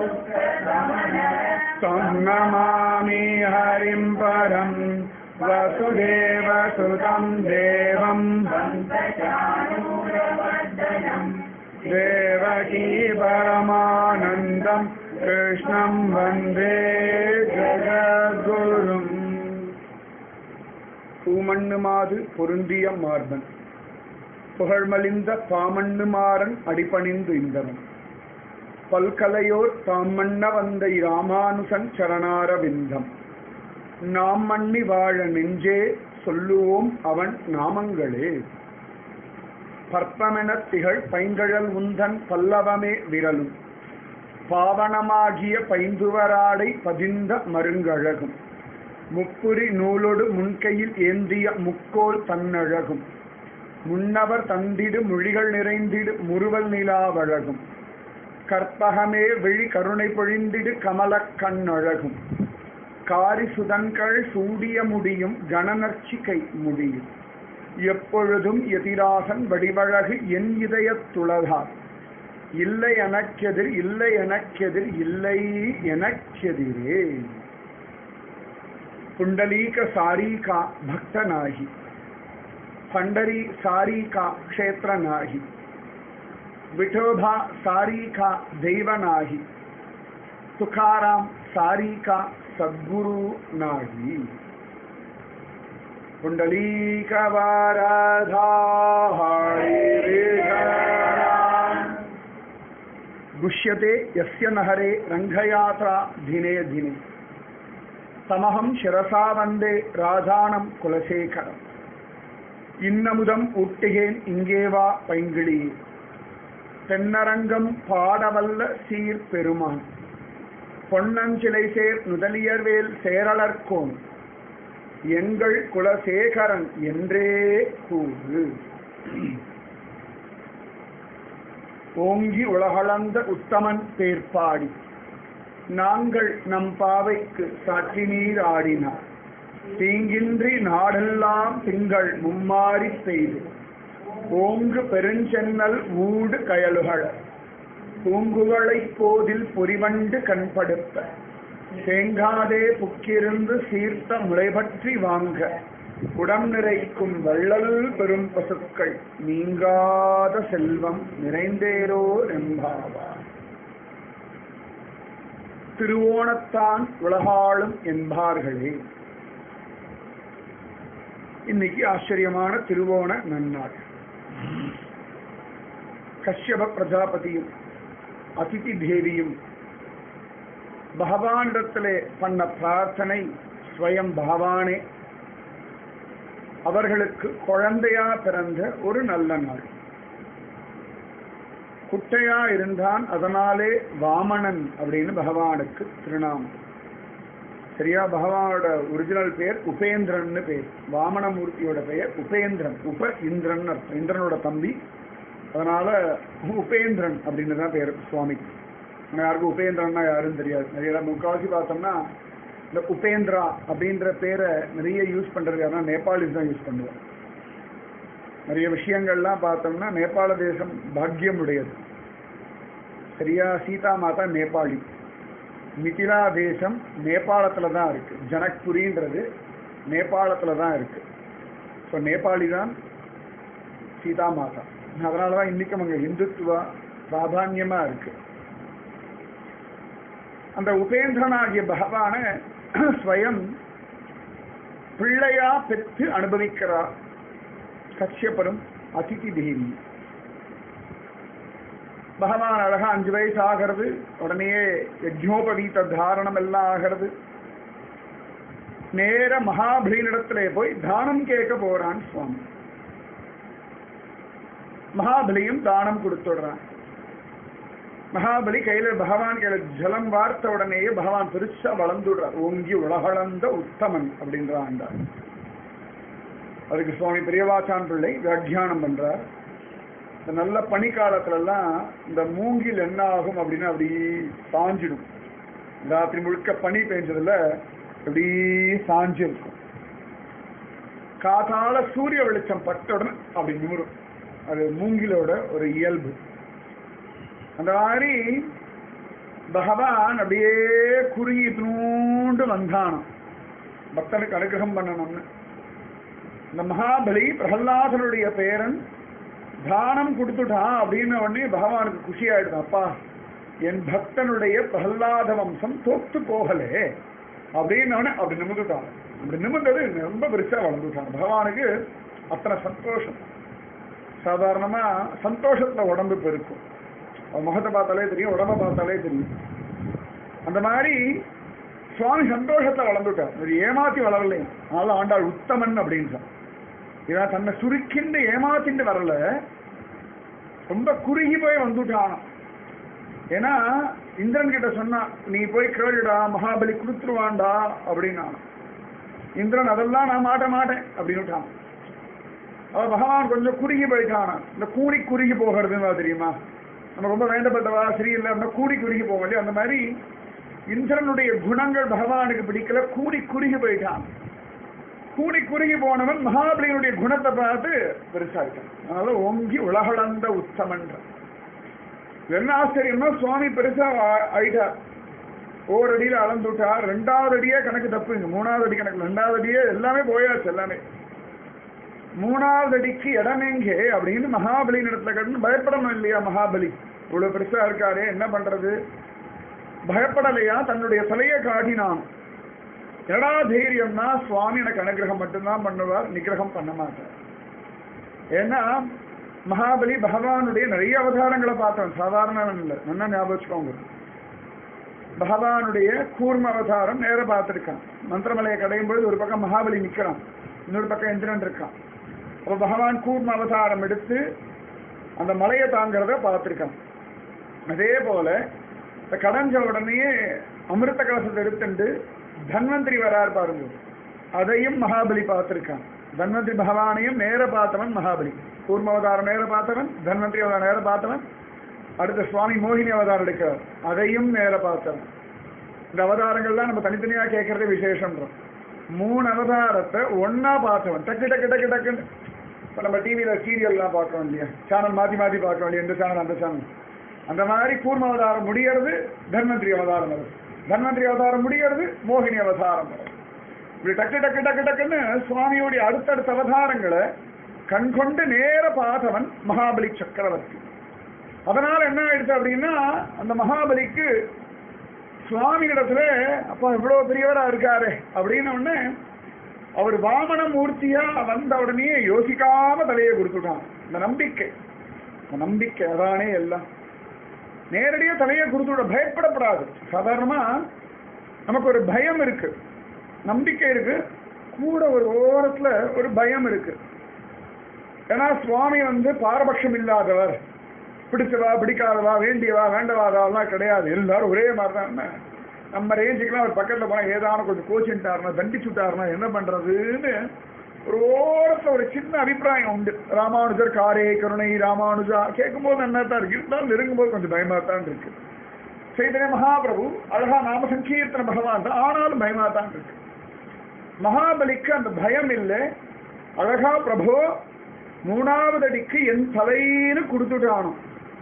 तं नमामि हरिं परं वसुदेवसुतं देवं देवकी परमानन्दं कृष्णं वन्दे जगद्गुरुम् பூமண்ணுமாது பொருந்திய மார்பன் புகழ்மலிந்த பாமண்ணுமாறன் அடிபணிந்து இந்தவன் பல்கலையோர் தாம் மன்ன வந்த இராமானுசன் சரணாரவிந்தம் நாம் மண்ணி வாழ நெஞ்சே சொல்லுவோம் அவன் நாமங்களே பற்பமெனத் திகழ் பைங்கழல் உந்தன் பல்லவமே விரலும் பாவனமாகிய பைந்துவராடை பதிந்த மருங்கழகும் முப்புரி நூலொடு முன்கையில் ஏந்திய முக்கோல் தன்னழகும் முன்னவர் தந்திடு மொழிகள் நிறைந்திடு முறுவல் நிலாவழகும் கற்பகமே விழி கருணை பொழிந்திடு கமலக் கண்ணழகும் காரி சுதன்கள் சூடிய முடியும் கணநர்ச்சிகை முடியும் எப்பொழுதும் எதிராகன் வடிவழகு என் இதயத்துளதார் இல்லை எனக்கெதிர் இல்லை எனக்கெதிர் இல்லை எனக்கெதிரே पुंडलीक सारी का भक्त नाही पंढरी सारी का क्षेत्र नाही विठोबा सारी का दैव नाही तुकाराम सारी का सद्गुरु नाही पुंडलीक वाराधा गुष्यते यस्य नहरे रङ्गयात्रा दिने दिने தமகம் சிரசா வந்தே ராஜானம் குலசேகரம் இன்னமுதம் ஊட்டுகேன் இங்கே வா பைங்கிளியே தென்னரங்கம் பாடவல்ல சீர் பெருமான் பொன்னஞ்சிலை சேர் நுதலியர்வேல் சேரலர்கோன் எங்கள் குலசேகரன் என்றே கூறு ஓங்கி உலகளந்த உத்தமன் பேர்பாடி நாங்கள் நம் பாவைக்கு சாற்றி நீர் ஆடினார் தீங்கின்றி நாடெல்லாம் திங்கள் மும்மாறி பெய்து ஓங்கு பெருஞ்சென்னல் ஊடு கயலுகள் பூங்குகளை போதில் பொறிவண்டு கண்படுத்த தேங்காதே புக்கிருந்து சீர்த்த முளைபற்றி வாங்க உடம் நிறைக்கும் வள்ளல் பெரும் பசுக்கள் நீங்காத செல்வம் நிறைந்தேரோ என்பாவார் திருவோணத்தான் உலகாளும் என்பார்களே இன்னைக்கு ஆச்சரியமான திருவோண நன்னாள் கஷ்யப பிரஜாபதியும் அதிதி தேவியும் பகவானிடத்திலே பண்ண பிரார்த்தனை ஸ்வயம் பகவானே அவர்களுக்கு குழந்தையா பிறந்த ஒரு நல்ல நாள் குட்டையா இருந்தான் அதனாலே வாமணன் அப்படின்னு பகவானுக்கு திருநாமம் சரியா பகவானோட ஒரிஜினல் பேர் உபேந்திரன்னு பேர் வாமனமூர்த்தியோட பெயர் உபேந்திரன் உப இந்திரன் அர்த்தம் இந்திரனோட தம்பி அதனால உபேந்திரன் அப்படின்னு தான் பேர் சுவாமிக்கு ஆனால் யாருக்கும் உபேந்திரன்னா யாரும் தெரியாது நிறைய இடம் முக்கால்வாசி பார்த்தோம்னா இந்த உபேந்திரா அப்படின்ற பேரை நிறைய யூஸ் பண்றது யாருன்னா நேபாளிஸ் தான் யூஸ் பண்ணுவோம் நிறைய விஷயங்கள்லாம் பார்த்தோம்னா நேபாள தேசம் பாக்கியம் உடையது சரியா சீதா மாதா நேபாளி மிதிலா தேசம் நேபாளத்தில் தான் இருக்கு ஜனக்புரின்றது நேபாளத்தில் தான் இருக்கு ஸோ நேபாளி தான் சீதா மாதா அதனால தான் இன்னைக்கும் அங்கே இந்துத்துவா பிராதான்யமாக இருக்கு அந்த உபேந்திரனாகிய பகவான ஸ்வயம் பிள்ளையா பெற்று அனுபவிக்கிறார் கஷ்யப்பரும் அதிதி தேவி பகவான் அழகா அஞ்சு வயசு ஆகிறது உடனே யஜ்னோபவீத தாரணம் எல்லாம் ஆகிறது நேர மகாபலியினிடத்திலே போய் தானம் கேட்க போறான் சுவாமி மகாபலியும் தானம் கொடுத்துடுறான் மகாபலி கையில பகவான் கையில ஜலம் வார்த்த உடனேயே பகவான் பெருசா வளர்ந்துடுறார் ஓங்கி உலகளந்த உத்தமன் அப்படின்றான் அதுக்கு சுவாமி பெரியவாச்சான் பிள்ளை வியாக்கியானம் பண்றார் இந்த நல்ல பனிக்காலத்துல எல்லாம் இந்த மூங்கில் என்ன ஆகும் அப்படின்னு அப்படி சாஞ்சிடும் ராத்திரி முழுக்க பனி பெஞ்சதுல அப்படி சாஞ்சு இருக்கும் காத்தால சூரிய வெளிச்சம் பட்ட உடனே அப்படி நிமிரும் அது மூங்கிலோட ஒரு இயல்பு அந்த மாதிரி பகவான் அப்படியே குறுகி நூண்டு வந்தானாம் பக்தனுக்கு அனுகிரகம் பண்ணணும்னு இந்த மகாபலி பிரகலாதனுடைய பேரன் தானம் கொடுத்துட்டான் அப்படின்னு உடனே பகவானுக்கு குஷி ஆயிடுது அப்பா என் பக்தனுடைய பிரகலாத வம்சம் தோத்து போகலே அப்படின்னு உடனே அப்படி நிமிந்துட்டான் அப்படி நிமிந்தது ரொம்ப பெருசா வளர்ந்துட்டான் பகவானுக்கு அத்தனை சந்தோஷம் சாதாரணமா சந்தோஷத்துல உடம்பு பெருக்கும் அவன் முகத்தை பார்த்தாலே தெரியும் உடம்ப பார்த்தாலே தெரியும் அந்த மாதிரி சுவாமி சந்தோஷத்துல வளர்ந்துட்டார் ஒரு ஏமாத்தி வளரலையும் அதனால ஆண்டாள் உத்தமன் அப்படின்றான் இவன் தன்னை சுருக்கிண்டு ஏமாத்திண்டு வரல ரொம்ப குறுகி போய் வந்துட்டான் ஏன்னா இந்திரன் கிட்ட சொன்னா நீ போய் கேளுடா மகாபலி கொடுத்துருவான்டா அப்படின்னா இந்திரன் அதெல்லாம் நான் மாட்ட மாட்டேன் அப்படின்னுட்டான் அவ பகவான் கொஞ்சம் குறுகி போயிட்டானா இந்த கூடி குறுகி போகிறதுன்னு தெரியுமா நம்ம ரொம்ப வேண்டப்பட்டவா சரியில்லை அப்படின்னா கூடி குறுகி போக இல்லையா அந்த மாதிரி இந்திரனுடைய குணங்கள் பகவானுக்கு பிடிக்கல கூடி குறுகி போயிட்டான் கூடி குறுகி போனவன் மகாபலியினுடைய குணத்தை பார்த்து பெருசா இருக்கான் அதனால ஓங்கி உலகளந்த உத்தமன்ற என்ன ஆச்சரியம்னா சுவாமி பெருசா ஆ- ஆயிட்டார் ஓர் அடியில அளந்துட்டார் ரெண்டாவது அடியே கணக்கு தப்பு இங்க மூணாவது அடி கணக்கு ரெண்டாவது அடியே எல்லாமே போயாச்சு எல்லாமே மூணாவது அடிக்கு இடம் எங்கே அப்படின்னு மகாபலியின் இடத்துல கட்டு பயப்படணும் இல்லையா மகாபலி இவ்வளவு பெருசா இருக்காரே என்ன பண்றது பயப்படலையா தன்னுடைய தலையை காட்டினான் என்னடா தைரியம்னா சுவாமி எனக்கு அனுகிரகம் மட்டும்தான் பண்ணுவார் நிகிரகம் பண்ண மாட்டார் ஏன்னா மகாபலி பகவானுடைய நிறைய அவதாரங்களை பார்த்தவன் சாதாரணவன் இல்லை நல்லா ஞாபகம் வச்சுக்கோங்க பகவானுடைய கூர்ம அவதாரம் நேர பார்த்திருக்கான் மந்திரமலையை கடையும் பொழுது ஒரு பக்கம் மகாபலி நிக்கிறான் இன்னொரு பக்கம் இந்திரன் இருக்கான் அப்ப பகவான் கூர்ம அவதாரம் எடுத்து அந்த மலையை தாங்கிறத பார்த்திருக்கான் அதே போல இந்த கடைஞ்ச உடனே அமிர்த கலசத்தை எடுத்துண்டு தன்வந்திரி வரார் பாருங்க அதையும் மகாபலி பார்த்திருக்கான் தன்வந்திரி பகவானையும் நேர பார்த்தவன் மகாபலி கூர்ம அவதாரம் நேர பார்த்தவன் தன்வந்திரி அவதாரம் நேர பார்த்தவன் அடுத்த சுவாமி மோகினி அவதாரம் எடுக்கிறார் அதையும் நேர பார்த்தவன் இந்த அவதாரங்கள்லாம் நம்ம தனித்தனியா கேட்கறதே விசேஷம்ன்றோம் மூணு அவதாரத்தை ஒண்ணா பார்த்தவன் டக்கு டக்கு டக்கு டக்குன்னு இப்போ நம்ம டிவியில் சீரியல்லாம் பார்க்கறோம் இல்லையா சேனல் மாற்றி மாற்றி பார்க்கறோம் இல்லையா இந்த சேனல் அந்த சேனல் அந்த மாதிரி கூர்ம அவதாரம் முடியறது தன்வந்திரி அவதாரம் வருது தன்வந்திரி அவதாரம் முடியறது மோகினி அவதாரம் வருது இப்படி டக்கு டக்கு டக்கு டக்குன்னு சுவாமியுடைய அடுத்தடுத்த அவதாரங்களை கண்கொண்டு நேர பார்த்தவன் மகாபலி சக்கரவர்த்தி அதனால என்ன ஆயிடுச்சு அப்படின்னா அந்த மகாபலிக்கு சுவாமி இடத்துல அப்பா இவ்வளவு பெரியவரா இருக்காரு அப்படின்னு உடனே அவர் வாமன மூர்த்தியா வந்த உடனே யோசிக்காம தலையை கொடுத்துட்டான் இந்த நம்பிக்கை இந்த நம்பிக்கை அதானே எல்லாம் நேரடியா தலையை கொடுத்துட பயப்படப்படாது சாதாரணமா நமக்கு ஒரு பயம் இருக்கு நம்பிக்கை இருக்கு கூட ஒரு ஓரத்துல ஒரு பயம் இருக்கு ஏன்னா சுவாமி வந்து பாரபட்சம் இல்லாதவர் பிடிச்சவா பிடிக்காதவா வேண்டியவா வேண்டவாதாவெல்லாம் கிடையாது எல்லாரும் ஒரே மாதிரி தான் என்ன நம்ம ரேஞ்சுக்கெல்லாம் ஒரு பக்கத்துல போனா ஏதான கொஞ்சம் கோச்சின்ட்டாருனா தண்டிச்சுட்டாருனா என்ன பண்றதுன்னு ஒரு ஓரத்துல ஒரு சின்ன அபிப்பிராயம் உண்டு ராமானுஜர் காரே கருணை ராமானுஜா கேட்கும்போது என்ன தான் இருக்கு இருந்தாலும் நெருங்கும்போது கொஞ்சம் பயமா தான் இருக்கு சைதன்ய மகாபிரபு அழகா நாம சங்கீர்த்தன பகவான் தான் ஆனாலும் பயமா தான் இருக்கு மகாபலிக்கு அந்த பயம் இல்லை அழகா பிரபு மூணாவது அடிக்கு என் தலைன்னு கொடுத்துட்டானோ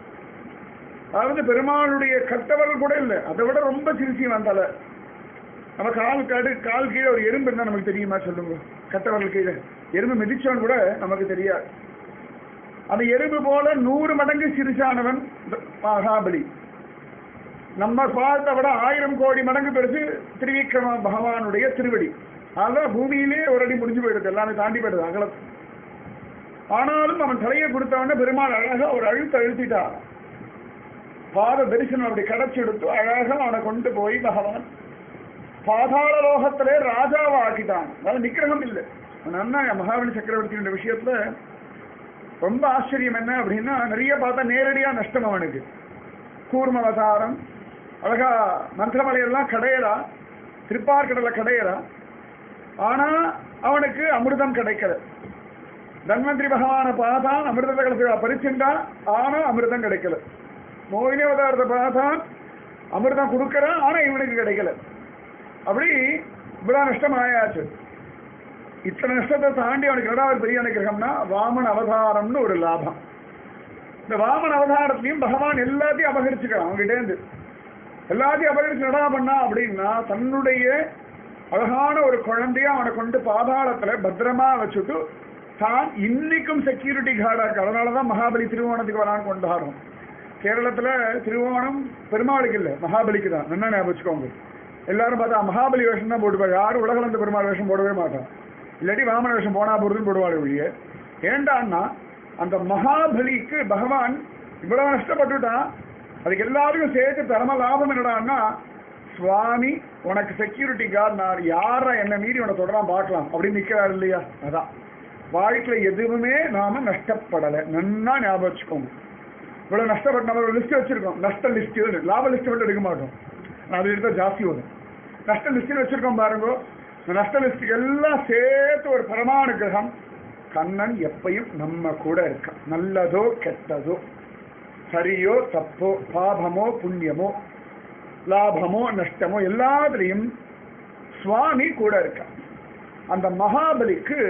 அதாவது பெருமாளுடைய கட்டவர்கள் கூட இல்லை அதை விட ரொம்ப சிரிச்சிவன் தலை நம்ம கால் காடு கால் கீழே ஒரு எறும்பு இருந்தா நமக்கு தெரியுமா சொல்லுங்க கட்டவர்கள் கீழே எறும்பு மிதிச்சவன் கூட நமக்கு தெரியாது அந்த எறும்பு போல நூறு மடங்கு சிரிச்சானவன் இந்த மகாபலி நம்ம பார்த்த விட ஆயிரம் கோடி மடங்கு பெருசு திருவிக்ரம பகவானுடைய திருவடி அதான் பூமியிலே ஒரு அடி முடிஞ்சு போயிடுது எல்லாமே தாண்டி போயிடுது அகலம் ஆனாலும் அவன் தலையை கொடுத்தவன பெருமாள் அழகா ஒரு அழுத்த அழுத்திட்டான் பாத தரிசனம் அப்படி கடைச்சி எடுத்து அழகா அவனை கொண்டு போய் பகவான் பாதாள லோகத்திலே ராஜாவா ஆக்கிட்டான் அதாவது நிக்கிரகம் இல்லை அண்ணா மகாபலி சக்கரவர்த்தியோட விஷயத்துல ரொம்ப ஆச்சரியம் என்ன அப்படின்னா நிறைய பார்த்தா நேரடியா நஷ்டம் அவனுக்கு கூர்ம அவதாரம் அழகா மந்திரமலையெல்லாம் கடையறா திருப்பார்கடலை கடையறா ஆனா அவனுக்கு அமிர்தம் கிடைக்கல தன்வந்திரி பகவானை பார்த்தான் அமிர்தத்தை கிடைச்ச பறிச்சுட்டான் ஆனா அமிர்தம் கிடைக்கல மோகினி அவதாரத்தை பார்த்தான் அமிர்தம் கொடுக்கறான் ஆனா இவனுக்கு கிடைக்கல அப்படி இவ்வளவு நஷ்டம் ஆயாச்சு இத்தனை நஷ்டத்தை தாண்டி அவனுக்கு இரண்டாவது பெரிய அனுகிரகம்னா வாமன் அவதாரம்னு ஒரு லாபம் இந்த வாமன் அவதாரத்திலையும் பகவான் எல்லாத்தையும் அபகரிச்சுக்கிறான் அவங்ககிட்ட இருந்து எல்லாத்தையும் அபகரிச்சு நடா பண்ணா அப்படின்னா தன்னுடைய அழகான ஒரு குழந்தைய அவனை கொண்டு பாதாளத்துல பத்திரமா வச்சுட்டு தான் இன்னைக்கும் செக்யூரிட்டி கார்டா இருக்கு அதனாலதான் மகாபலி திருவோணத்துக்கு வரான்னு கொண்டாடுறோம் கேரளத்துல திருவோணம் பெருமாளுக்கு இல்ல மகாபலிக்கு தான் என்ன ஞாபகம் வச்சுக்கோங்க எல்லாரும் பார்த்தா மகாபலி வேஷம் தான் போட்டுப்பாரு யாரும் உலகளந்த பெருமாள் வேஷம் போடவே மாட்டான் இல்லாட்டி வாமன வேஷம் போனா போறதுன்னு போடுவாள் ஒழிய ஏண்டான்னா அந்த மகாபலிக்கு பகவான் இவ்வளவு நஷ்டப்பட்டுட்டான் அதுக்கு எல்லாருக்கும் சேர்த்து பரம லாபம் என்னடான்னா சுவாமி உனக்கு செக்யூரிட்டி கார்டு நான் யாரை என்ன மீறி உன தொடரான் பார்க்கலாம் அப்படின்னு நிக்கிறாரு இல்லையா அதான் வாழ்க்கையில எதுவுமே நாம நஷ்டப்படலை நன்னா ஞாபகம் வச்சுக்கோங்க இவ்வளவு நஷ்டப்பட்டு நம்ம ஒரு லிஸ்ட் வச்சிருக்கோம் நஷ்ட லிஸ்ட் லாப லிஸ்ட் மட்டும் எடுக்க மாட்டோம் நான் அது எடுத்தா ஜாஸ்தி வரும் நஷ்ட லிஸ்ட் வச்சிருக்கோம் பாருங்க இந்த நஷ்ட லிஸ்ட்டுக்கு எல்லாம் சேர்த்து ஒரு பரமானுகிரகம் கண்ணன் எப்பயும் நம்ம கூட இருக்கான் நல்லதோ கெட்டதோ சரியோ தப்போ பாபமோ புண்ணியமோ லாபமோ நஷ்டமோ எல்லாத்துலேயும் சுவாமி கூட இருக்கான் அந்த மகாபலிக்கு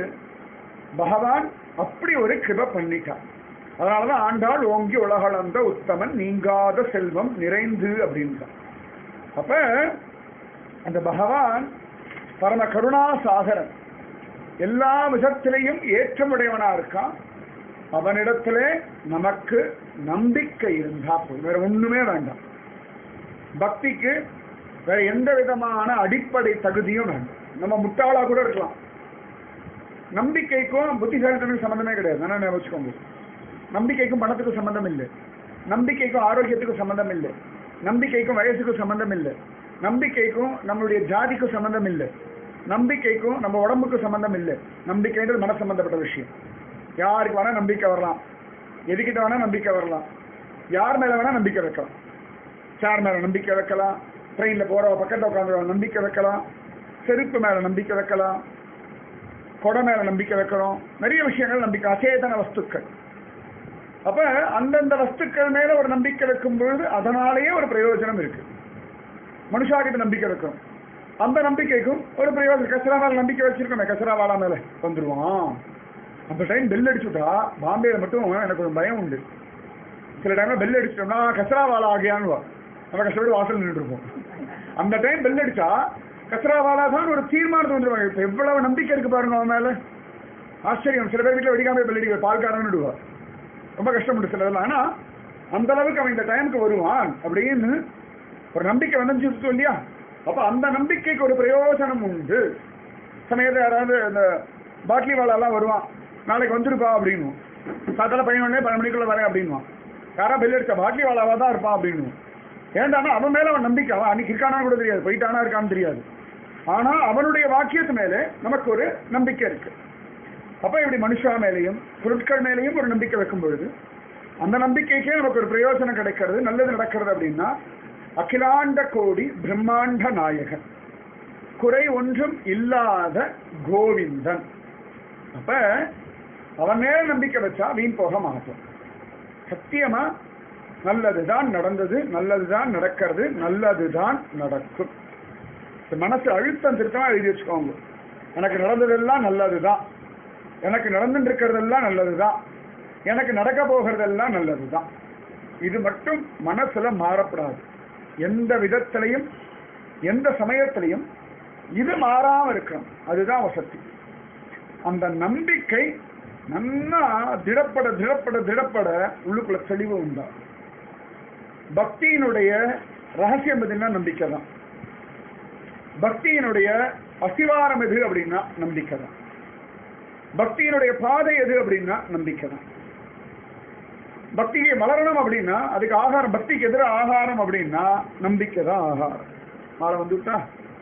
பகவான் அப்படி ஒரு கிருப பண்ணிட்டான் அதனாலதான் ஆண்டாள் ஓங்கி உலகளந்த உத்தமன் நீங்காத செல்வம் நிறைந்து அப்படின்றான் அப்ப அந்த பகவான் பரம கருணா சாகரன் எல்லா விதத்திலையும் ஏற்றமுடையவனா இருக்கான் அவனிடத்திலே நமக்கு நம்பிக்கை இருந்தா போதும் வேற ஒண்ணுமே வேண்டாம் பக்திக்கு வேற எந்த விதமான அடிப்படை தகுதியும் வேண்டாம் நம்ம முட்டாளா கூட இருக்கலாம் நம்பிக்கைக்கும் புத்திசாலித்தனுக்கும் சம்பந்தமே கிடையாது என்ன ஞாபகம் வச்சுக்கோங்க நம்பிக்கைக்கும் பணத்துக்கும் சம்பந்தம் இல்லை நம்பிக்கைக்கும் ஆரோக்கியத்துக்கும் சம்பந்தம் இல்லை நம்பிக்கைக்கும் வயசுக்கும் சம்பந்தம் இல்லை நம்பிக்கைக்கும் நம்மளுடைய ஜாதிக்கும் சம்பந்தம் இல்லை நம்பிக்கைக்கும் நம்ம உடம்புக்கு சம்பந்தம் இல்லை நம்பிக்கைன்றது மன சம்பந்தப்பட்ட விஷயம் யாருக்கு வேணா நம்பிக்கை வரலாம் எதுக்கிட்ட வேணா நம்பிக்கை வரலாம் யார் மேல வேணா நம்பிக்கை வைக்கலாம் சேர் மேல நம்பிக்கை வைக்கலாம் ட்ரெயின்ல போற பக்கத்துல உட்காந்து நம்பிக்கை வைக்கலாம் செருப்பு மேல நம்பிக்கை வைக்கலாம் கொடை மேல நம்பிக்கை வைக்கிறோம் நிறைய விஷயங்கள் நம்பிக்கை அச்சேதன வஸ்துக்கள் அப்ப அந்தந்த வஸ்துக்கள் மேல ஒரு நம்பிக்கை வைக்கும் பொழுது அதனாலேயே ஒரு பிரயோஜனம் இருக்கு மனுஷா கிட்ட நம்பிக்கை வைக்கிறோம் அந்த நம்பிக்கைக்கும் ஒரு பிரயோஜனம் கசரா மேல நம்பிக்கை வச்சிருக்கோமே கசரா வாழா மேல வந்துருவான் அந்த டைம் பெல் அடிச்சுட்டா பாம்பேல மட்டும் எனக்கு ஒரு பயம் உண்டு சில டைம்ல பெல் அடிச்சிட்டோம்னா கசரா வாழா ஆகியான்னு நம்ம கஷ்டப்பட்டு வாசல் நின்று இருப்போம் அந்த டைம் பெல் அடிச்சா கசரா வாழா தான் ஒரு தீர்மானத்தை வந்துருவாங்க இப்ப எவ்வளவு நம்பிக்கை இருக்கு பாருங்க அவன் மேல ஆச்சரியம் சில பேர் வீட்டுல வெடிக்காம பெல் அடிக்க பால்காரன்னு விடுவா ரொம்ப கஷ்டப்பட்டு சிலதெல்லாம் ஆனா அந்த அளவுக்கு அவன் இந்த டைமுக்கு வருவான் அப்படின்னு ஒரு நம்பிக்கை வந்துச்சு இல்லையா அப்ப அந்த நம்பிக்கைக்கு ஒரு பிரயோஜனம் உண்டு சமயத்தில் யாராவது இந்த பாட்லி வாழெல்லாம் வருவான் நாளைக்கு வந்துருப்பா அப்படின்னு சாத்தால பையன் உடனே பன்னெண்டு மணிக்குள்ள வரேன் அப்படின்வான் யாரா பெல் அடிச்சா பாட்லி வாழாவா தான் இருப்பான் அப்படின்னு ஏன்டானா அவன் மேல அவன் நம்பிக்கை அவன் அன்னைக்கு இருக்கானா கூட தெரியாது போயிட்டானா இருக்கான்னு தெரியாது ஆனா அவனுடைய வாக்கியத்து மேலே நமக்கு ஒரு நம்பிக்கை இருக்கு அப்ப இப்படி மனுஷா மேலேயும் பொருட்கள் மேலேயும் ஒரு நம்பிக்கை வைக்கும் பொழுது அந்த நம்பிக்கைக்கே நமக்கு ஒரு பிரயோஜனம் கிடைக்கிறது நல்லது நடக்கிறது அப்படின்னா அகிலாண்ட கோடி பிரம்மாண்ட நாயகன் குறை ஒன்றும் இல்லாத கோவிந்தன் அப்ப அவன் மேல நம்பிக்கை வச்சா வீண் போக மாட்டோம் சத்தியமா நல்லதுதான் நடந்தது நல்லதுதான் நடக்கிறது நல்லதுதான் நடக்கும் இந்த மனசு அழுத்தம் திருத்தமா எழுதி வச்சுக்கோங்க எனக்கு நடந்ததெல்லாம் நல்லதுதான் எனக்கு நடந்துட்டு இருக்கிறதெல்லாம் நல்லதுதான் எனக்கு நடக்க போகிறதெல்லாம் நல்லதுதான் இது மட்டும் மனசுல மாறப்படாது எந்த விதத்திலையும் எந்த சமயத்திலையும் இது மாறாம இருக்கணும் அதுதான் வசதி அந்த நம்பிக்கை நன்னா திடப்பட திடப்பட திடப்பட உள்ளுக்குள்ள தெளிவு உண்டா பக்தியினுடைய ரகசியம் எதுன்னா நம்பிக்கை தான் பக்தியினுடைய அசிவாரம் எது அப்படின்னா நம்பிக்கை தான் பக்தியினுடைய பாதை எது அப்படின்னா நம்பிக்கை தான் பக்திக்கு மலரணும் அப்படின்னா அதுக்கு ஆகாரம் பக்திக்கு எதிராக ஆகாரம் அப்படின்னா நம்பிக்கை தான் ஆகாரம் மாற வந்துட்டா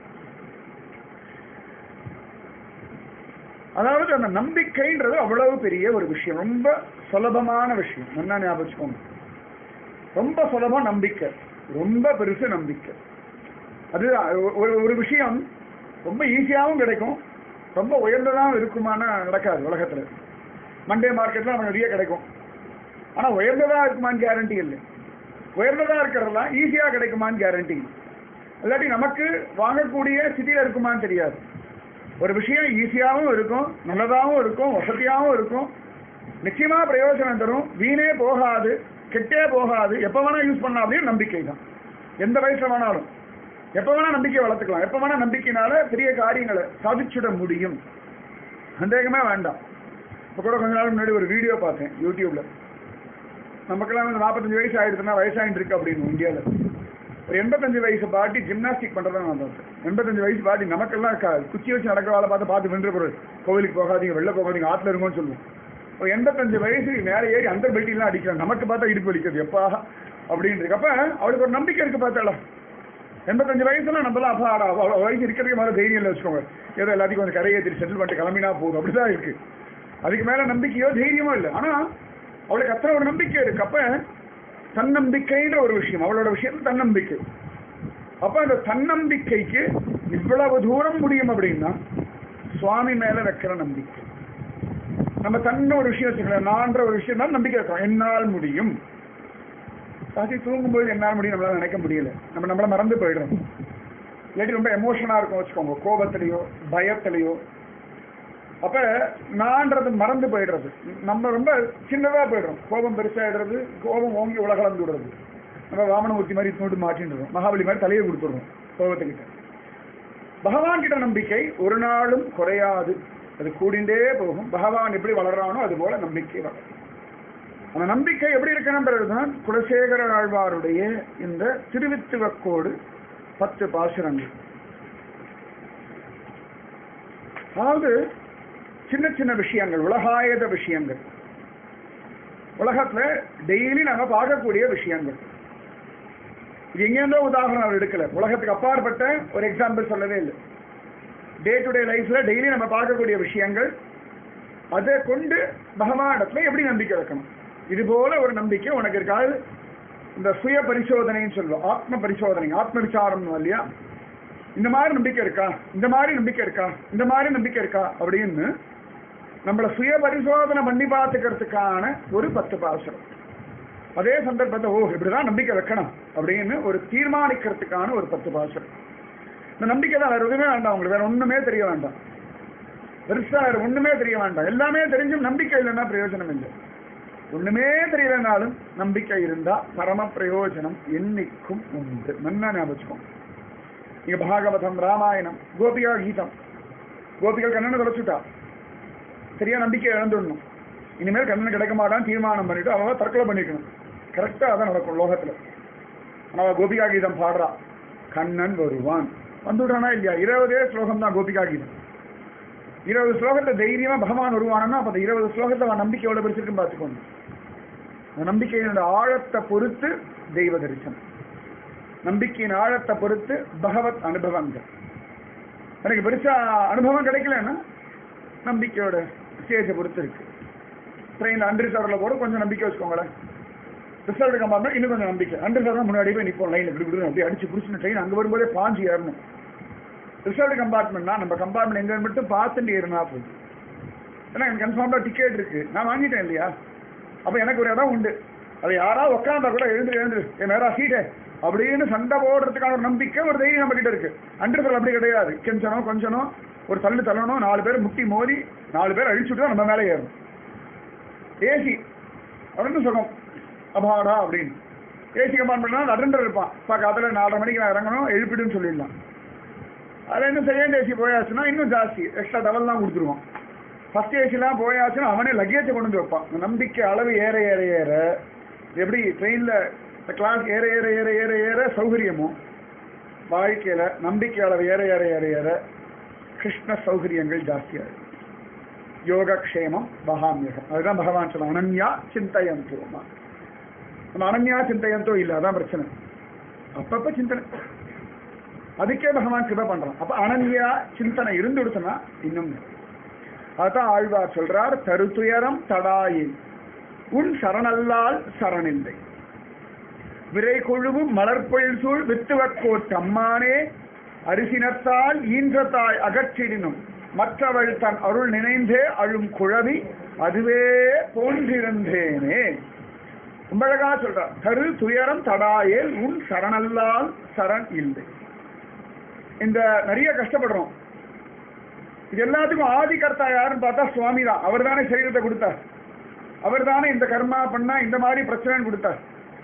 அதாவது அந்த நம்பிக்கைன்றது அவ்வளவு பெரிய ஒரு விஷயம் ரொம்ப சுலபமான விஷயம் என்ன ஞாபகம் வச்சுக்கோங்க ரொம்ப சுலபம் நம்பிக்கை ரொம்ப பெருசு நம்பிக்கை அதுதான் ஒரு ஒரு விஷயம் ரொம்ப ஈஸியாகவும் கிடைக்கும் ரொம்ப உயர்ந்ததாகவும் இருக்குமான நடக்காது உலகத்துல மண்டே மார்க்கெட்ல நமக்கு நிறைய கிடைக்கும் ஆனா உயர்ந்ததா இருக்குமான்னு கேரண்டி இல்லை உயர்ந்ததா இருக்கிறதெல்லாம் ஈஸியா கிடைக்குமான்னு கேரண்டி இல்லாட்டி நமக்கு வாங்கக்கூடிய ஸ்திதியில இருக்குமான்னு தெரியாது ஒரு விஷயம் ஈஸியாகவும் இருக்கும் நல்லதாகவும் இருக்கும் வசதியாகவும் இருக்கும் நிச்சயமா பிரயோஜனம் தரும் வீணே போகாது கெட்டே போகாது எப்ப வேணா யூஸ் பண்ணலாம் அப்படின்னு நம்பிக்கை தான் எந்த வயசுல வேணாலும் எப்ப வேணா நம்பிக்கை வளர்த்துக்கலாம் எப்ப வேணா நம்பிக்கையினால பெரிய காரியங்களை சாதிச்சுட முடியும் சந்தேகமே வேண்டாம் இப்போ கூட கொஞ்ச நாள் முன்னாடி ஒரு வீடியோ பார்த்தேன் யூடியூப்ல நமக்கெல்லாம் வந்து நாற்பத்தஞ்சு வயசு ஆயிடுதுன்னா வயசாயிட்டு இருக்கு அப்படின்னு இந்தியாவில் ஒரு எண்பத்தஞ்சு வயசு பாட்டி ஜிம்னாஸ்டிக் பண்றதை நான் பார்த்தேன் எண்பத்தஞ்சு வயசு பாட்டி நமக்கெல்லாம் க- குச்சி வச்சு நடக்கிற வேலை பார்த்து பார்த்து வென்ற பொருள் கோவிலுக்கு போகாதீங்க வெளில போகாதீங்க ஆத்துல இருங்கன்னு சொல்லுவோம் ஒரு எண்பத்தஞ்சு வயசு மேலே ஏறி அந்த பெல்ட்டிலாம் அடிக்கிறாங்க நமக்கு பார்த்தா இடுப்பு வலிக்குது எப்பா அப்படின்றது அப்ப அவளுக்கு ஒரு நம்பிக்கை இருக்கு பார்த்தாளா எண்பத்தஞ்சு வயசுல நம்மளாம் அப்பா அட, அவ- அவ வயசு இருக்கிறதுக்கு மேலே தைரியம் இல்லை வச்சுக்கோங்க ஏதோ எல்லாத்தையும் கொஞ்சம் கரையை ஏற்றி செட்டில் பண்ணிட்டு கிளம்பினா போதும் அப்படிதான் இருக்கு அதுக்கு மேல நம்பிக்கையோ தைரியமோ இல்லை ஆனா அவளுக்கு அத்தனை ஒரு நம்பிக்கை இருக்கு அப்ப தன்னம்பிக்கைன்ற ஒரு விஷயம் அவளோட விஷயத்துல தன்னம்பிக்கை அப்ப அந்த தன்னம்பிக்கைக்கு இவ்வளவு தூரம் முடியும் அப்படின்னா சுவாமி மேல வைக்கிற நம்பிக்கை நம்ம தன்ன ஒரு விஷயம் வச்சுக்கலாம் நான்ற ஒரு விஷயம் தான் நம்பிக்கை வைக்கிறோம் என்னால் முடியும் ராத்திரி தூங்கும்போது என்னால் முடியும் நம்மளால நினைக்க முடியல நம்ம நம்மள மறந்து போயிடுறோம் இல்லாட்டி ரொம்ப எமோஷனா இருக்கும் வச்சுக்கோங்க கோபத்திலையோ பயத்திலையோ அப்ப நான்றது மறந்து போயிடுறது நம்ம ரொம்ப சின்னதா போயிடுறோம் கோபம் பெருசாயிடுறது கோபம் ஓங்கி உலகளந்து விடுறது நம்ம வாமனமூர்த்தி மாதிரி தூண்டு மாட்டின்றோம் மகாபலி மாதிரி தலையை கொடுத்துடுறோம் கோபத்துக்கிட்ட பகவான் கிட்ட நம்பிக்கை ஒரு நாளும் குறையாது அது கூடிண்டே போகும் பகவான் எப்படி வளர்றானோ அது போல நம்பிக்கை வளரும் அந்த நம்பிக்கை எப்படி இருக்கணும்ன்றதுதான் குலசேகர ஆழ்வாருடைய இந்த திருவித்துவக்கோடு பத்து பாசுரங்கள் அதாவது சின்ன சின்ன விஷயங்கள் உலகாயத விஷயங்கள் உலகத்துல டெய்லி நாங்க பார்க்கக்கூடிய விஷயங்கள் இது எங்கேருந்தோ உதாரணம் அவர் எடுக்கல உலகத்துக்கு அப்பாற்பட்ட ஒரு எக்ஸாம்பிள் சொல்லவே இல்லை டே டு டே லைஃப்ல டெய்லி நம்ம பார்க்கக்கூடிய விஷயங்கள் அதை கொண்டு பகவானிடத்துல எப்படி நம்பிக்கை வைக்கணும் இது போல ஒரு நம்பிக்கை உனக்கு இருக்காது இந்த சுய பரிசோதனைன்னு சொல்லுவோம் ஆத்ம பரிசோதனை ஆத்ம விசாரம் இல்லையா இந்த மாதிரி நம்பிக்கை இருக்கா இந்த மாதிரி நம்பிக்கை இருக்கா இந்த மாதிரி நம்பிக்கை இருக்கா அப்படின்னு நம்மளை சுய பரிசோதனை பண்ணி பார்த்துக்கிறதுக்கான ஒரு பத்து பாசுரம் அதே சந்தர்ப்பத்தை ஓ இப்படிதான் நம்பிக்கை வைக்கணும் அப்படின்னு ஒரு தீர்மானிக்கிறதுக்கான ஒரு பத்து பாசுரம் இந்த நம்பிக்கை தான் வேற எதுவுமே வேண்டாம் உங்களுக்கு வேற ஒண்ணுமே தெரிய வேண்டாம் பெருசா வேற ஒண்ணுமே தெரிய வேண்டாம் எல்லாமே தெரிஞ்சும் நம்பிக்கை இல்லைன்னா பிரயோஜனம் இல்லை ஒண்ணுமே தெரியலனாலும் நம்பிக்கை இருந்தா பரம பிரயோஜனம் என்னைக்கும் உண்டு நல்லா ஞாபகம் வச்சுக்கோங்க. இங்க பாகவதம் ராமாயணம் கோபிகா கீதம் கோபிகள் கண்ணனை தொலைச்சுட்டா சரியா நம்பிக்கை இழந்துடணும் இனிமேல் கண்ணன் கிடைக்க மாட்டான் தீர்மானம் பண்ணிட்டு அவ தற்கொலை பண்ணிக்கணும் கரெக்டா அதான் நடக்கும் லோகத்துல ஆனா அவ கோபிகா கீதம் பாடுறா கண்ணன் வருவான் வந்துடுறானா இல்லையா இருபதே ஸ்லோகம் தான் கோபிகா கீதம் இருபது ஸ்லோகத்தை தைரியமா பகவான் வருவானா அப்ப அந்த இருபது ஸ்லோகத்தை அவன் நம்பிக்கை எவ்வளவு பிடிச்சிருக்குன்னு பார்த்துக்கோங்க அந்த நம்பிக்கையினோட ஆழத்தை பொறுத்து தெய்வ தரிசனம் நம்பிக்கையின் ஆழத்தை பொறுத்து பகவத் அனுபவங்கள் எனக்கு பெருசா அனுபவம் கிடைக்கலன்னா நம்பிக்கையோட ஸ்டேஜை பொறுத்து இருக்கு ட்ரெயினில் அன்ரிசர்வ்ல போட கொஞ்சம் நம்பிக்கை வச்சுக்கோங்களேன் ரிசர்வ்டு கம்பார்ட்மெண்ட் இன்னும் கொஞ்சம் நம்பிக்கை அன்ரிசர்வ் முன்னாடி போய் நிற்போம் லைன் இப்படி இப்படி அப்படியே அடிச்சு பிடிச்சின ட்ரெயின் அங்கே வரும்போதே பாஞ்சு ஏறணும் ரிசர்வ்டு கம்பார்ட்மெண்ட்னா நம்ம கம்பார்ட்மெண்ட் எங்க மட்டும் பார்த்துட்டு ஏறினா போதும் ஏன்னா எனக்கு கன்ஃபார்ம்டாக டிக்கெட் இருக்கு நான் வாங்கிட்டேன் இல்லையா அப்போ எனக்கு ஒரு இடம் உண்டு அது யாராவது உட்காந்தா கூட எழுந்து எழுந்து என் நேரா சீட்டே அப்படின்னு சண்டை போடுறதுக்கான ஒரு நம்பிக்கை ஒரு தைரியம் நம்ம கிட்ட இருக்கு அன்றிசல் அப்படி கிடையாது கெஞ்சனோ கொஞ்சனோ ஒரு தள்ளு தள்ளணும் நாலு பேர் முட்டி மோதி நாலு பேர் அழிச்சுட்டு தான் நம்ம மேலே ஏறும் ஏசி அப்படின்னு சொல்லும் அபாடா அப்படின்னு ஏசி கம்பார்ட்மெண்ட்னா அட்டண்டர் இருப்பான் பக்கத்துல நாலரை மணிக்கு நான் இறங்கணும் எழுப்பிடுன்னு சொல்லிடலாம் அதில் இன்னும் செகண்ட் ஏசி போயாச்சுன்னா இன்னும் ஜாஸ்தி எக்ஸ்ட்ரா டவல் தான் கொடுத்துருவான் ஃபர்ஸ்ட் ஏசிலாம் போயாச்சுன்னா அவனே லக்கேஜை கொண்டு வந்து வைப்பான் இந்த நம்பிக்கை அளவு ஏற ஏற ஏற எப்படி ட்ரெயினில் கிளாஸ் ஏற ஏற ஏற ஏற ஏற சௌகரியமும் வாழ்க்கையில நம்பிக்கை அளவு ஏற ஏற ஏற ஏற கிருஷ்ண சௌகரியங்கள் ஜாஸ்தியாகும் யோகக்ஷேமம் பகாமியகம் அதுதான் பகவான் சொல்ல அனன்யா சிந்தையந்தோமா நம்ம அனன்யா சிந்தையந்தோ இல்லை அதான் பிரச்சனை அப்பப்ப சிந்தனை அதுக்கே பகவான் கிருப பண்றான் அப்ப அனன்யா சிந்தனை இருந்து கொடுத்தனா இன்னும் அதான் ஆழ்வார் சொல்றார் தருத்துயரம் தடாயில் உன் சரணல்லால் சரணில்லை விரை கொழுவும் மலர்பொழில் சூழ் வித்துவக்கோட் அம்மானே அரிசினத்தால் ஈன்றதாய் அகற்றிடினும் மற்றவள் தன் அருள் நினைந்தே அழும் குழவி அதுவே போன்றிருந்தேனே ரொம்ப அழகா சொல்றார் தரு துயரம் தடாயேல் உன் சரணல்லால் சரண் இல்லை இந்த நிறைய கஷ்டப்படுறோம் இது எல்லாத்துக்கும் ஆதி கர்த்தா யாருன்னு பார்த்தா சுவாமி தான் அவர் தானே சரீரத்தை கொடுத்தார் அவர் தானே இந்த கர்மா பண்ணா இந்த மாதிரி பிரச்சனைன்னு கொடுத்தார்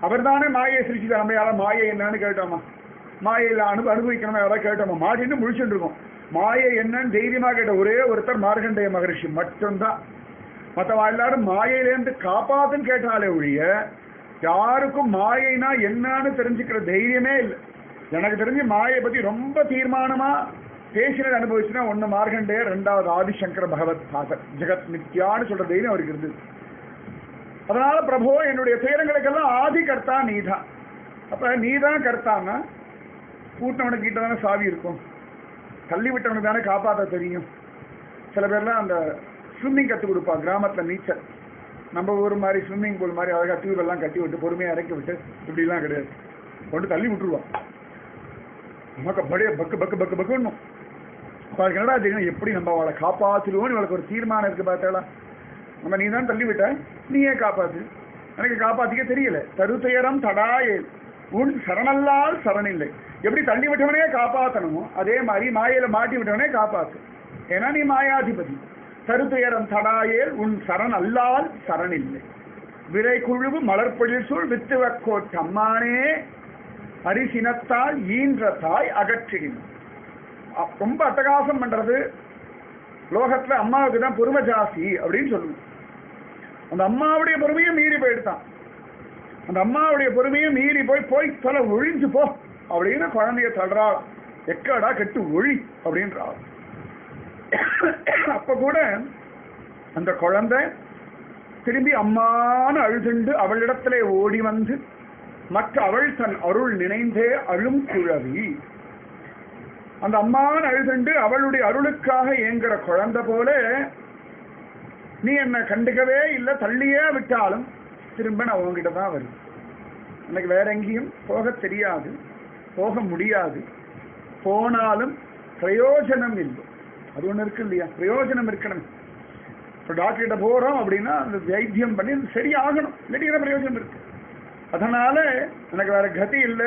அவர் தானே மாயை சிரிச்சு நம்ம யாரும் மாயை என்னன்னு கேட்டோமா மாயையில் அனு அனுபவிக்கணுமா யாராவது கேட்டோமா மாட்டின்னு முழிச்சுட்டு இருக்கோம் மாயை என்னன்னு தைரியமா கேட்ட ஒரே ஒருத்தர் மார்கண்டேய மகரிஷி மட்டும்தான் மற்றவா எல்லாரும் மாயையிலேருந்து காப்பாத்துன்னு கேட்டாலே ஒழிய யாருக்கும் மாயைனா என்னன்னு தெரிஞ்சுக்கிற தைரியமே இல்லை எனக்கு தெரிஞ்சு மாயை பத்தி ரொம்ப தீர்மானமா பேசினது அனுபவிச்சுன்னா ஒண்ணு மார்கண்டேயர் ரெண்டாவது ஆதிசங்கர பகவத் பாதர் ஜெகத் நித்யான்னு சொல்ற தைரியம் அவருக்கு இருந்தது அதனால பிரபு என்னுடைய துயரங்களுக்கெல்லாம் ஆதி கர்த்தா நீதான் அப்ப நீதான் கர்த்தான்னா கூட்டவனுக்கு கிட்ட தானே சாவி இருக்கும் தள்ளி விட்டவனுக்கு தானே காப்பாற்ற தெரியும் சில பேர்லாம் அந்த ஸ்விம்மிங் கற்றுக் கொடுப்பா கிராமத்துல நீச்சல் நம்ம ஊர் மாதிரி ஸ்விம்மிங் பூல் மாதிரி அழகா டியூப் எல்லாம் கட்டி விட்டு பொறுமையா இறக்கி விட்டு இப்படிலாம் கிடையாது கொண்டு தள்ளி விட்டுருவான் நமக்கு அப்படியே பக்கு பக்கு பக்கு பக்குன்னும் அப்ப அதுக்கு என்னடா தெரியும் எப்படி நம்ம அவளை காப்பாத்திடுவோம்னு இவளுக்கு ஒரு தீர்மானம் இருக்கு பார்த்தாளா நம்ம நீ தான் தள்ளி விட்ட நீயே காப்பாத்து எனக்கு காப்பாத்திக்க தெரியல தருத்துயரம் தடாயே உன் சரணல்லால் சரணில்லை எப்படி தள்ளி விட்டவனே காப்பாத்தணுமோ அதே மாதிரி மாயையில மாட்டி விட்டவனே காப்பாத்து ஏன்னா நீ மாயாதிபதி தருத்துயரம் தடாயேல் உன் சரண் அல்லால் சரணில்லை விரை குழுவு மலர்பொழில் சூழ் வித்துவக்கோட் அம்மானே அரிசினத்தால் ஈன்ற தாய் அகற்றிடும் அ- ரொம்ப அட்டகாசம் பண்றது லோகத்துல அம்மாவுக்கு தான் பொறுமை ஜாஸ்தி அப்படின்னு சொல்லுவோம் அந்த அம்மாவுடைய பொறுமையும் மீறி போயிடுதான் அந்த அம்மாவுடைய பொறுமையும் மீறி போய் போய் தொலை ஒழிஞ்சு போ அப்படின்னு குழந்தைய தள்ளுறா எக்கடா கெட்டு ஒழி அப்படின்றா அப்ப கூட அந்த குழந்தை திரும்பி அம்மான்னு அழுதுண்டு அவளிடத்திலே ஓடி வந்து மற்ற அவள் தன் அருள் நினைந்தே அழும் குழவி அந்த அம்மான்னு அழுதுண்டு அவளுடைய அருளுக்காக ஏங்குற குழந்தை போல நீ என்ன கண்டுக்கவே இல்லை தள்ளியே விட்டாலும் திரும்ப நான் உங்ககிட்ட தான் வருவேன் எனக்கு வேற எங்கேயும் போக தெரியாது போக முடியாது போனாலும் பிரயோஜனம் இல்லை அது ஒண்ணு இருக்கு இல்லையா பிரயோஜனம் இருக்கணும் இப்போ டாக்டர்கிட்ட போறோம் அப்படின்னா அந்த வைத்தியம் பண்ணி அது சரியாகணும் இல்லாட்டி என்ன பிரயோஜனம் இருக்கு அதனால எனக்கு வேற கதி இல்லை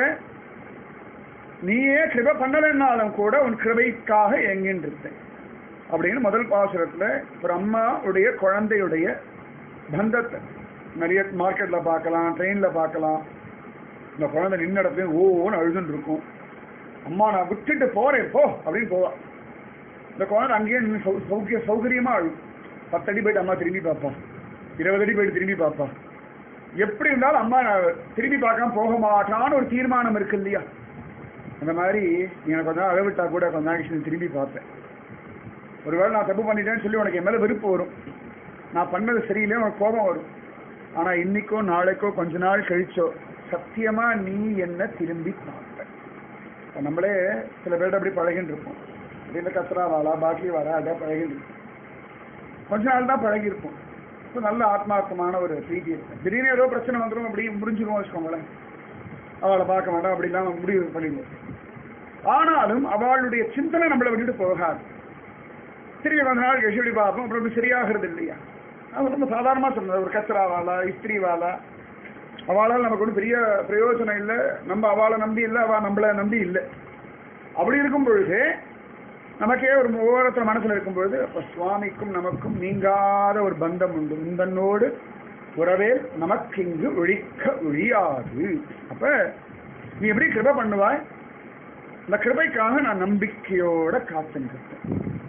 நீயே கிருப பண்ணலைன்னாலும் கூட உன் கிருபைக்காக எங்கின்னு இருந்தேன் அப்படின்னு முதல் பாசுரத்துல ஒரு அம்மாவுடைய குழந்தையுடைய பந்தத்தை நிறைய மார்க்கெட்ல பார்க்கலாம் ட்ரெயின்ல பார்க்கலாம் இந்த குழந்தை நின்ன இடத்துல ஓன்னு அழுதுன்னு இருக்கும் அம்மா நான் விட்டுட்டு போறேன் போ அப்படின்னு போவா இந்த குழந்தை அங்கேயே நின்னு சௌ சௌக்கிய சௌகரியமா அழும் பத்தடி போயிட்டு அம்மா திரும்பி பார்ப்பா இருபது அடி போயிட்டு திரும்பி பார்ப்பா எப்படி இருந்தாலும் அம்மா நான் திரும்பி பார்க்காம போக மாட்டான்னு ஒரு தீர்மானம் இருக்கு இல்லையா அந்த மாதிரி நீ எனக்கு கொஞ்ச நாள் அழவிட்டா கூட கொஞ்ச நாளைக்கு நீ திரும்பி பார்ப்பேன் ஒருவேளை நான் தப்பு பண்ணிட்டேன்னு சொல்லி உனக்கு என் மேல வெறுப்பு வரும் நான் பண்ணது சரியில்லை உனக்கு கோபம் வரும் ஆனா இன்னைக்கோ நாளைக்கோ கொஞ்ச நாள் கழிச்சோ சத்தியமா நீ என்ன திரும்பி பார்ப்ப இப்ப நம்மளே சில பேர்ட்ட அப்படி பழகின்னு இருப்போம் அப்படின்னு கத்துறா வாழா பாக்கி வாடா அதான் பழகின்னு இருப்போம் கொஞ்ச நாள் தான் பழகிருப்போம் இப்போ நல்ல ஆத்மார்த்தமான ஒரு பிரீதி இருக்கும் திடீர்னு ஏதோ பிரச்சனை வந்துடும் அப்படி முடிஞ்சிருவோம் வச்சுக்கோங்களேன் அவளை பார்க்க வேண்டாம் அப்படிலாம் முடிவு பண்ணிடுவோம் ஆனாலும் அவளுடைய சிந்தனை நம்மளை விட்டுட்டு போகாது திரும்பி கொஞ்ச நாள் கழிச்சு இப்படி பார்ப்போம் அப்புறம் இப்படி சரியாகிறது இல்லையா அது ரொம்ப சாதாரணமாக சொன்னது ஒரு கச்சரா வாழா இஸ்திரி வாழா அவளால் நமக்கு ஒன்றும் பெரிய பிரயோஜனம் இல்லை நம்ம அவளை நம்பி இல்லை அவள் நம்மளை நம்பி இல்லை அப்படி இருக்கும் பொழுது நமக்கே ஒரு ஓரத்தில் மனசுல இருக்கும் பொழுது அப்ப சுவாமிக்கும் நமக்கும் நீங்காத ஒரு பந்தம் உண்டு முந்தன்னோடு உறவே நமக்கு இங்கு ஒழிக்க ஒழியாது அப்ப நீ எப்படி கிருபை பண்ணுவாய் அந்த கிருபைக்காக நான் நம்பிக்கையோட காத்து நிற்பேன்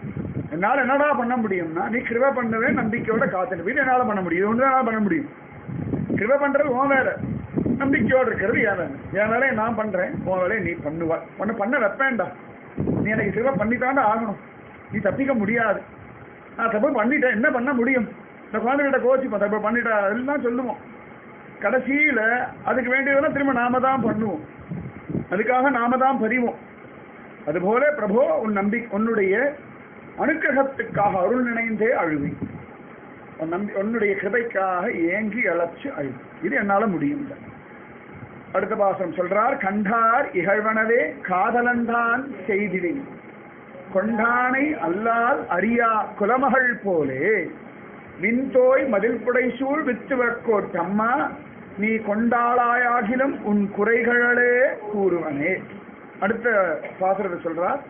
என்னால என்னடா பண்ண முடியும்னா நீ கிருபை பண்ணுவேன் நம்பிக்கையோட காத்து நிற்பேன் என்னால பண்ண முடியும் இது ஒன்று என்னால பண்ண முடியும் கிருபை பண்றது உன் வேலை நம்பிக்கையோட இருக்கிறது என் வேலை என் வேலையை நான் பண்றேன் உன் வேலையை நீ பண்ணுவாய் உன்னை பண்ண வைப்பேன்டா நீ எனக்கு கிருபை பண்ணித்தாண்டா ஆகணும் நீ தப்பிக்க முடியாது நான் தப்பு பண்ணிட்டேன் என்ன பண்ண முடியும் இந்த குழந்தைகிட்ட கோச்சிப்போம் தப்பு பண்ணிட்டா எல்லாம் சொல்லுவோம் கடைசியில அதுக்கு வேண்டியதெல்லாம் திரும்ப நாம தான் பண்ணுவோம் அதுக்காக நாம தான் பறிவோம் அதுபோல பிரபோ உன் நம்பி உன்னுடைய அனுக்கிரகத்துக்காக அருள் நினைந்தே அழுவி உன் நம்பி உன்னுடைய கிருபைக்காக ஏங்கி அழைச்சு அழுவி இது என்னால முடியும் அடுத்த பாசம் சொல்றார் கண்டார் இகழ்வனவே காதலந்தான் செய்திடின் கொண்டானை அல்லால் அறியா குலமகள் போலே விண்தோய் மதில் புடைசூழ் வித்துவக்கோட்டம்மா நீ கொண்டாளாயாகிலும் உன் குறைகளே கூறுவனே அடுத்த பாசுரத்தை சொல்றார்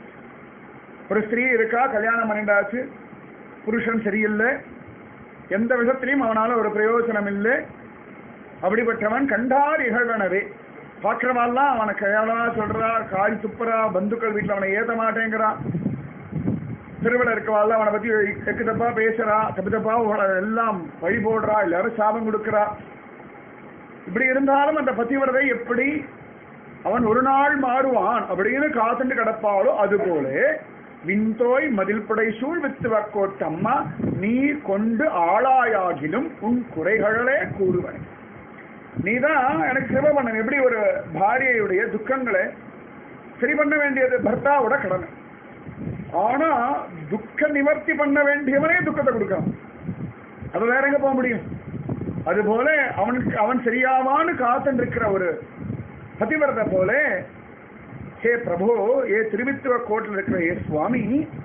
ஒரு ஸ்திரீ இருக்கா கல்யாணம் பண்ணிட்டாச்சு புருஷன் சரியில்லை எந்த விதத்திலையும் அவனால ஒரு பிரயோஜனம் இல்லை அப்படிப்பட்டவன் கண்டார் இகழ்வனவே பார்க்கிறவாள்லாம் அவனை கேவலமா சொல்றா காரி துப்புறா பந்துக்கள் வீட்டுல அவனை ஏத்த மாட்டேங்கிறான் திருவிழா இருக்கவாள் அவனை பத்தி எக்கு தப்பா பேசுறா தப்பு தப்பா உ- எல்லாம் வழி போடுறா எல்லாரும் சாபம் கொடுக்கிறா இப்படி இருந்தாலும் அந்த பத்திவிரதை எப்படி அவன் ஒரு நாள் மாறுவான் அப்படின்னு காத்துண்டு கிடப்பாளோ அதுபோல விண்தோய் மதில் புடை சூழ் வித்து வக்கோட்டம்மா நீ கொண்டு ஆளாயாகிலும் உன் குறைகளே கூறுவன் நீதான் எனக்கு சிவ பண்ணணும் எப்படி ஒரு பாரியையுடைய துக்கங்களை சரி பண்ண வேண்டியது பர்த்தாவோட கடமை ஆனா துக்க நிவர்த்தி பண்ண வேண்டியவனே துக்கத்தை கொடுக்கான் அது வேற எங்க போக முடியும் அதுபோல அவனுக்கு அவன் சரியாவான்னு காத்துட்டு இருக்கிற ஒரு பதிவிரத போல ஹே பிரபு ஏ திருவித்துவ கோட்டில் இருக்கிற ஏ சுவாமி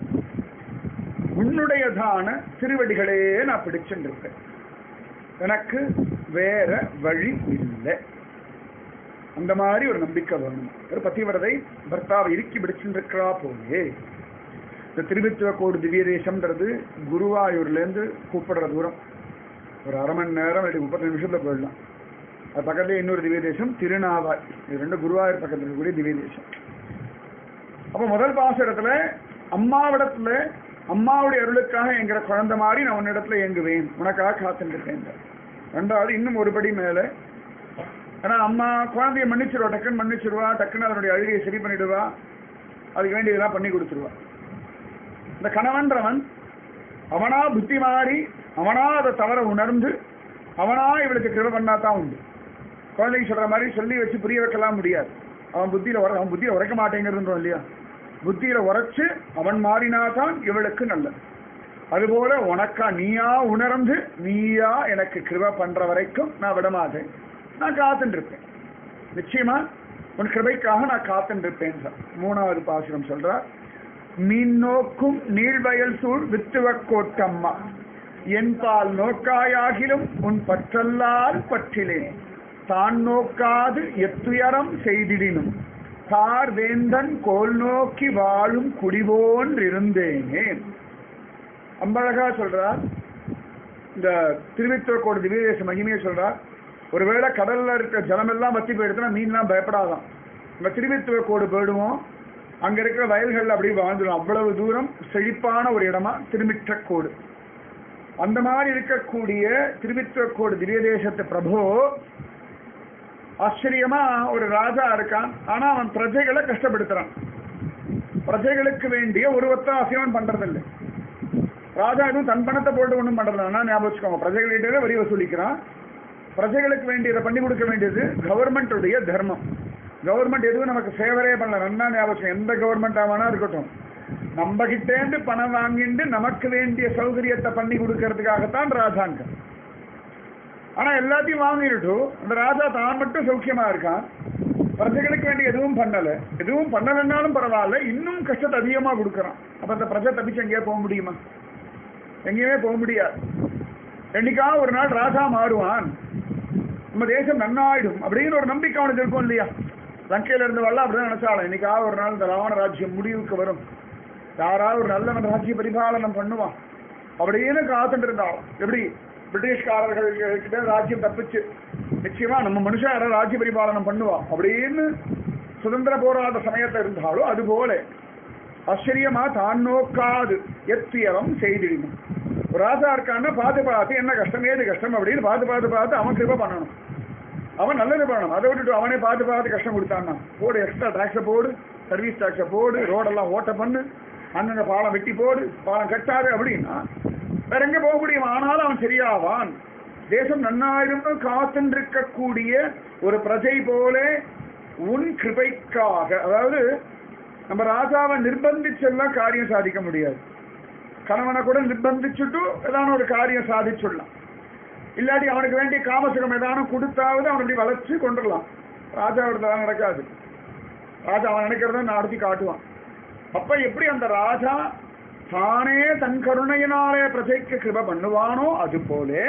உன்னுடையதான திருவடிகளே நான் பிடிச்சுட்டு இருக்கேன் எனக்கு வேற வழி இல்லை அந்த மாதிரி ஒரு நம்பிக்கை வேணும் ஒரு பத்திவிரதை பர்த்தாவை இறுக்கி பிடிச்சுட்டு இருக்கிறா போலே இந்த திருவித்துவ கோடு திவ்ய தேசம்ன்றது குருவாயூர்ல இருந்து கூப்பிடுற தூரம் ஒரு அரை மணி நேரம் இல்லாட்டி முப்பது நிமிஷத்துல போயிடலாம் அது பக்கத்துல இன்னொரு திவ்ய தேசம் திருநாவாய் இது ரெண்டு குருவாயூர் பக்கத்துல இருக்கக்கூடிய திவ்ய தேசம் அப்ப முதல் பாசுரத்துல அம்மாவிடத்துல அம்மாவுடைய அருளுக்காக என்கிற குழந்தை மாதிரி நான் உன்னிடத்துல இயங்குவேன் உனக்காக காத்துருக்கேன் ரெண்டாவது இன்னும் ஒரு படி மேல ஏன்னா அம்மா குழந்தைய மன்னிச்சிருவா டக்குன்னு மன்னிச்சிருவா டக்குன்னு அதனுடைய அழுகையை சரி பண்ணிடுவா அதுக்கு வேண்டியதெல்லாம் பண்ணி கொடுத்துருவா இந்த கணவன்றவன் அவனா புத்தி மாறி அவனா அதை தவற உணர்ந்து அவனா இவளுக்கு கிருப பண்ணா தான் உண்டு குழந்தைக்கு சொல்ற மாதிரி சொல்லி வச்சு புரிய வைக்கலாம் முடியாது அவன் புத்தியில உர அவன் புத்தியில உரைக்க மாட்டேங்கிறதுன்றோம் இல்லையா புத்தியில உரைச்சு அவன் மாறினா தான் இவளுக்கு நல்லது அதுபோல உனக்கா நீயா உணர்ந்து நீயா எனக்கு கிருப பண்ற வரைக்கும் நான் விடமாட்டேன் நான் காத்துட்டு இருப்பேன் நிச்சயமா உன் கிருபைக்காக நான் காத்துட்டு இருப்பேன் சார் மூணாவது பாசுரம் சொல்றார் மீன் நோக்கும் நீள்வயல் சூழ் வித்துவ கோட்டம்மா என் பால் நோக்காயாகிலும் உன் பற்றல்லால் பற்றிலேன் தான் நோக்காது எத்துயரம் செய்திடினும் தார் வேந்தன் கோல் நோக்கி வாழும் குடிபோன் இருந்தேனே அம்பழகா சொல்றார் இந்த திருவித்துவக்கோடு திவ்யதேச மகிமையை சொல்றார் ஒருவேளை கடல்ல இருக்க ஜலமெல்லாம் வத்தி போயிடுச்சுன்னா மீன்லாம் பயப்படாதான் நம்ம திருவித்துவக்கோடு போயிடுவோம் அங்க இருக்கிற வயல்கள் அப்படியே வாழ்ந்துடும் அவ்வளவு தூரம் செழிப்பான ஒரு இடமா திருமிற்றக்கோடு அந்த மாதிரி இருக்கக்கூடிய திருவித்துவக்கோடு திவ்யதேசத்து பிரபு ஆச்சரியமா ஒரு ராஜா இருக்கான் ஆனா அவன் பிரஜைகளை கஷ்டப்படுத்துறான் பிரஜைகளுக்கு வேண்டிய ஒரு ஒத்தாசையும் பண்றதில்லை ராஜா எதுவும் தன் பணத்தை போட்டு ஒன்றும் பண்றதில்லை ஆனா ஞாபகம் வச்சுக்கோங்க பிரஜைகள்கிட்ட வரி வசூலிக்கிறான் பிரஜைகளுக்கு வேண்டியதை பண்ணி கொடுக்க வேண்டியது கவர்மெண்ட்டுடைய தர்மம் கவர்மெண்ட் எதுவும் நமக்கு ஃபேவரே பண்ணல நன்னா ஞாபகம் வச்சுக்கோங்க. எந்த கவர்மெண்ட் ஆவானா இருக்கட்டும் நம்ம கிட்டேந்து பணம் வாங்கிட்டு நமக்கு வேண்டிய சௌகரியத்தை பண்ணி கொடுக்கறதுக்காகத்தான் ராஜாங்கம் ஆனா எல்லாத்தையும் வாங்கிட்டு அந்த ராஜா தான் மட்டும் சௌக்கியமா இருக்கான் பிரஜைகளுக்கு வேண்டிய எதுவும் பண்ணல எதுவும் பண்ணலைன்னாலும் பரவாயில்ல இன்னும் கஷ்டத்தை அதிகமா கொடுக்கறான் அப்ப அந்த பிரஜை தப்பிச்சு எங்கேயே போக முடியுமா எங்கேயுமே போக முடியாது என்னைக்கா ஒரு நாள் ராஜா மாறுவான் நம்ம தேசம் நன்னாயிடும் அப்படின்னு ஒரு நம்பிக்கை அவனுக்கு இருக்கும் இல்லையா லங்கையில இருந்தவெல்லாம் அப்படிதான் நினைச்சாலும் இன்னைக்கா ஒரு நாள் இந்த ராவண ராஜ்யம் முடிவுக்கு வரும் யாராவது ஒரு நல்லவன் ராஜ்ய பரிபாலனம் பண்ணுவான் அப்படின்னு காத்துட்டு இருந்தாலும் எப்படி பிரிட்டிஷ்காரர்கள் கிட்ட ராஜ்யம் தப்பிச்சு நிச்சயமா நம்ம மனுஷன் யாராவது ராஜ்ய பரிபாலனம் பண்ணுவான் அப்படின்னு சுதந்திர போராட்ட சமயத்துல இருந்தாலும் அது போல ஆச்சரியமா தான் நோக்காது எத்தியவம் செய்திடணும் ஒரு ராஜா இருக்கான்னா பார்த்து பார்த்து என்ன கஷ்டம் ஏது கஷ்டம் அப்படின்னு பார்த்து பார்த்து பார்த்து அவன் கிருப பண்ணணும் அவன் நல்லது பண்ணணும் அதை விட்டுட்டு அவனே பார்த்து பார்த்து கஷ்டம் கொடுத்தான்னா போடு எக்ஸ்ட்ரா டாக்ஸை போடு சர்வீஸ் டாக்ஸை போடு ரோடெல்லாம் ஓட்ட பண்ணு அங்கங்க பாலம் வெட்டி போடு பாலம் கட்டாது அப்படின்னா வேற எங்க போக முடியும் ஆனாலும் அவன் சரியாவான் தேசம் நன்னாயிருந்து காத்துருக்கக்கூடிய ஒரு பிரஜை போல உன் கிருபைக்காக அதாவது நம்ம ராஜாவை நிர்பந்திச்செல்லாம் காரியம் சாதிக்க முடியாது கணவனை கூட நிர்பந்திச்சுட்டு ஏதான ஒரு காரியம் சாதிச்சுடலாம் இல்லாட்டி அவனுக்கு வேண்டிய காமசுகம் ஏதானும் கொடுத்தாவது அவன் இப்படி வளர்ச்சி கொண்டுடலாம் ராஜாவோட நடக்காது ராஜா அவன் நினைக்கிறத நடத்தி காட்டுவான் அப்ப எப்படி அந்த ராஜா தானே தன் கருணையினாலே பிரஜைக்கு கிருப பண்ணுவானோ அது போலே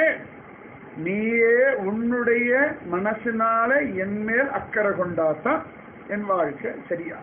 நீயே உன்னுடைய மனசினால என் மேல் அக்கறை கொண்டாதான் என் வாழ்க்கை சரியா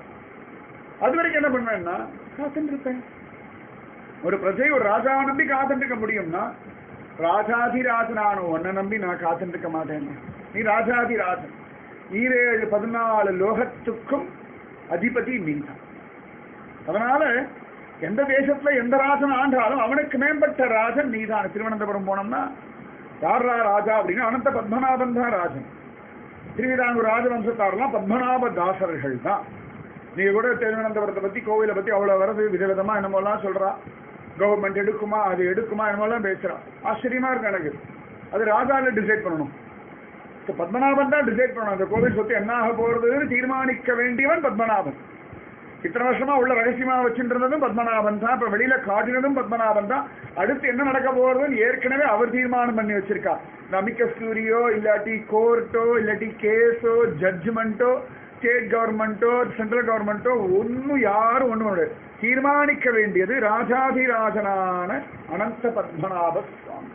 அது வரைக்கும் என்ன பண்ணுவேன்னா காத்துட்டு இருப்பேன் ஒரு பிரஜை ஒரு ராஜாவை நம்பி காத்துட்டு இருக்க முடியும்னா ராஜாதிராஜனான உன்னை நம்பி நான் காத்துட்டு இருக்க மாட்டேன் நீ ராஜாதிராஜன் ஈரேழு பதினாலு லோகத்துக்கும் அதிபதி நீதான் அதனால எந்த தேசத்துல எந்த ராஜன் ஆண்டாலும் அவனுக்கு மேம்பட்ட ராஜன் நீதான் திருவனந்தபுரம் போனோம்னா யாரா ராஜா அப்படின்னா அனந்த பத்மநாபன் தான் ராஜன் திருவிதாங்கூர் ராஜவம்சத்தாரெல்லாம் பத்மநாப தாசர்கள் தான் நீங்க கூட திருவனந்தபுரத்தை பத்தி கோவிலை பத்தி அவ்வளவு வரது விதவிதமா என்னமோலாம் சொல்றா கவர்மெண்ட் எடுக்குமா அது எடுக்குமா என்னமோலாம் பேசுறா ஆச்சரியமா இருக்கு எனக்கு அது ராஜால டிசைட் பண்ணணும் இப்ப பத்மநாபன் தான் டிசைட் பண்ணணும் அந்த கோவில் சொத்து என்ன ஆக போறதுன்னு தீர்மானிக்க வேண்டியவன் பத்மநாபன் இத்தனை வருஷமா உள்ள ரகசியமா வச்சுட்டு இருந்ததும் பத்மநாபன் தான் இப்ப வெளியில காட்டினதும் பத்மநாபன் தான் அடுத்து என்ன நடக்க போறதுன்னு ஏற்கனவே அவர் தீர்மானம் பண்ணி வச்சிருக்கா நமிக்க ஸ்டூரியோ இல்லாட்டி கோர்ட்டோ இல்லாட்டி கேஸோ ஜட்ஜ்மெண்ட்டோ ஸ்டேட் கவர்மெண்ட்டோ சென்ட்ரல் கவர்மெண்ட்டோ ஒன்னும் யாரும் ஒன்றும் தீர்மானிக்க வேண்டியது ராஜாதிராஜனான அனந்த பத்மநாப சுவாமி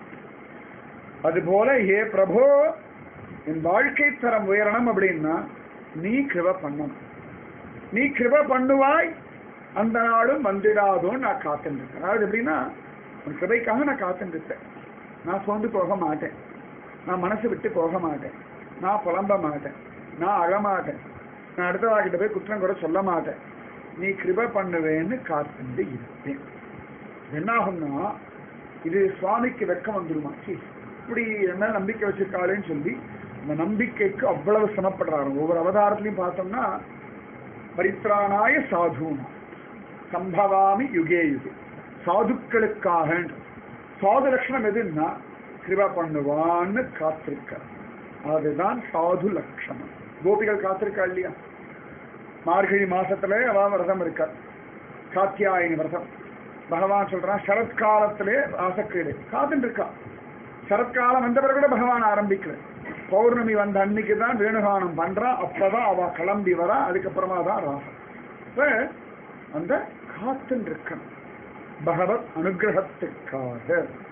அதுபோல ஏ பிரபோ என் வாழ்க்கை தரம் உயரணும் அப்படின்னா நீ கிருப பண்ணணும் நீ கிருப பண்ணுவாய் அந்த நாளும் வந்துடாதோன்னு நான் காத்துருக்கேன் அதாவது எப்படின்னா உன் கிருபைக்காக நான் காத்துருக்கேன் நான் சோர்ந்து போக மாட்டேன் நான் மனசு விட்டு போக மாட்டேன் நான் புலம்ப மாட்டேன் நான் அழமாட்டேன் நான் அடுத்தவாகிட்ட போய் குற்றம் கூட சொல்ல மாட்டேன் நீ கிருப பண்ணுவேன்னு காத்துட்டு இருப்பேன் என்னாகும்னா இது சுவாமிக்கு வெக்கம் வந்துருமா சீ இப்படி என்ன நம்பிக்கை வச்சிருக்காளேன்னு சொல்லி அந்த நம்பிக்கைக்கு அவ்வளவு சிரமப்படுறாரு ஒவ்வொரு அவதாரத்திலையும் பார்த்தோம்னா பரித்ராணாய சாதுனா சம்பவாமி யுகே யுகே சாதுக்களுக்காக சாது லட்சணம் எதுன்னா கிருபா பண்ணுவான்னு காத்திருக்க அதுதான் சாது லட்சணம் கோபிகள் காத்திருக்கா இல்லையா மார்கழி மாசத்துல அவ விரதம் இருக்கா காத்தியாயினி விரதம் பகவான் சொல்றான் சரத்காலத்திலே ஆசக்கிரீடை காத்துட்டு இருக்கா சரத்காலம் வந்த பிறகு கூட பகவான் ஆரம்பிக்கல பௌர்ணமி வந்த அன்னைக்கு தான் வேணுகானம் பண்றா அப்பதான் அவ கிளம்பி வரா அதுக்கப்புறமா தான் ராசம் இப்ப அந்த காத்துன்னு இருக்கணும் பகவத் அனுகிரகத்துக்காக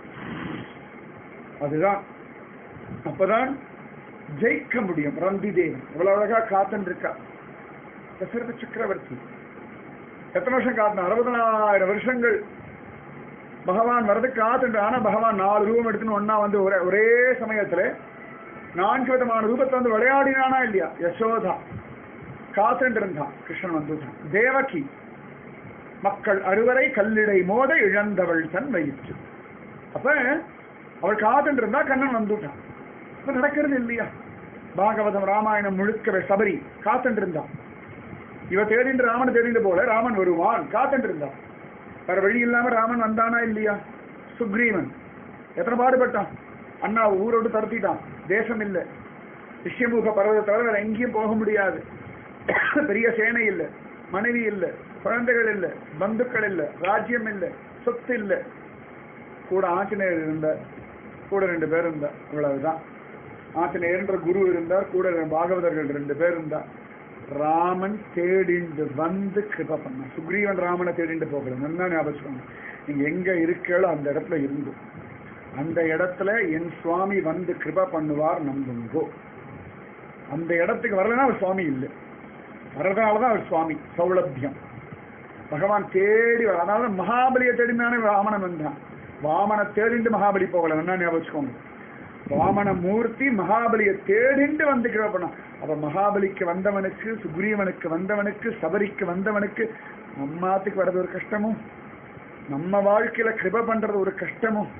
அதுதான் அப்பதான் ஜெயிக்க முடியும் ரந்தி தேவன் இவ்வளவு அழகா காத்துன்னு இருக்கா தசரத சக்கரவர்த்தி எத்தனை வருஷம் காத்தினா அறுபதனாயிரம் வருஷங்கள் பகவான் வரதுக்கு காத்துட்டு ஆனா பகவான் நாலு ரூபம் எடுத்துன்னு ஒன்னா வந்து ஒரே ஒரே சமயத்துல நான்கு விதமான ரூபத்தை வந்து விளையாடினானா இல்லையா யசோதா காத்துட்டு இருந்தான் கிருஷ்ணன் வந்துட்டான் தேவகி மக்கள் அறுவரை கல்லிடை மோத இழந்தவள் தன் வயிற்று அப்ப அவள் காத்துட்டு இருந்தா கண்ணன் வந்துட்டான் இப்ப நடக்கிறது இல்லையா பாகவதம் ராமாயணம் முழுக்கவே சபரி காத்துட்டு இருந்தான் இவ தேடிண்டு ராமன் தேடிண்டு போல ராமன் வருவான் காத்துட்டு இருந்தான் வேற வழி இல்லாம ராமன் வந்தானா இல்லையா சுக்ரீவன் எத்தனை பாடுபட்டான் அண்ணா ஊரோடு தரத்திட்டான் தேசம் இல்லை ரிஷ்யமுக பர்வத்தை தவிர வேற எங்கேயும் போக முடியாது பெரிய சேனை இல்லை மனைவி இல்லை குழந்தைகள் இல்லை பந்துக்கள் இல்லை ராஜ்யம் இல்லை சொத்து இல்லை கூட ஆஞ்சநேயர் இருந்தார் கூட ரெண்டு பேர் இருந்தார் இவ்வளவுதான் ஆஞ்சநேயர்ன்ற குரு இருந்தார் கூட ரெண்டு பாகவதர்கள் ரெண்டு பேர் இருந்தார் ராமன் தேடிண்டு வந்து கிருப பண்ணான் சுக்ரீவன் ராமனை தேடிண்டு போகல நல்லா ஞாபகம் நீங்க எங்க இருக்கீங்களோ அந்த இடத்துல இருந்து அந்த இடத்துல என் சுவாமி வந்து கிருப பண்ணுவார் நம்புங்கோ அந்த இடத்துக்கு வரலன்னா அவர் சுவாமி இல்லை வர்றதுனாலதான் அவர் சுவாமி சௌலபியம் பகவான் தேடி வர அதனால மகாபலியை தேடினானே வாமனம் வந்தான் வாமனை தேடிண்டு மகாபலி போகல என்ன ஞாபகம் வச்சுக்கோங்க வாமன மூர்த்தி மகாபலியை தேடிண்டு வந்து கிருப பண்ணான் அப்ப மகாபலிக்கு வந்தவனுக்கு சுக்ரீவனுக்கு வந்தவனுக்கு சபரிக்கு வந்தவனுக்கு நம்மாத்துக்கு வர்றது ஒரு கஷ்டமும் நம்ம வாழ்க்கையில கிருப பண்றது ஒரு கஷ்டமும்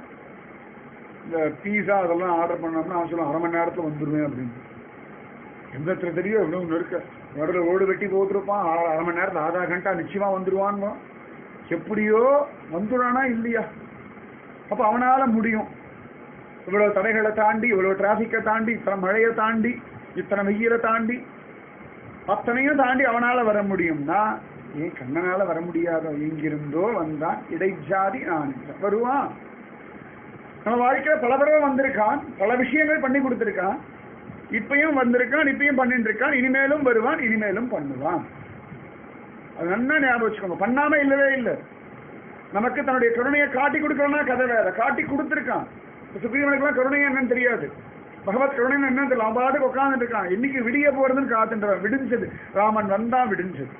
இந்த பீஸா அதெல்லாம் ஆர்டர் பண்ணோம்னா அவன் சொல்லுவான் அரை மணி நேரத்துல வந்துருவேன் அப்படின்னு எந்த இடத்துல தெரியும் இவ்வளவு நெருக்க நடுவில் ஓடு வெட்டி போட்டிருப்பான் அரை அரை மணி நேரத்துல ஆதா கண்டா நிச்சயமா வந்துருவான்னு எப்படியோ வந்துடானா இல்லையா அப்ப அவனால முடியும் இவ்வளவு தடைகளை தாண்டி இவ்வளவு டிராபிக்கை தாண்டி இத்தனை மழையை தாண்டி இத்தனை வெயிலை தாண்டி அத்தனையும் தாண்டி அவனால வர முடியும்னா ஏன் கண்ணனால வர முடியாதோ எங்கிருந்தோ வந்தான் இடைஜாதி நான் வருவான் நம்ம வாழ்க்கையில பல தடவை வந்திருக்கான் பல விஷயங்கள் பண்ணி கொடுத்திருக்கான் இப்பயும் வந்திருக்கான் இப்பயும் பண்ணிட்டு இருக்கான் இனிமேலும் வருவான் இனிமேலும் பண்ணுவான் அது நல்லா ஞாபகம் வச்சுக்கோங்க பண்ணாம இல்லவே இல்லை நமக்கு தன்னுடைய கருணையை காட்டி கொடுக்கறனா கதை வேற காட்டி கொடுத்திருக்கான் சுக்ரீவனுக்குலாம் கருணை என்னன்னு தெரியாது பகவத் கருணை என்னன்னு தெரியல அவன் பாட்டுக்கு உட்கார்ந்துட்டு இருக்கான் இன்னைக்கு விடிய போறதுன்னு காத்துன்றவன் விடிஞ்சது ராமன் வந்தா விடிஞ்சது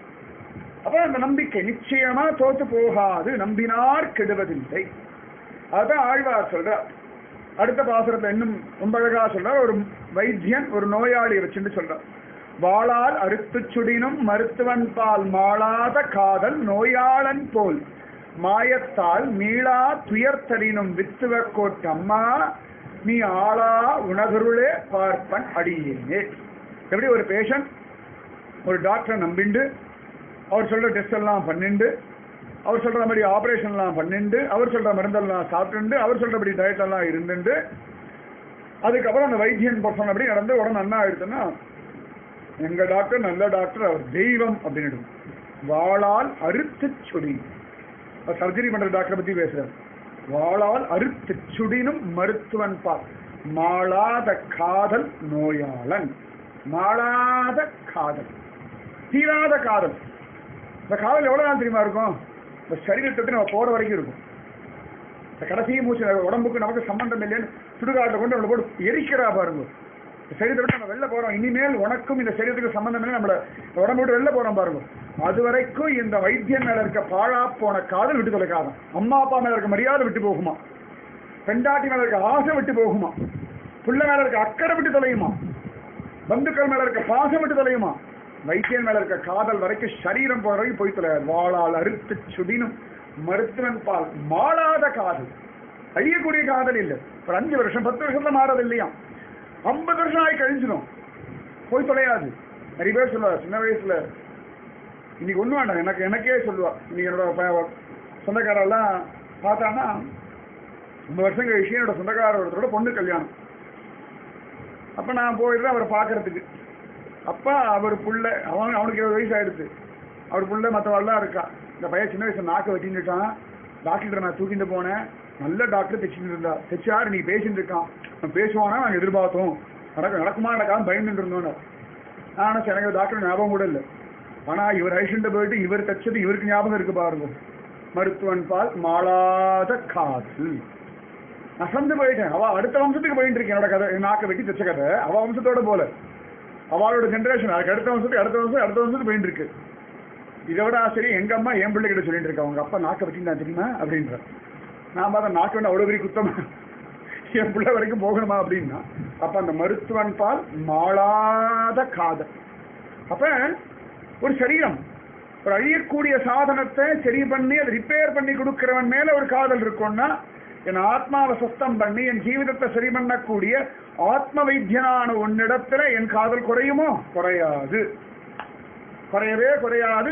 அப்ப அந்த நம்பிக்கை நிச்சயமா தோத்து போகாது நம்பினார் கெடுவதில்லை அதான் ஆழ்வார் சொல்றார் அடுத்த பாசுரத்தை இன்னும் ரொம்ப அழகா சொல்றார் ஒரு வைத்தியன் ஒரு நோயாளியை வச்சுட்டு சொல்றார் வாளால் அறுத்து சுடினும் மருத்துவன் பால் மாளாத காதல் நோயாளன் போல் மாயத்தால் மீளா துயர்த்தரினும் வித்துவ கோட்டம்மா நீ ஆளா உணகருளே பார்ப்பன் அடியேனே எப்படி ஒரு பேஷண்ட் ஒரு டாக்டரை நம்பிண்டு அவர் சொல்ற டெஸ்ட் எல்லாம் பண்ணிண்டு அவர் சொல்ற மாதிரி ஆபரேஷன்லாம் பண்ணிண்டு அவர் சொல்ற மருந்தெல்லாம் சாப்பிட்டுண்டு அவர் சொல்றபடி டயட் எல்லாம் இருந்துண்டு அதுக்கப்புறம் அந்த வைத்தியன் சொன்னபடி நடந்து உடனே நன்னா ஆயிடுச்சுன்னா எங்க டாக்டர் நல்ல டாக்டர் அவர் தெய்வம் அப்படின்னு வாளால் அறுத்து சுடி சர்ஜரி பண்ற டாக்டரை பத்தி பேசுறார் வாளால் அறுத்து சுடினும் மருத்துவன் பார் மாளாத காதல் நோயாளன் மாளாத காதல் தீராத காதல் இந்த காதல் எவ்வளவு நாள் தெரியுமா இருக்கும் இந்த சரீரத்தை நம்ம போற வரைக்கும் இருக்கும் இந்த கடைசி மூச்சு உடம்புக்கு நமக்கு சம்பந்தம் இல்லைன்னு சுடுகாட்டை கொண்டு நம்மளை போட்டு எரிக்கிறா பாருங்க இந்த சரீரத்தை விட்டு நம்ம வெளில போறோம் இனிமேல் உனக்கும் இந்த சரீரத்துக்கு சம்பந்தம் இல்லை நம்மள உடம்பு விட்டு வெளில போறோம் பாருங்க அது வரைக்கும் இந்த வைத்தியன் மேல இருக்க பாழா போன காதல் விட்டு தொலைக்காதான் அம்மா அப்பா மேல இருக்க மரியாதை விட்டு போகுமா பெண்டாட்டி மேல இருக்க ஆசை விட்டு போகுமா புள்ள மேல இருக்க அக்கறை விட்டு தொலையுமா பந்துக்கள் மேல இருக்க பாசம் விட்டு தொலையுமா வைத்தியன் மேல இருக்க காதல் வரைக்கும் சரீரம் போற வரைக்கும் போய் தொலையாது வாளால் அறுத்து சுடினும் மருத்துவன் பால் மாளாத காதல் அழியக்கூடிய காதல் இல்லை ஒரு அஞ்சு வருஷம் பத்து வருஷத்துல மாறது இல்லையா ஐம்பது வருஷம் ஆகி கழிஞ்சிடும் போய் தொலையாது நிறைய பேர் சொல்லுவா சின்ன வயசுல இன்னைக்கு ஒண்ணு வேண்டாம் எனக்கு எனக்கே சொல்லுவா இன்னைக்கு என்னோட ப- சொந்தக்காரெல்லாம் பார்த்தான்னா ரொம்ப வருஷம் கழிச்சு என்னோட சொந்தக்கார ஒருத்தரோட பொண்ணு கல்யாணம் அப்ப நான் போயிடுறேன் அவரை பார்க்கறதுக்கு அப்பா அவர் புள்ள அவன் அவனுக்கு இருபது வயசு ஆயிடுச்சு அவர் புள்ள மற்றவாள்லாம் இருக்கா இந்த பையன் சின்ன வயசுல நாக்கு வெட்டின்னுட்டான் டாக்டர் நான் தூக்கிட்டு போனேன் நல்ல டாக்டர் தைச்சிட்டு இருந்தா தைச்சாரு நீ பேசிட்டு இருக்கான் அவன் பேசுவானா நாங்கள் எதிர்பார்த்தோம் நடக்க நடக்குமா நடக்காம பயந்துட்டு இருந்தோம் ஆனா சரி, எனக்கு டாக்டர் ஞாபகம் கூட இல்லை ஆனா இவர் ஐஷன்ட்டு போயிட்டு இவர் தைச்சது இவருக்கு ஞாபகம் இருக்கு பாருங்க மருத்துவன் பால் மாளாத காதல் அசந்து போயிட்டேன் அவ அடுத்த வம்சத்துக்கு போயிட்டு இருக்கேன் என்னோட கதை என் நாக்கை வெட்டி தைச்ச கதை அவ வம்சத்தோட போல அவளோட ஜென்ரேஷன் அதுக்கு அடுத்த வம்சத்துக்கு அடுத்த வம்சம் அடுத்த வம்சத்துக்கு போயிட்டு இருக்கு இதை விட ஆச்சரியம் எங்க அம்மா என் பிள்ளைகிட்ட சொல்லிட்டு இருக்கா அவங்க அப்பா நாக்கை வெட்டினா தெரியுமா அப்படின்ற நான் பார்த்தா நாக்கு வேண்டாம் அவ்வளோ பெரிய குத்தமா என் பிள்ளை வரைக்கும் போகணுமா அப்படின்னா அப்ப அந்த மருத்துவன் பால் மாளாத காதல் அப்ப ஒரு சரீரம் ஒரு அழியக்கூடிய சாதனத்தை சரி பண்ணி அதை ரிப்பேர் பண்ணி கொடுக்கிறவன் மேல ஒரு காதல் இருக்கும்னா என் ஆத்மாவை சுத்தம் பண்ணி என் ஜீவிதத்தை சரி பண்ணக்கூடிய ஆத்ம வைத்தியனான உன்னிடத்துல என் காதல் குறையுமோ குறையாது குறையவே குறையாது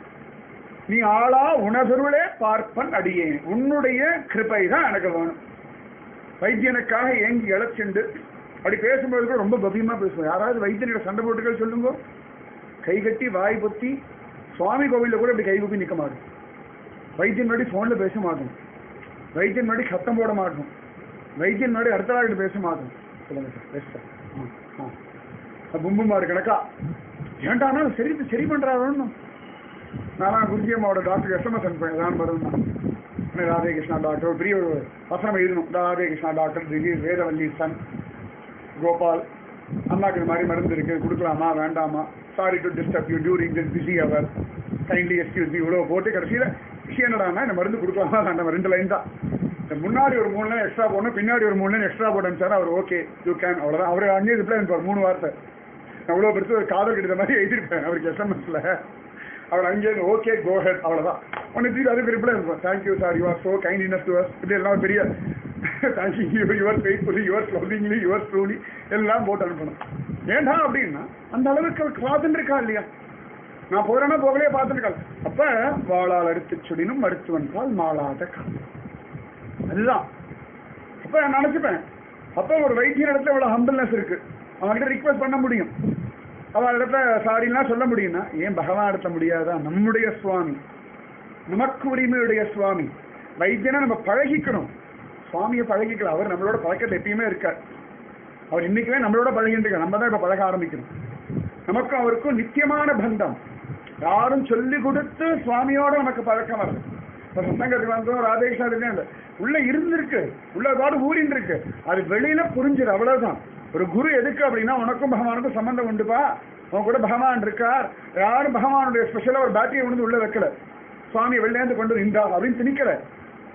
நீ ஆளா உணர்வுளே பார்ப்பன் அடியேன் உன்னுடைய கிருபை தான் எனக்கு வேணும் வைத்தியனுக்காக ஏங்கி இழைச்சுண்டு அப்படி பேசும்போது கூட ரொம்ப பவ்யமா பேசுவோம் யாராவது வைத்தியனிட சண்டை போட்டுக்கள் சொல்லுங்க கை கட்டி வாய் பொத்தி சுவாமி கோவில்ல கூட இப்படி கை குப்பி நிக்க மாட்டோம் வைத்தியன் முன்னாடி போன்ல பேச மாட்டோம் வைத்தியன் முன்னாடி சத்தம் போட மாட்டோம் வைத்தியன் முன்னாடி அடுத்த நாள் பேச மாட்டோம் சொல்லுங்க சார் பேச சார் ஆ, ஆ. பும்புமாரு கணக்கா ஏன்டானா சரி சரி பண்றாருன்னு நான் குருஜி அம்மாவோட டாக்டர் எஸ்எம்எஸ் அனுப்பேன் ஏதாவது மருந்து ராதே கிருஷ்ணா டாக்டர் ஒரு பெரிய ஒரு வசனம் எழுதணும் ராதே கிருஷ்ணா டாக்டர் திடீர் வேதவல்லி சன் கோபால் அம்மாக்கு இந்த மாதிரி மருந்து இருக்கு கொடுக்கலாமா வேண்டாமா sorry to disturb you during this busy hour kindly excuse me இவ்வளோ போட்டு கடைசியில் விஷயம் என்னடான்னா இந்த மருந்து கொடுக்கலாமா வேண்டாம் ரெண்டு லைன் தான் இந்த முன்னாடி ஒரு மூணு லைன் எக்ஸ்ட்ரா போடணும் பின்னாடி ஒரு மூணு லைன் எக்ஸ்ட்ரா போடணும் சார் அவர் ஓகே யூ கேன் அவ்வளோதான் அவர் அங்கேயே ரிப்ளை அனுப்பார் மூணு வார்த்தை நான் இவ்வளோ பெருசு ஒரு காதல் கிட்ட மாதிரி எழுதியிருப்பேன் அவருக்கு எஸ்எம்எஸ்ல அவர் அங்கேயிருந்து ஓகே கோ ஹெட் அவ்வளோதான் ஒன்று தீர்வு அதுக்கு ரிப்ளை இருக்கும் thank you sir you are so kindness to us இப்படி எல்லாம் ஒரு பெரிய thank you you your faithfully your lovingly your truly எல்லாம் போட்டு அனுப்பணும் ஏன்டா அப்படின்னா அந்த அளவுக்கு அவர் காதல் இருக்கா இல்லையா நான் போறேன்னா போகலையே பார்த்துருக்காள் அப்ப வாளால் அறுத்து சுடினும் மருத்துவன் பால் மாளாத காதல் அதுதான் அப்ப நான் நினைச்சுப்பேன் அப்ப ஒரு வைத்தியர் இடத்துல இவ்வளவு ஹம்பிள்னஸ் இருக்கு அவன்கிட்ட ரிக்வெஸ்ட் பண்ண முடியும் அவன் இடத்துல சாரிலாம் சொல்ல முடியும்னா ஏன் பகவான் இடத்துல முடியாதா நம்முடைய சுவாமி நமக்கு உரிமையுடைய சுவாமி வைத்தியனை நம்ம பழகிக்கணும் சுவாமியை பழகிக்கலாம் அவர் நம்மளோட பழக்கத்தை எப்பயுமே இருக்கார் அவர் இன்னைக்குமே நம்மளோட பழகிட்டு இருக்கார் நம்ம தான் இப்ப பழக ஆரம்பிக்கணும் நமக்கும் அவருக்கும் நித்தியமான பந்தம் யாரும் சொல்லி கொடுத்து சுவாமியோட நமக்கு பழக்கம் வருது இப்ப சத்தங்கத்துக்கு வந்தோம் ராதேகிருஷ்ணா இருக்கேன் உள்ள இருந்திருக்கு உள்ள பாடு ஊறின்னு இருக்கு அது வெளியில புரிஞ்சுது அவ்வளவுதான் ஒரு குரு எதுக்கு அப்படின்னா உனக்கும் பகவானுக்கும் சம்பந்தம் உண்டுப்பா உன் கூட பகவான் இருக்கார் யாரும் பகவானுடைய ஸ்பெஷலா ஒரு பேட்டரியை வந்து உள்ள வைக்கல சுவாமி வெளிலேருந்து கொண்டு வந்து இந்தா அப்படின்னு திணிக்கல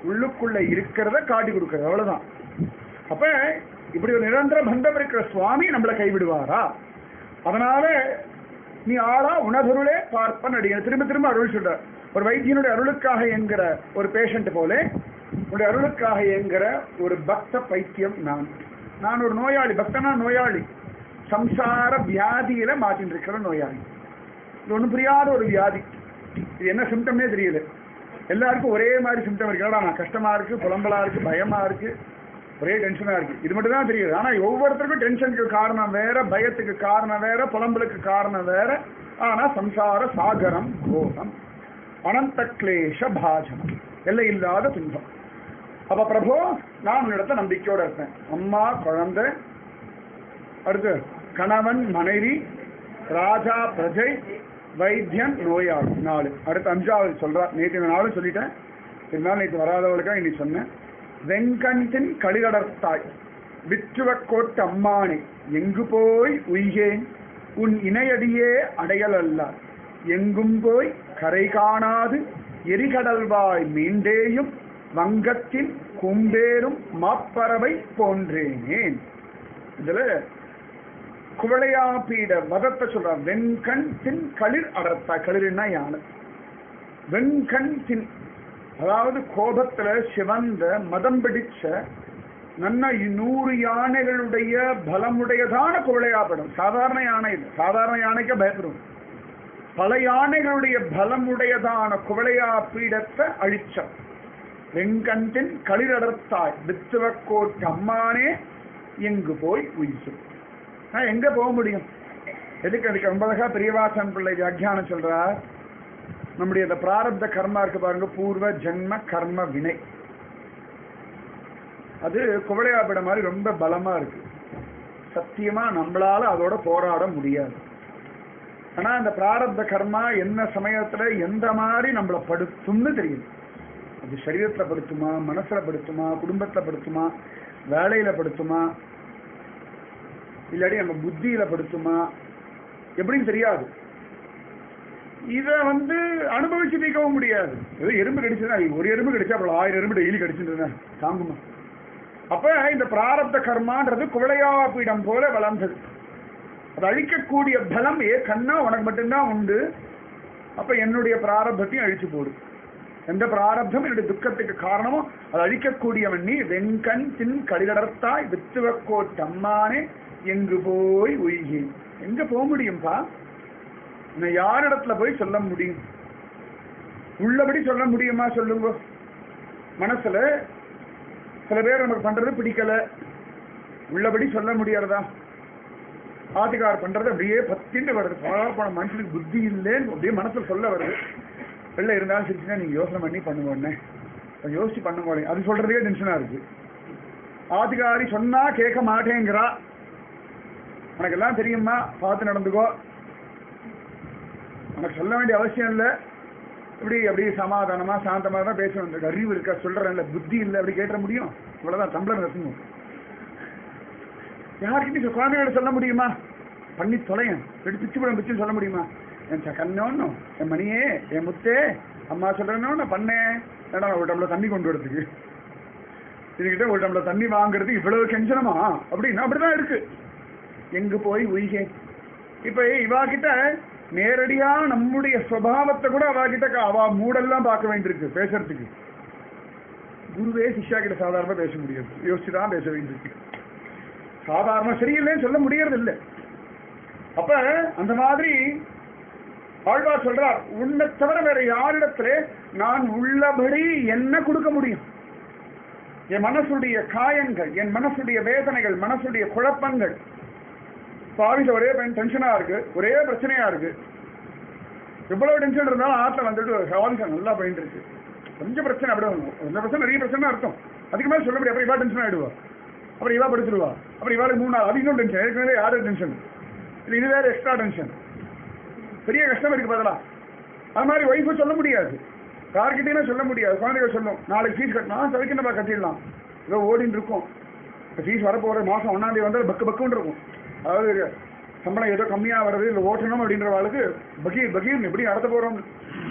உள்ளுக்குள்ள இருக்கிறத காட்டி கொடுக்கறது அவ்வளவுதான் அப்ப இப்படி ஒரு நிரந்தர பந்தம் இருக்கிற சுவாமி நம்மளை கைவிடுவாரா அதனால நீ ஆளா உணர்வுகளே பார்ப்பன் அடிங்க திரும்ப திரும்ப அருள் சொல்ற ஒரு வைத்தியனுடைய அருளுக்காக என்கிற ஒரு பேஷண்ட் போல உன்னுடைய அருளுக்காக என்கிற ஒரு பக்த பைத்தியம் நான் நான் ஒரு நோயாளி பக்தனா நோயாளி சம்சார வியாதியில மாட்டின்னு இருக்கிற நோயாளி இது ஒன்றும் புரியாத ஒரு வியாதி இது என்ன சிம்டம்னே தெரியல எல்லாருக்கும் ஒரே மாதிரி சிம்டம் இருக்கு என்னடா நான் கஷ்டமா இருக்கு புலம்பலா இருக்கு பயமா இருக்கு ஒரே டென்ஷனா இருக்கு இது மட்டும் தான் தெரியுது ஆனா ஒவ்வொருத்தருக்கும் டென்ஷனுக்கு காரணம் வேற பயத்துக்கு காரணம் வேற புலம்பலுக்கு காரணம் வேற ஆனா சம்சார சாகரம் கோகம் அனந்த கிளேஷ பாஜனம் எல்லை இல்லாத துன்பம் அப்ப பிரபு நான் உன்னிடத்த நம்பிக்கையோட இருப்பேன் அம்மா குழந்தை அடுத்து கணவன் மனைவி ராஜா பிரஜை வைத்தியன் நோயாளி நாலு அடுத்து அஞ்சாவது சொல்றா நேற்று இந்த நாளும் சொல்லிட்டேன் இருந்தாலும் நேற்று வராதவளுக்காக இன்னைக்கு சொன்னேன் வெங்கண்டின் களிகடர்த்தாய் விற்றுவக்கோட்டு அம்மானே எங்கு போய் உய்கேன் உன் இணையடியே அடையல் அல்ல எங்கும் போய் கரை காணாது எரிகடல்வாய் மீண்டேயும் வங்கத்தின் கும்பேரும் மாப்பறவை போன்றேனேன் இதுல குவளையாபீட வதத்தை சொல்றார் வெண்கண் தின் களிர் அடர்த்தா களிர்னா யானை வெண்கண் தின் அதாவது கோபத்துல சிவந்த மதம் பிடிச்ச நன்ன நூறு யானைகளுடைய பலமுடையதான குவளையாபடம் சாதாரண யானை இல்லை சாதாரண யானைக்கு பயப்படும் பல யானைகளுடைய பலமுடையதான குவளையா பீடத்தை அழிச்சம் வெண்கண்டின் களிரடர்த்தாய் வித்துவக்கோட்டு அம்மானே எங்கு போய் உயிர் நான் எங்க போக முடியும் எதுக்கு அதுக்கு ரொம்ப அழகா பெரியவாசன் பிள்ளை வியாக்கியானம் சொல்றார் நம்முடைய இந்த பிராரப்த கர்மா இருக்கு பாருங்க பூர்வ ஜென்ம கர்ம வினை அது குவளையாப்பிட மாதிரி ரொம்ப பலமா இருக்கு சத்தியமா நம்மளால அதோட போராட முடியாது ஆனா அந்த பிராரப்த கர்மா என்ன சமயத்துல எந்த மாதிரி நம்மளை படுத்தும்னு தெரியும் அது சரீரத்துல படுத்துமா மனசுல படுத்துமா குடும்பத்துல படுத்துமா வேலையில படுத்துமா இல்லாட்டி நம்ம புத்தியில படுத்துமா எப்படின்னு தெரியாது இத வந்து அனுபவிச்சு தீர்க்கவும் முடியாது ஏதோ எறும்பு கடிச்சதுன்னா ஒரு எறும்பு கடிச்சா அப்புறம் ஆயிரம் எறும்பு டெய்லி கடிச்சுட்டு தாங்குமா அப்ப இந்த பிராரப்த கர்மான்றது குவளையாபீடம் போல வளர்ந்தது அது அழிக்கக்கூடிய பலம் ஏ கண்ணா உனக்கு மட்டும்தான் உண்டு அப்ப என்னுடைய பிராரப்தத்தையும் அழிச்சு போடு எந்த பிராரப்தம் என்னுடைய துக்கத்துக்கு காரணமோ அது அழிக்கக்கூடியவன் நீ வெண்கண் தின் கடிதடர்த்தாய் வித்துவக்கோட்டம்மானே எங்கு போய் உய்கி எங்க போக முடியும்பா நான் யாரிடத்துல போய் சொல்ல முடியும் உள்ளபடி சொல்ல முடியுமா சொல்லுங்க மனசுல சில பேர் நமக்கு பண்றது பிடிக்கல உள்ளபடி சொல்ல முடியறதா ஆதிகார் பண்றது அப்படியே பத்தின்னு வருது போன மனுஷனுக்கு புத்தி இல்லைன்னு அப்படியே மனசுல சொல்ல வருது வெளில இருந்தாலும் சிரிச்சுன்னா நீங்க யோசனை பண்ணி பண்ணுவோன்னே கொஞ்சம் யோசிச்சு பண்ணுங்க அது சொல்றதே டென்ஷனா இருக்கு ஆதிகாரி சொன்னா கேட்க மாட்டேங்கிறா உனக்கு எல்லாம் தெரியுமா பார்த்து நடந்துக்கோ உனக்கு சொல்ல வேண்டிய அவசியம் இல்லை இப்படி அப்படி சமாதானமா சாந்தமா தான் பேச வந்திருக்கு அறிவு இருக்கா சொல்றேன்ல புத்தி இல்லை அப்படி கேட்ட முடியும் இவ்வளவுதான் தம்பளம் ரசமும் யாருக்கிட்டையும் குழந்தைகளை சொல்ல முடியுமா பண்ணி தொலையன் ரெண்டு பிச்சு படம் பிச்சுன்னு சொல்ல முடியுமா என் கண்ணோன்னு என் மணியே என் முத்தே அம்மா சொல்றேன்னு நான் பண்ணேன் ஏடா ஒரு டம்ளர் தண்ணி கொண்டு வரதுக்கு இதுகிட்ட ஒரு டம்ளர் தண்ணி வாங்குறது இவ்வளவு கெஞ்சனமா அப்படின்னா அப்படிதான் இருக்கு எங்கு போய் உய்கே இப்ப இவா கிட்ட நேரடியா நம்முடைய சுவாவத்தை கூட அவா கிட்ட அவ மூடெல்லாம் பார்க்க வேண்டியிருக்கு பேசுறதுக்கு குருவே சிஷ்யா கிட்ட சாதாரணமா பேச முடியாது யோசிச்சுதான் பேச வேண்டியிருக்கு சாதாரண சரியில்லைன்னு சொல்ல முடியறது இல்லை அப்ப அந்த மாதிரி ஆழ்வார் சொல்றார் உன்னை தவிர வேற யாரிடத்துல நான் உள்ளபடி என்ன கொடுக்க முடியும் என் மனசுடைய காயங்கள் என் மனசுடைய வேதனைகள் மனசுடைய குழப்பங்கள் பாவில ஒரே டென்ஷனா இருக்கு ஒரே பிரச்சனையா இருக்கு எவ்வளவு டென்ஷன் இருந்தாலும் ஆத்துல வந்துட்டு ஹாலிசா நல்லா போயிட்டு இருக்கு கொஞ்சம் பிரச்சனை அப்படியே வரும் கொஞ்சம் பிரச்சனை நிறைய பிரச்சனை அர்த்தம் அதுக்கு மேலே சொல்ல முடியாது அப்புறம் இவா டென்ஷன் ஆயிடுவா அப்புறம் இவா படுத்துருவா அப்புறம் இவாளுக்கு மூணு நாள் அது இன்னும் டென்ஷன் ஏற்கனவே யாரு டென்ஷன் இல்லை இது வேற எக்ஸ்ட்ரா டென்ஷன் பெரிய கஷ்டம் இருக்கு பதிலா அது மாதிரி ஒய்ஃபு சொல்ல முடியாது யார்கிட்டயுமே சொல்ல முடியாது குழந்தைகள் சொல்லும் நாளைக்கு ஃபீஸ் கட்டணும் சவைக்கு நம்ம கட்டிடலாம் ஏதோ ஓடின்னு இருக்கும் ஃபீஸ் வரப்போகிற மாதம் ஒன்றாந்தேதி வந்தால் பக்கு பக்குன்னு இருக்கும் அதாவது சம்பளம் ஏதோ கம்மியாக வருது இல்லை ஓட்டணும் அப்படின்ற வாழ்க்கை பகீர் பகீர் எப்படி நடத்த போகிறோம்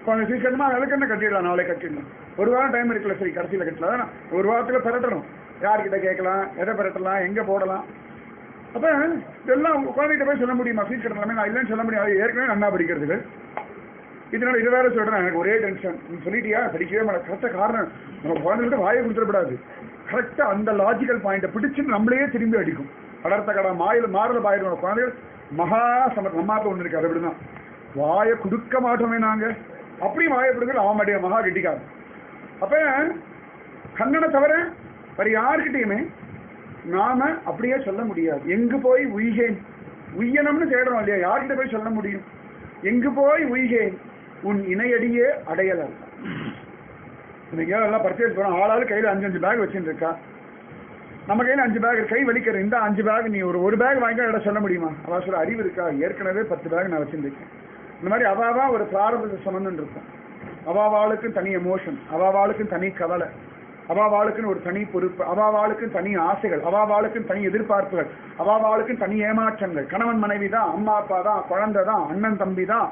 கொஞ்சம் சீக்கிரமா அதுக்கு என்ன கட்டிடலாம் நாளை கட்டிடலாம் ஒரு வாரம் டைம் இருக்குல்ல சரி கடைசியில் கட்டலாம் ஆனா, ஒரு வாரத்துல பெரட்டணும் யார்கிட்ட கேட்கலாம் எதை பெரட்டலாம் எங்க போடலாம் அப்ப இதெல்லாம் குழந்தைகிட்ட போய் சொல்ல முடியுமா ஃபீஸ் கட்டலாமே நான் இல்லைன்னு சொல்ல முடியாது ஏற்கனவே நன்னா படிக்கிறதுக்கு இதனால இது வேற சொல்றேன் எனக்கு ஒரே டென்ஷன் நீ சொல்லிட்டியா படிக்கவே மாட்டேன் கரெக்டா காரணம் நம்ம குழந்தைகிட்ட வாயை கொடுத்துடக்கூடாது கரெக்டா அந்த லாஜிக்கல் பாயிண்ட்டை பிடிச்சு நம்மளையே திரும்பி அடிக்கும் அடர்த்த கடை மாயில் மாறுத பாயிரம் குழந்தைகள் மகா சம நம்மாத்த ஒண்ணு இருக்காது அப்படிதான் வாயை கொடுக்க மாட்டோமே நாங்க அப்படியும் வாயை கொடுக்கல அவன் மாட்டிய மகா கெட்டிக்காது அப்ப கண்ணனை தவிர வேற யாருக்கிட்டையுமே நாம அப்படியே சொல்ல முடியாது எங்கு போய் உய்கேன் உய்யனம்னு தேடுறோம் இல்லையா யார்கிட்ட போய் சொல்ல முடியும் எங்கு போய் உய்கேன் உன் இணையடியே அடையலாம் இன்னைக்கு எல்லாம் பர்ச்சேஸ் பண்ணோம் ஆளாளு கையில அஞ்சு அஞ்சு பேக் வச்சுட்டு இருக்கா நம்ம கையில அஞ்சு பேக் கை வலிக்கிற இந்த அஞ்சு பேக் நீ ஒரு ஒரு பேக் வாங்கி இடம் சொல்ல முடியுமா அவ சொல்ல அறிவு இருக்கா ஏற்கனவே பத்து பேக் நான் வச்சிருக்கேன் இந்த மாதிரி அவாவா ஒரு பிராரம்பத்தை சம்பந்தம் இருக்கும் அவாவாளுக்கும் தனி எமோஷன் அவாவாளுக்கும் தனி கவலை அவாவாளுக்குன்னு ஒரு தனி பொறுப்பு அவாவாளுக்கும் தனி ஆசைகள் அவாவாளுக்கும் தனி எதிர்பார்ப்புகள் அவாவாளுக்கும் தனி ஏமாற்றங்கள் கணவன் மனைவி தான் அம்மா அப்பா தான் குழந்தை தான் அண்ணன் தம்பி தான்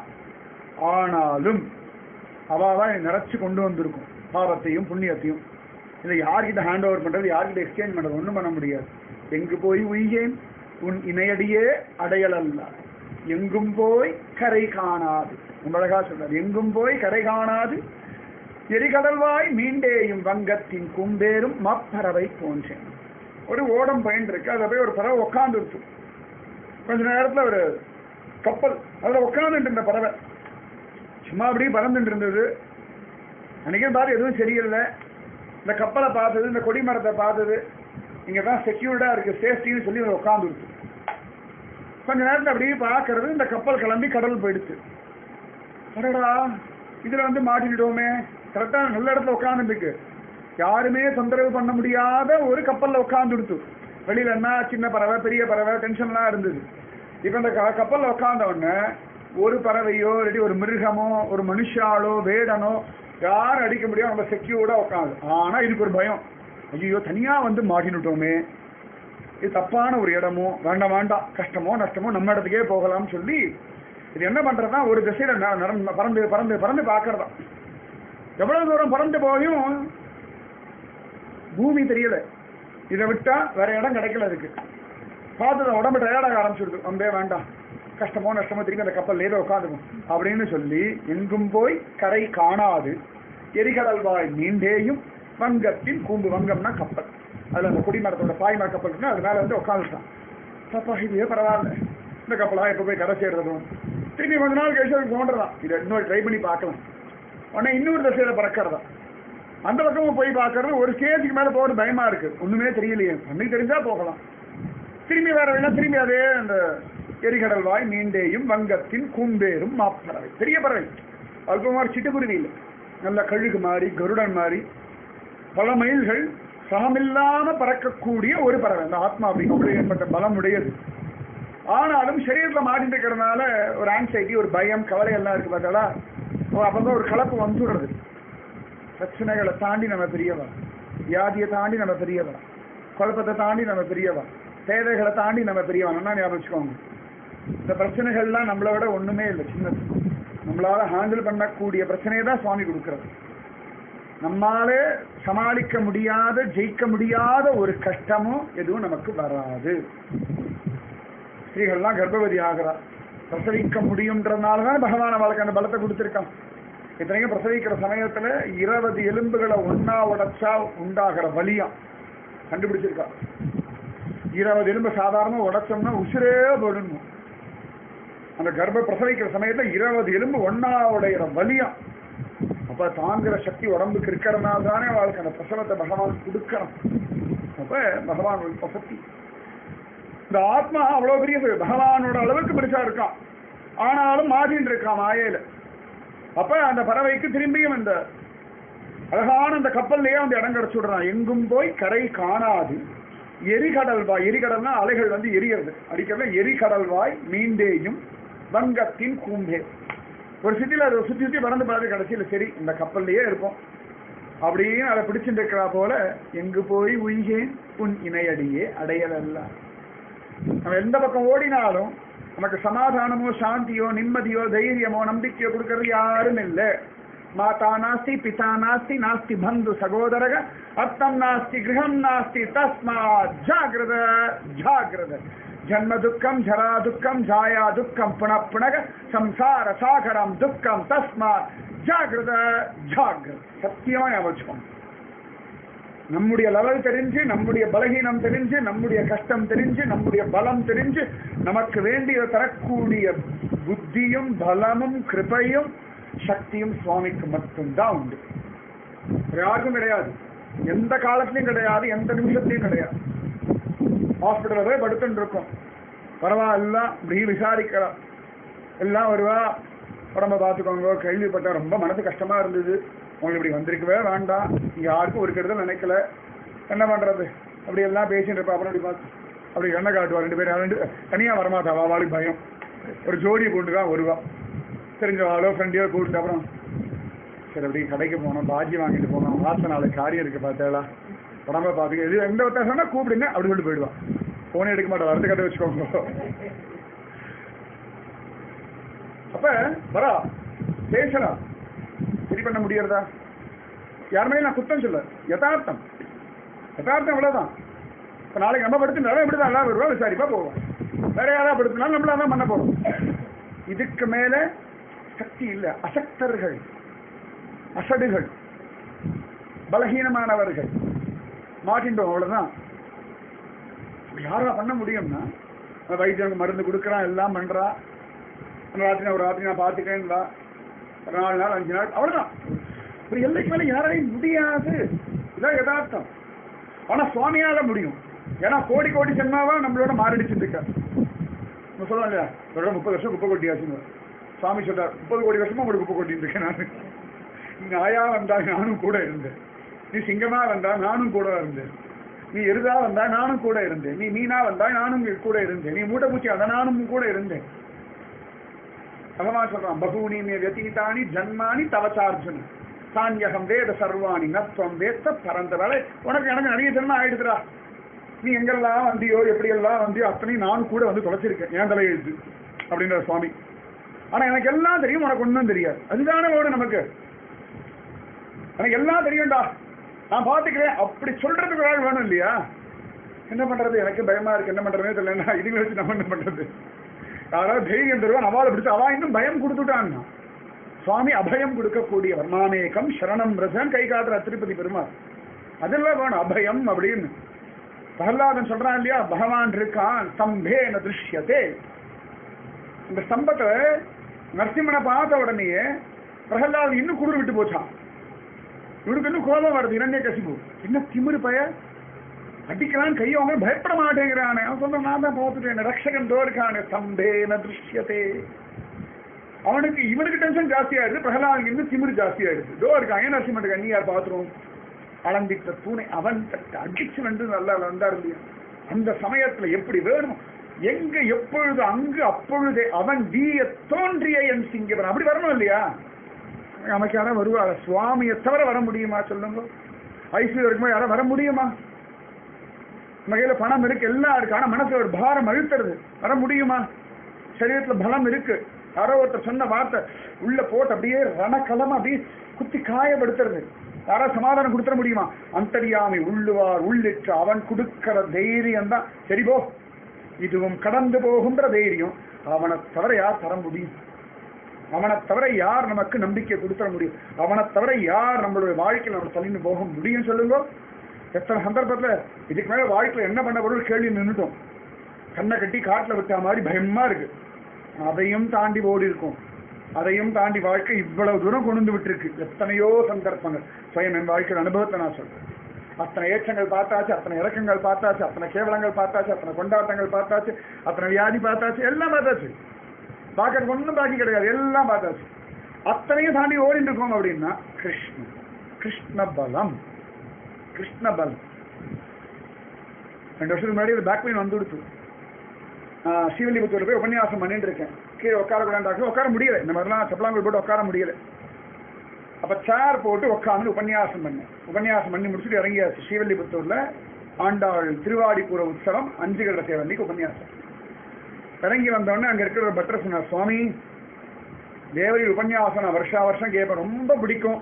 ஆனாலும் அவாவா நிறைச்சு கொண்டு வந்திருக்கும் பாவத்தையும் புண்ணியத்தையும் இதை யார்கிட்ட ஹேண்ட் ஓவர் பண்றது யார்கிட்ட எக்ஸ்சேஞ்ச் பண்றது ஒண்ணும் பண்ண முடியாது எங்கு போய் உய்கேன் உன் இணையடியே அடையலல்ல எங்கும் போய் கரை காணாது ரொம்ப அழகா சொல்றாரு எங்கும் போய் கரை காணாது எரிகடல்வாய் மீண்டேயும் வங்கத்தின் கும்பேரும் மப்பறவை போன்றேன் ஒரு ஓடம் பயன் இருக்கு அதை போய் ஒரு பறவை உட்கார்ந்து இருக்கு கொஞ்ச நேரத்துல ஒரு கப்பல் அதுல உட்கார்ந்துட்டு இருந்த பறவை சும்மா அப்படியே பறந்துட்டு இருந்தது அன்னைக்கு பாரு எதுவும் சரியில்லை இந்த கப்பலை பார்த்தது இந்த கொடிமரத்தை பார்த்தது இங்க தான் செக்யூர்டா இருக்கு சேஃப்டின்னு சொல்லி ஒரு உட்காந்து இருக்கு கொஞ்ச நேரத்துல அப்படியே பார்க்கறது இந்த கப்பல் கிளம்பி கடல் போயிடுச்சு அடடா இதுல வந்து மாட்டிக்கிட்டோமே கரெக்டா நல்ல இடத்துல உட்காந்துருக்கு யாருமே தொந்தரவு பண்ண முடியாத ஒரு கப்பல்ல உட்காந்துடுத்து வெளியில என்ன சின்ன பறவை பெரிய பறவை டென்ஷன்லாம் இருந்தது இப்ப இந்த க- கப்பல்ல உட்கார்ந்த உடனே ஒரு பறவையோ இல்லாட்டி ஒரு மிருகமோ ஒரு மனுஷாலோ வேடனோ யாரும் அடிக்க முடியும் நம்ம செக்யூர்டா உட்காந்து ஆனா இதுக்கு ஒரு பயம் ஐயோ தனியா வந்து மாட்டினுட்டோமே இது தப்பான ஒரு இடமோ வேண்டாம் வேண்டாம் கஷ்டமோ நஷ்டமோ நம்ம இடத்துக்கே போகலாம்னு சொல்லி இது என்ன பண்றதுனா ஒரு திசையில ந- நடந்து பறந்து பறந்து பறந்து பார்க்கறதா எவ்வளவு தூரம் பறந்து போயும் பூமி தெரியல இதை விட்டா வேற இடம் கிடைக்கல அதுக்கு பார்த்தது உடம்பு டயர்டாக ஆரம்பிச்சிடுது அம்பே வேண்டாம் கஷ்டமோ நஷ்டமோ திரும்பி அந்த கப்பல் ஏதோ உட்காந்துக்கும் அப்படின்னு சொல்லி எங்கும் போய் கரை காணாது எரிகடல் வாய் நீண்டேயும் வங்கத்தின் கூம்பு வங்கம்னா கப்பல் அதுல அந்த குடிமரத்தோட பாய்மர கப்பல் இருக்குன்னா அது மேல வந்து உட்காந்துட்டான் பாப்பா இதுவே பரவாயில்ல இந்த கப்பலா எப்போ போய் கரை சேர்றதும் திரும்பி கொஞ்ச நாள் கழிச்சு அது தோன்றதான் இதை இன்னொரு ட்ரை பண்ணி பார்க்கலாம் உடனே இன்னொரு திசையில பறக்கிறதா அந்த பக்கமும் போய் பார்க்கறது ஒரு ஸ்டேஜுக்கு மேல போகிறது பயமா இருக்கு ஒண்ணுமே தெரியலையே கண்ணுக்கு தெரிஞ்சா போகலாம் திரும்பி வேற வேணா திரும்பி அதே அந்த எரிகடல் வாய் நீண்டேயும் வங்கத்தின் கூம்பேரும் மாப்பறவை பெரிய பறவை அல்பமார் சிட்டுக்குருவி இல்லை நல்ல கழுகு மாதிரி கருடன் மாதிரி பல மைல்கள் சமமில்லாம பறக்கக்கூடிய ஒரு பறவை அந்த ஆத்மா அப்படி ஏற்பட்ட பலம் உடையது ஆனாலும் சரீரத்தில் மாட்டிட்டு இருக்கிறதுனால ஒரு ஆங்ஸைட்டி ஒரு பயம் கவலை எல்லாம் இருக்கு பார்த்தாலா அப்பதான் ஒரு கலப்பு வந்துடுறது பிரச்சனைகளை தாண்டி நம்ம பெரியவா வியாதியை தாண்டி நம்ம பெரியவா குழப்பத்தை தாண்டி நம்ம பெரியவா தேவைகளை தாண்டி நம்ம பெரியவா நல்லா ஞாபகம் வச்சுக்கோங்க இந்த பிரச்சனைகள்லாம் நம்மளை விட ஒண்ணுமே இல்லை சின்னது நம்மளால ஹேண்டில் பண்ணக்கூடிய பிரச்சனையை தான் சுவாமி கொடுக்கிறது நம்மாலே சமாளிக்க முடியாத ஜெயிக்க முடியாத ஒரு கஷ்டமும் எதுவும் நமக்கு வராது ஸ்திரீகள்லாம் கர்ப்பவதி ஆகிறா பிரசவிக்க முடியுன்றதுனால தான் பகவான் அவளுக்கு அந்த பலத்தை கொடுத்துருக்கான் இத்தனைக்கும் பிரசவிக்கிற சமயத்துல இருபது எலும்புகளை ஒண்ணா உடைச்சா உண்டாகிற வலியம் கண்டுபிடிச்சிருக்கா இருபது எலும்பு சாதாரண உடைச்சோம்னா உசிரே போடணும் அந்த கர்ப்ப பிரசவிக்கிற சமயத்துல இருபது எலும்பு ஒண்ணா உடையிற வலியம் அப்ப தாங்குற சக்தி உடம்புக்கு இருக்கிறதுனால தானே அவளுக்கு அந்த பிரசவத்தை பகவான் கொடுக்கணும் அப்ப பகவான் ஒரு சக்தி இந்த ஆத்மா அவ்வளவு பெரிய பகவானோட அளவுக்கு பெருசா இருக்கான் ஆனாலும் மாறின்னு இருக்கான் மாயையில அப்ப அந்த பறவைக்கு திரும்பியும் இந்த அழகான அந்த கப்பல்லையே அந்த இடம் கிடைச்சு விடுறான் எங்கும் போய் கரை காணாது எரிகடல் வாய் எரிகடல்னா அலைகள் வந்து எரியறது அடிக்கிறதுல எரிகடல் வாய் மீண்டேயும் வங்கத்தின் கூம்பே ஒரு சிட்டியில் அதை சுத்தி சுத்தி பறந்து பார்த்து கடைசியில் சரி இந்த கப்பல்லையே இருப்போம் அப்படின்னு அதை பிடிச்சிட்டு இருக்கிறா போல எங்கு போய் உய்கேன் உன் இணையடியே அடையலல்ல நம்ம எந்த பக்கம் ஓடினாலும் நமக்கு சமாதானமோ சாந்தியோ நிம்மதியோ தைரியமோ நம்பிக்கையோ கொடுக்கறது யாரும் இல்லை மாதா நாஸ்தி பிதா நாஸ்தி நாஸ்தி பந்து சகோதரக அர்த்தம் நாஸ்தி கிரகம் நாஸ்தி தஸ்மாத் ஜாகிரத ஜாகிரத ஜன்ம துக்கம் ஜரா துக்கம் ஜாயா துக்கம் புன புனக சம்சார சாகரம் துக்கம் தஸ்மாத் ஜாகிரத ஜாகிரத சத்தியமா ஞாபகம் வச்சுக்கோங்க நம்முடைய லெவல் தெரிஞ்சு நம்முடைய பலகீனம் தெரிஞ்சு நம்முடைய கஷ்டம் தெரிஞ்சு நம்முடைய பலம் தெரிஞ்சு நமக்கு வேண்டிய தரக்கூடிய புத்தியும் பலமும் கிருபையும் சக்தியும் சுவாமிக்கு மட்டும்தான் உண்டு வேற யாருக்கும் கிடையாது எந்த காலத்திலையும் கிடையாது எந்த நிமிஷத்திலையும் கிடையாது ஹாஸ்பிட்டலில் போய் படுத்துட்டு இருக்கோம் பரவாயில்ல இப்படி விசாரிக்கலாம் எல்லாம் வருவா உடம்ப பார்த்துக்கோங்க கேள்விப்பட்ட ரொம்ப மனசு கஷ்டமா இருந்தது உங்களுக்கு இப்படி வந்திருக்கவே வேண்டாம் நீங்க யாருக்கும் ஒரு கெடுதல் நினைக்கல என்ன பண்றது அப்படி எல்லாம் பேசிட்டு இருப்பா அப்புறம் அப்படி பார்த்து அப்படி என்ன காட்டுவா ரெண்டு பேரும் ரெண்டு தனியா வரமாட்டா வாவாளுக்கு பயம் ஒரு ஜோடியை கூட்டு தான் வருவா தெரிஞ்ச ஆளோ ஃப்ரெண்டையோ கூப்பிட்டு அப்புறம் சரி அப்படி கடைக்கு போனோம் பாஜி வாங்கிட்டு போனோம் மாச நாலு காரியம் இருக்கு பார்த்தேளா உடம்ப பார்த்துக்க இது எந்த வித்தியாசம்னா கூப்பிடுங்க அப்படி சொல்லிட்டு போயிடுவா போனே எடுக்க மாட்டா வரது கதை வச்சுக்கோங்க அப்ப வரா பேசலாம் சரி பண்ண முடியறதா யாருமே நான் குத்தம் சொல்ல யதார்த்தம் யதார்த்தம் அவ்வளவுதான் இப்ப நாளைக்கு நம்ம படுத்துனாலும் இப்படிதான் எல்லாம் வருவோம் விசாரிப்பா போவோம் வேற யாராவது படுத்தினாலும் நம்மளா தான் பண்ண போறோம் இதுக்கு மேல சக்தி இல்ல அசக்தர்கள் அசடுகள் பலகீனமானவர்கள் மாட்டின்றோம் அவ்வளவுதான் இப்படி யாரா பண்ண முடியும்னா அந்த வைத்தியனுக்கு மருந்து கொடுக்குறான் எல்லாம் பண்றா அந்த ராத்திரி நான் ஒரு ராத்திரி நான் பார்த்துக்கேன்டா ஒரு நாலு நாள் அஞ்சு நாள் அவ்வளவுதான் ஒரு எல்லைக்கு மேல யாராலையும் முடியாது இதான் யதார்த்தம் ஆனா சுவாமியால முடியும் ஏன்னா கோடி கோடி ஜென்மாவா நம்மளோட மாறிடுச்சுட்டு இருக்க நம்ம சொல்லுவோம் இல்லையா இவரோட முப்பது வருஷம் குப்பை கொட்டியாச்சுன்னு சுவாமி சொல்றார் முப்பது கோடி வருஷமா உங்களுக்கு குப்பை கொட்டிட்டு இருக்கேன் நான் நீ நாயா வந்தா நானும் கூட இருந்தேன் நீ சிங்கமா வந்தா நானும் கூட இருந்தேன் நீ எருதா வந்தா நானும் கூட இருந்தேன் நீ மீனா வந்தா நானும் கூட இருந்தேன் நீ மூட்டை பூச்சி வந்தா நானும் கூட இருந்தேன் பகவான் சொல்றான் பகூனி மே வியதீதானி ஜன்மானி தவச்சார்ஜுன சான்யகம் வேத சர்வாணி நத்வம் வேத்த பரந்த வேலை உனக்கு எனக்கு நிறைய ஜென்மம் ஆயிடுதுடா நீ எங்கெல்லாம் வந்தியோ எப்படியெல்லாம் வந்தியோ அத்தனையும் நான் கூட வந்து தொலைச்சிருக்கேன் என் தலையெழுத்து அப்படின்ற சுவாமி ஆனா எனக்கு எல்லாம் தெரியும் உனக்கு ஒன்றும் தெரியாது அதுதானே வேணும் நமக்கு எனக்கு எல்லாம் தெரியும்டா நான் பாத்துக்கிறேன் அப்படி சொல்றதுக்கு ஒரு ஆள் வேணும் இல்லையா என்ன பண்றது எனக்கு பயமா இருக்கு என்ன பண்றதுனே தெரியல இதுங்களை வச்சு நம்ம என்ன பண்றது யாராவது தைரியம் தருவான் அவளை பிடிச்சு அவா இன்னும் பயம் கொடுத்துட்டான்னா சுவாமி அபயம் கொடுக்கக்கூடியவர் மாமேகம் சரணம் ரசன் கை காட்டுற திருப்பதி பெருமாள் அதெல்லாம் வேணும் அபயம் அப்படின்னு பிரகலாதன் சொல்றான் இல்லையா பகவான் இருக்கான் ஸ்தம்பேன திருஷ்யத்தே இந்த ஸ்தம்பத்தை நரசிம்மனை பார்த்த உடனேயே பிரகலாதன் இன்னும் குளிர் விட்டு போச்சான் இவனுக்கு இன்னும் கோபம் வருது இரண்டே கசிப்பு என்ன திமிரு பய அடிக்கிறான் கையவங்க பயப்பட மாட்டேங்கிறானே அவன் சொல்றான் நான் தான் பார்த்துட்டேன் ரக்ஷகன் தோருக்கானே ஸ்தம்பேன திருஷ்யத்தே அவனுக்கு இவனுக்கு டென்ஷன் ஜாஸ்தி ஆயிடுது பிரகலாதன் இன்னும் திமிரு ஜாஸ்தி ஆயிடுது தோ இருக்கான் ஏன் நரசிம்மனுக்கு அண்ணி யார் பாத்துருவோம் அளந்திட்ட தூணை அவன் தட்டு அடிச்சு வந்து நல்லா வந்தார் இல்லையா அந்த சமயத்துல எப்படி வேணும் எங்க எப்பொழுது அங்கு அப்பொழுதே அவன் வீய தோன்றிய என் சிங்கவன் அப்படி வரணும் இல்லையா நமக்கு யாரும் வருவாங்க சுவாமியை தவிர வர முடியுமா சொல்லுங்க ஐஸ்வர்யம் இருக்கும்போது யாரும் வர முடியுமா நம்ம கையில பணம் இருக்கு எல்லாம் இருக்கு ஆனா மனசுல ஒரு பாரம் அழுத்துறது வர முடியுமா சரீரத்துல பலம் இருக்கு யாரோ ஒருத்தர் சொன்ன வார்த்தை உள்ள போட்டு அப்படியே ரணக்கலமா அப்படியே குத்தி காயப்படுத்துறது யாரா சமாதானம் கொடுத்துட முடியுமா அந்தரியாமை உள்ளுவார் உள்ளிட்டு அவன் கொடுக்கிற தைரியம் தான் சரி போ இதுவும் கடந்து போகின்ற தைரியம் அவனை தவிர யார் தர முடியும் அவனை தவிர யார் நமக்கு நம்பிக்கை கொடுத்துட முடியும் அவனை தவிர யார் நம்மளுடைய வாழ்க்கையில் நம்ம தள்ளின்னு போக முடியும் சொல்லுங்க எத்தனை சந்தர்ப்பத்துல இதுக்கு மேல வாழ்க்கையில என்ன பண்ண போறோம் கேள்வி நின்றுட்டோம் கண்ணை கட்டி காட்டுல விட்ட மாதிரி பயமா இருக்கு அதையும் தாண்டி ஓடி இருக்கும் அதையும் தாண்டி வாழ்க்கை இவ்வளவு தூரம் கொண்டு வந்து விட்டுருக்கு எத்தனையோ சந்தர்ப்பங்கள் சுயம் என் வாழ்க்கையில் அனுபவத்தை நான் சொல்றேன் அத்தனை ஏற்றங்கள் பார்த்தாச்சு அத்தனை இறக்கங்கள் பார்த்தாச்சு அத்தனை கேவலங்கள் பார்த்தாச்சு அத்தனை கொண்டாட்டங்கள் பார்த்தாச்சு அத்தனை வியாதி பார்த்தாச்சு எல்லாம் பார்த்தாச்சு பார்க்கறதுக்கு ஒன்றும் பாக்கி கிடையாது எல்லாம் பார்த்தாச்சு அத்தனையும் தாண்டி ஓடிட்டு இருக்கோம் அப்படின்னா கிருஷ்ணன் கிருஷ்ண பலம் கிருஷ்ண பலம் ரெண்டு வருஷத்துக்கு முன்னாடி ஒரு பேக் பெயின் வந்து கொடுத்து ஸ்ரீவில்லிபுத்தூர் போய் உபன்யாசம் பண்ணிட்டு இருக்கேன் கீழே உட்கார கூடாது உட்கார முடியல இந்த மாதிரிலாம் சப்பலாங்கல் போட்டு உட்கார முடியல அப்ப சேர் போட்டு உட்காந்து உபன்யாசம் பண்ணேன் உபன்யாசம் பண்ணி முடிச்சுட்டு இறங்கியாச்சு ஸ்ரீவில்லிபுத்தூர்ல ஆண்டாள் திருவாடிபுர உற்சவம் அஞ்சு கட்ட சேவந்திக்கு உபன்யாசம் இறங்கி வந்தோடனே அங்க இருக்கிற ஒரு பட்டர் சொன்னார் சுவாமி தேவரி உபன்யாசம் நான் வருஷா வருஷம் கேட்பேன் ரொம்ப பிடிக்கும்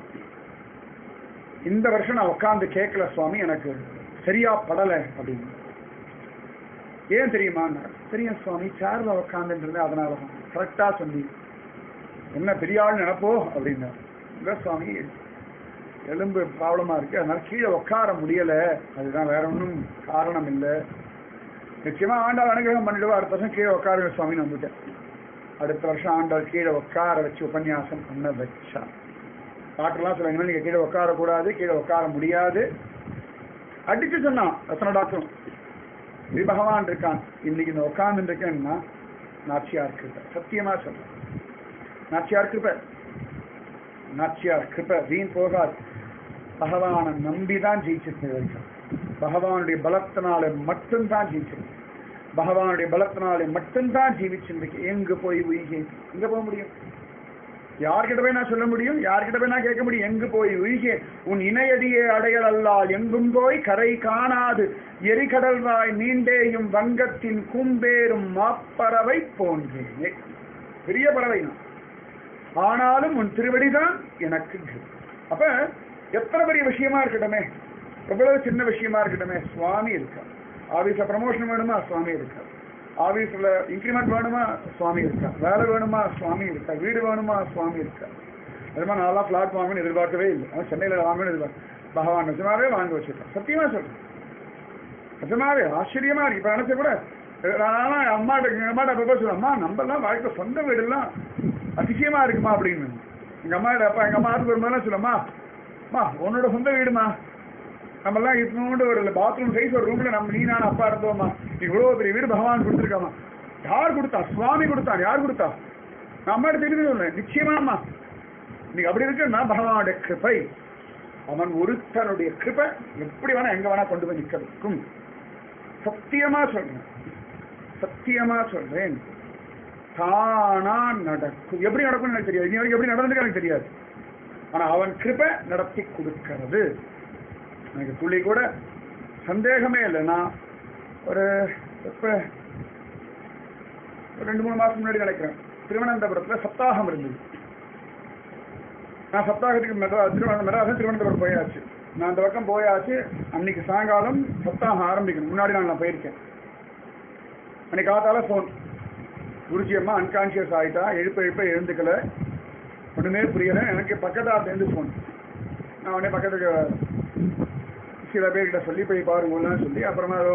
இந்த வருஷம் நான் உட்காந்து கேட்கல சுவாமி எனக்கு சரியா படலை அப்படின்னு ஏன் தெரியுமா தெரியும் சுவாமி சேர்ல உட்காந்துட்டு இருந்தேன் அதனால தான் கரெக்டா சொன்னி என்ன பெரிய ஆள் நினைப்போ அப்படின்னா இல்லை சுவாமி எலும்பு ப்ராப்ளமா இருக்கு அதனால கீழே உட்கார முடியல அதுதான் வேற ஒன்றும் காரணம் இல்லை நிச்சயமா ஆண்டாள் அனுகிரகம் பண்ணிடுவா அடுத்த வருஷம் கீழே உட்காருங்க சுவாமின்னு வந்துட்டேன் அடுத்த வருஷம் ஆண்டாள் கீழே உட்கார வச்சு உபன்யாசம் பண்ண வச்சா டாக்டர்லாம் சொல்லுங்க நீங்க கீழே உட்காரக்கூடாது கீழே உட்கார முடியாது அடிச்சு சொன்னான் எத்தனை டாக்டரும் ஸ்ரீ பகவான் இருக்கான் இன்னைக்கு இந்த உட்கார்ந்து இருக்கேன்னா நாச்சியார் கிருப்ப சத்தியமா சொல்றேன் நாச்சியார் கிருப்ப நாச்சியார் கிருப்ப வீண் போகாது பகவானை நம்பிதான் ஜெயிச்சிருக்கேன் பகவானுடைய பலத்தினால மட்டும்தான் ஜெயிச்சிருக்கேன் பகவானுடைய பலத்தினாலே மட்டும்தான் ஜீவிச்சிருக்கேன் எங்க போய் உயிகேன் எங்க போக முடியும் யார்கிட்ட போய் நான் சொல்ல முடியும் யார்கிட்ட போய் நான் கேட்க முடியும் எங்கு போய் உயிகே உன் இணையடியே அடையல் அல்லால் எங்கும் போய் கரை காணாது எரிகடல்வாய் நீண்டேயும் வங்கத்தின் கும்பேறும் மாப்பறவை போன்றேனே பெரிய பறவை நான் ஆனாலும் உன் திருவடிதான் எனக்கு கதி. அப்ப எத்தனை பெரிய விஷயமா இருக்கட்டுமே எவ்வளவு சின்ன விஷயமா இருக்கட்டுமே சுவாமி இருக்கா ஆபீஸ்ல ப்ரமோஷன் வேணுமா சுவாமி இருக்கா ஆபீஸ்ல இன்க்ரிமெண்ட் வேணுமா சுவாமி இருக்கா வேலை வேணுமா சுவாமி இருக்கா வீடு வேணுமா சுவாமி இருக்கா அது மாதிரி நான்லாம் ஃபிளாட் வாங்கணும்னு எதிர்பார்க்கவே இல்லை அவன் சென்னையில் வாங்கணும்னு எதிர்பார்க்க பகவான் நிஜமாவே வாங்க வச்சிருக்கான் சத்தியமா சொல்றேன் நிஜமாவே ஆச்சரியமா இருக்கு இப்ப நினைச்ச கூட நானும் என் அம்மாட்ட எங்க அம்மாட்ட அப்பப்போ சொல்லுவேன் அம்மா நம்மலாம் வாழ்க்கை சொந்த வீடுலாம் அதிசயமா இருக்குமா அப்படின்னு எங்க அம்மா அப்பா எங்க அம்மா ஆத்துக்கு வரும்போது சொல்லுமா அம்மா உன்னோட சொந்த வீடுமா நம்மலாம் இத்தனோண்டு ஒரு பாத்ரூம் சைஸ் ஒரு ரூம்ல நம்ம நீ நான் அப்பா இருந்தோமா இவ்வளவு பெரிய வீடு பகவான் கொடுத்துருக்காமா யார் கொடுத்தா சுவாமி கொடுத்தான் யார் கொடுத்தா நான் அம்மாட்ட தெரிஞ்சு சொன்னேன் நிச்சயமாமா நீங்க அப்படி இருக்குன்னா பகவானுடைய கிருபை அவன் ஒருத்தனுடைய கிருபை எப்படி வேணா எங்க வேணா கொண்டு போய் நிக்க வைக்கும் சத்தியமா சொல்றேன் சத்தியமா சொல்றேன் தானா நடக்கும் எப்படி நடக்கும்னு எனக்கு தெரியாது இனி வரைக்கும் எப்படி நடந்துக்கு எனக்கு தெரியாது ஆனா அவன் கிருபை நடத்தி கொடுக்கிறது எனக்கு துளி கூட சந்தேகமே இல்லை நான் ஒரு எப்ப ஒரு ரெண்டு மூணு மாசம் முன்னாடி நினைக்கிறேன் திருவனந்தபுரத்துல சப்தாகம் இருந்தது நான் சப்தாகத்துக்கு மெட்ரா திருவனந்த மெட்ராஸ் திருவனந்தபுரம் போயாச்சு நான் அந்த பக்கம் போயாச்சு அன்னைக்கு சாயங்காலம் சப்தாகம் ஆரம்பிக்கணும் முன்னாடி நாள் நான் போயிருக்கேன் அன்னைக்கு காத்தால ஃபோன் குருஜி அம்மா அன்கான்சியஸ் ஆயிட்டா எழுப்ப எழுப்ப எழுந்துக்கல ஒண்ணுமே புரியல எனக்கு பக்கத்தாலேருந்து ஃபோன் நான் உடனே பக்கத்துக்கு சில பேர்கிட்ட சொல்லி போய் பாருங்கன்னு சொல்லி அப்புறமா ஏதோ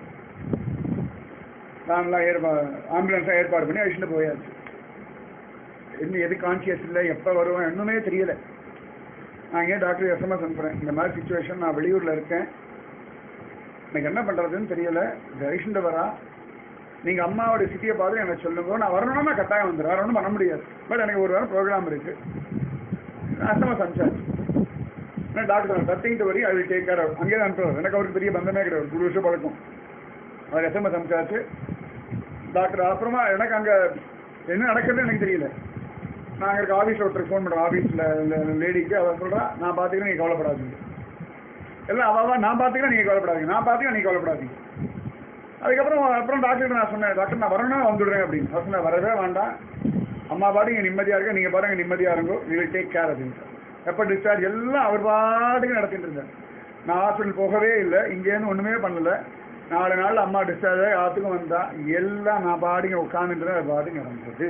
நான்லாம் ஏற்பா ஆம்புலன்ஸாக ஏற்பாடு பண்ணி அழிச்சுட்டு போயாச்சு இன்னும் எது கான்சியஸ் இல்லை எப்போ வருவேன் இன்னுமே தெரியல நான் ஏன் டாக்டர் எஸ்எம்எஸ் அனுப்புகிறேன் இந்த மாதிரி சுச்சுவேஷன் நான் வெளியூரில் இருக்கேன் எனக்கு என்ன பண்ணுறதுன்னு தெரியல இந்த அழிச்சுட்டு வரா நீங்கள் அம்மாவோட சிட்டியை பார்த்து எனக்கு சொல்லுங்க நான் வரணும்னா நான் கட்டாயம் வந்துடுறேன் வேறு ஒன்றும் பண்ண முடியாது பட் எனக்கு ஒரு வாரம் ப்ரோக்ராம் இருக்குது எஸ்எம்எஸ் அனுப்பிச்சாச்சு ஏன்னா doctor nothing to worry I will take care அங்கேயே தான் அனுப்புவார் எனக்கு அவருக்கு பெரிய பந்தமே கிடையாது ஒரு வருஷம் பழக்கம் அவர் எஸ்எம்எஸ் அனுப்பிச்சாச்சு டாக்டர் அப்புறமா எனக்கு அங்கே என்ன நடக்குதுன்னு எனக்கு தெரியல நான் அங்கே இருக்க ஆஃபீஸில் ஒருத்தர் ஃபோன் பண்ணுறேன் ஆஃபீஸில் இந்த லேடிக்கு அவர் சொல்கிறா நான் பார்த்துக்கிறேன் நீங்கள் கவலைப்படாதீங்க எல்லாம் அவாவா நான் பார்த்துக்கிறேன் நீங்கள் கவலைப்படாதீங்க நான் பார்த்துக்கிறேன் நீங்கள் கவலைப்படாதீங்க அதுக்கப்புறம் அப்புறம் டாக்டர் நான் சொன்னேன் டாக்டர் நான் வரணும்னா வந்துடுறேன் அப்படின்னு அவர் சொன்னேன் வரவே வேண்டாம் அம்மா பாட்டுங்க நிம்மதியாக இருக்க நீங்கள் பாருங்க நிம்மதியாக இருங்கோ வி வில் டேக் கேர் அப்படின்னு எப்போ டிஸ்சார்ஜ் எல்லாம் அவர் பாட்டுக்கு நடத்திட்டு இருந்தார் நான் ஹாஸ்பிட்டல் போகவே இல்லை இங்கேருந்து ஒன்றுமே பண்ணல நாலு நாள் அம்மா டிஸ்சார்ஜ் ஆகி ஆத்துக்கும் வந்தா எல்லாம் நான் பாட்டுங்க உட்காந்துட்டு அது பாட்டுக்கு நடந்தது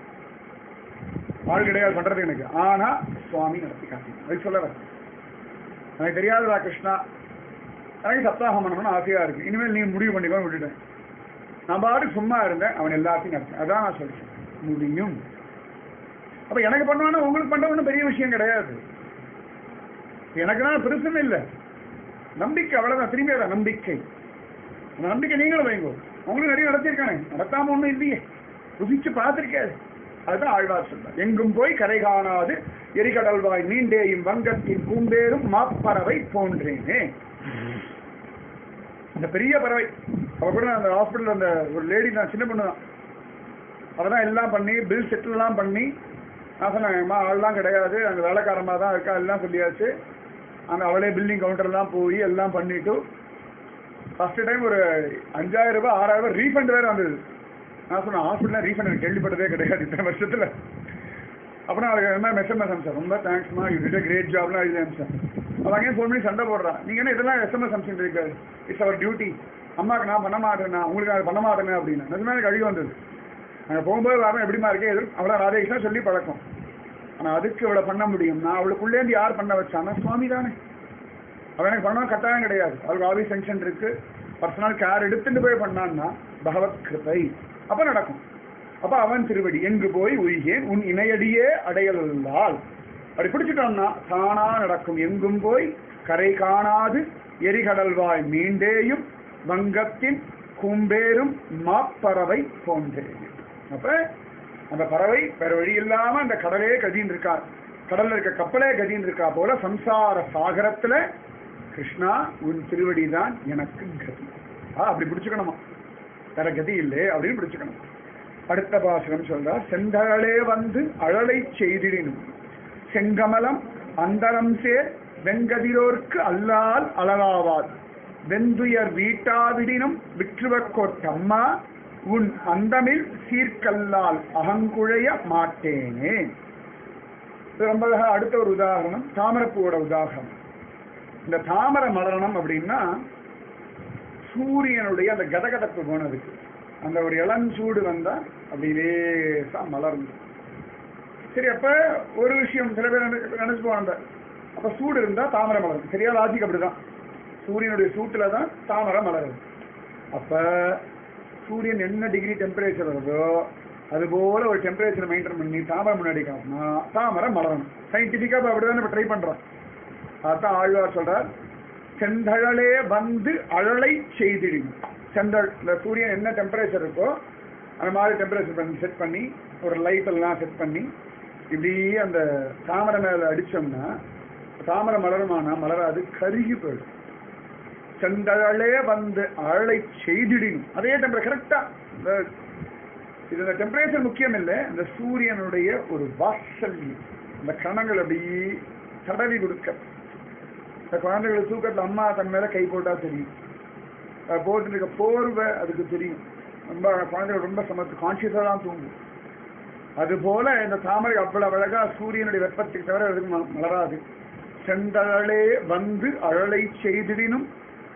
ஆள் கிடையாது பண்றது எனக்கு ஆனா சுவாமி நடத்தி காட்டினார் அது சொல்ல வரேன். எனக்கு தெரியாததா கிருஷ்ணா எனக்கு சப்தாகம் பண்ணணும்னு ஆசையா இருக்கு இனிமேல் நீ முடிவு பண்ணிக்கோ விட்டுட்டேன் நான் பாட்டுக்கு சும்மா இருந்தேன் அவன் எல்லாத்தையும் நடத்தேன் அதான் நான் சொல்றேன் முடியும் அப்ப எனக்கு பண்ணுவானா உங்களுக்கு பண்ண ஒன்றும் பெரிய விஷயம் கிடையாது எனக்கு தான் பெருசுன்னு இல்லை நம்பிக்கை அவ்வளவுதான் திரும்பி அதான் நம்பிக்கை அந்த நம்பிக்கை நீங்களும் வைங்கோ உங்களுக்கு நிறைய நடத்தியிருக்கானே நடத்தாம ஒண்ணும் இல்லையே ருசிச்சு பார்த்திருக்காது அதுதான் ஆழ்வார் சொல்றார் எங்கும் போய் கரை காணாது எரிகடல்வாய் நீண்டேயும் வங்கத்தின் பூம்பேரும் மாப்பறவை போன்றேனே அந்த பெரிய பறவை அவ கூட அந்த ஹாஸ்பிட்டல் அந்த ஒரு லேடி தான் சின்ன பொண்ணு தான் அவ தான் எல்லாம் பண்ணி பில் செட்டில்லாம் பண்ணி நான் சொன்னேன் அம்மா ஆள்லாம் கிடையாது அங்கே வேலைக்காரமா தான் இருக்கா எல்லாம் சொல்லியாச்சு அந்த அவளே பில்டிங் கவுண்டர்லாம் போய் எல்லாம் பண்ணிட்டு ஃபர்ஸ்ட் டைம் ஒரு அஞ்சாயிரம் ரூபாய் ஆறாயிரம் ரூபாய் ரீஃபண்ட் வேற வந்தது நான் சொன்னேன் ஹாஸ்பிட்டல் ரீஃபண்ட் எனக்கு கேள்விப்பட்டதே கிடையாது இத்தனை வருஷத்துல அப்புறம் அவருக்கு என்ன எஸ்எம்எஸ் அனுப்பிச்சேன் ரொம்ப தேங்க்ஸ்மா யூ டிட் கிரேட் ஜாப்லாம் எழுதி அனுப்பிச்சேன் அவன் அங்கேயும் ஃபோன் பண்ணி சண்டை போடுறான் நீங்கள் என்ன இதெல்லாம் எஸ்எம்எஸ் அனுப்பிச்சுட்டு இருக்காரு இட்ஸ் அவர் டியூட்டி அம்மாவுக்கு நான் பண்ண மாட்டேன்னா உங்களுக்கு அது பண்ண மாட்டேங்க அப்படின்னு நிஜமே எனக்கு அழுகி வந்தது அங்கே போகும்போது வரணும் எப்படிமா இருக்கே எது அவ்வளோ ராதேகிருஷ்ணா சொல்லி பழக்கம் ஆனால் அதுக்கு இவ்வளோ பண்ண முடியும் நான் அவளுக்குள்ளேருந்து யார் பண்ண வச்சானா சுவாமி தானே அவன் எனக்கு பண்ணணும் கட்டாயம் கிடையாது அவளுக்கு ஆஃபீஸ் ஃபங்க்ஷன் இருக்கு பர்சனல் கேர் எடுத்துட்டு போய் பண்ணான்னா பகவத் கிருபை அப்போ நடக்கும் அப்போ அவன் திருவடி எங்கு போய் உய்கேன் உன் இணையடியே அடையலால் அப்படி பிடிச்சிட்டோம்னா தானா நடக்கும் எங்கும் போய் கரை காணாது எரிகடல்வாய் மீண்டேயும் வங்கத்தின் கும்பேரும் மாப்பறவை போன்றேன் அப்ப அந்த பறவை வேற வழி இல்லாம அந்த கடலே கதின்னு இருக்கா கடல்ல இருக்க கப்பலே கதின்னு இருக்கா போல சம்சார சாகரத்துல கிருஷ்ணா உன் திருவடி தான் எனக்கு கதி ஆ, அப்படி பிடிச்சுக்கணுமா வேற கதி இல்லை அப்படின்னு பிடிச்சுக்கணும் அடுத்த பாசனம் சொல்றார் செந்தழலே வந்து அழலை செய்திடினும் செங்கமலம் அந்தரம் சேர் வெங்கதிரோர்க்கு அல்லால் அழலாவார் வெந்துயர் வீட்டாவிடினும் விற்றுவக்கோட்டம்மா உன் அந்தமில் சீர்கல்லால் அகங்குழைய மாட்டேனே இது ரொம்ப அழகா அடுத்த ஒரு உதாரணம் தாமரப்பூவோட உதாரணம் இந்த தாமர மலரணம் அப்படின்னா சூரியனுடைய அந்த கதகதப்பு போனதுக்கு அந்த ஒரு இளஞ்சூடு வந்தா அப்படி லேசா மலர்ந்து சரி அப்ப ஒரு விஷயம் சில பேர் நினை- நினைச்சு போவாங்க அப்ப சூடு இருந்தா தாமரை மலரும் சரியா லாஜிக் அப்படிதான் சூரியனுடைய சூட்டுல தான் தாமரை மலருது அப்ப சூரியன் என்ன டிகிரி டெம்பரேச்சர் வருதோ அது போல ஒரு டெம்பரேச்சர் மெயின்டைன் பண்ணி தாமரை முன்னாடி காட்டினா தாமரை மலரணும் சயின்டிபிக்கா இப்ப அப்படிதான் இப்ப ட்ரை பண்றோம் அதான் ஆழ்வார் சொல்றார் செந்தழலே வந்து அழலை செய்திடும் செந்தழ் இந்த சூரியன் என்ன டெம்பரேச்சர் இருக்கோ அந்த மாதிரி டெம்பரேச்சர் பண்ணி செட் பண்ணி ஒரு லைட் எல்லாம் செட் பண்ணி இப்படி அந்த தாமரை மேல அடிச்சோம்னா தாமரை மலருமானா மலராது கருகி போயிடும் செந்தழலே வந்து அழலை செய்திடும் அதே டெம்பரேச்சர் கரெக்டா இந்த இது இந்த டெம்பரேச்சர் முக்கியம் இல்லை இந்த சூரியனுடைய ஒரு வாசல்யம் இந்த கணங்கள் அப்படி தடவி கொடுக்க இந்த குழந்தைகள் தூக்கத்தில் அம்மா தன் மேல கை போட்டா தெரியும் அது போட்டு இருக்க போர்வை அதுக்கு தெரியும் ரொம்ப குழந்தைகள் ரொம்ப சமத்து கான்சியஸாக தான் தூங்கும் அதுபோல இந்த தாமரை அவ்வளவு அழகா சூரியனுடைய வெப்பத்துக்கு தவிர எதுவும் ம- மலராது செந்தழலே வந்து அழலை செய்திடினும்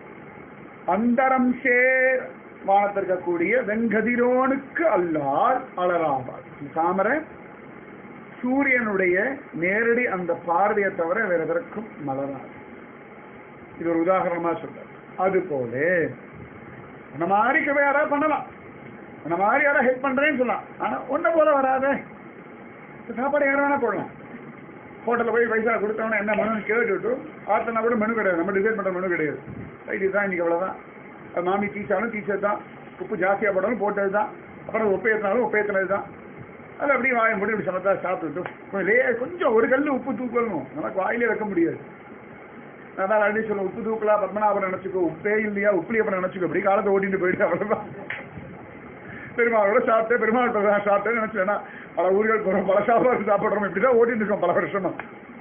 அந்தரம் சேர் வானத்திற்கக்கூடிய வெங்கதிரோனுக்கு அல்லால் அலராவார் தாமரை சூரியனுடைய நேரடி அந்த பார்வையை தவிர வேற எதற்கும் மலராது இது ஒரு உதாரணமா சொல்ற அது போல அந்த மாதிரி கவை யாராவது பண்ணலாம் அந்த மாதிரி யாராவது ஹெல்ப் பண்றேன்னு சொல்லலாம் ஆனா ஒன்ன போல வராதே இந்த சாப்பாடு யாரும் வேணா போடலாம் ஹோட்டலில் போய் பைசா கொடுத்தவன என்ன மெனு கேட்டுட்டு ஆத்தனா கூட மெனு கிடையாது நம்ம டிசைட் பண்ற மெனு கிடையாது ரைட் இதுதான் இன்னைக்கு அவ்வளவுதான் அது மாமி டீச்சாலும் டீச்சர் தான் உப்பு ஜாஸ்தியா போட்டாலும் போட்டது தான் அப்புறம் உப்பு ஏற்றினாலும் உப்பு ஏற்றினது தான் அது அப்படியே வாயை மூடி இப்படி சமத்தா சாப்பிட்டுட்டு கொஞ்சம் லே- கொஞ்சம் ஒரு கல் உப்பு தூக்கணும் நமக்கு வாயிலே வைக்க முடியாது அதான் அடி சொல்ல உப்பு தூக்கலா பத்மநாபன் நினைச்சுக்கோ உப்பே இல்லையா உப்புலியப்பன் நினைச்சுக்கோ அப்படி காலத்தை ஓட்டிட்டு போயிட்டு அவ்வளவுதான் பெருமாளோட சாப்பிட்டேன் பெருமாள் தான் சாப்பிட்டேன்னு நினைச்சேன்னா பல ஊர்கள் போறோம் பல சாப்பாடு சாப்பிடுறோம் இப்படிதான் ஓட்டிட்டு இருக்கோம் பல வருஷமா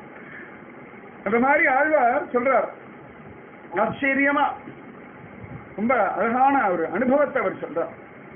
அந்த மாதிரி ஆழ்வார் சொல்றார் ஆச்சரியமா ரொம்ப அழகான ஒரு அனுபவத்தை அவர் சொல்றார்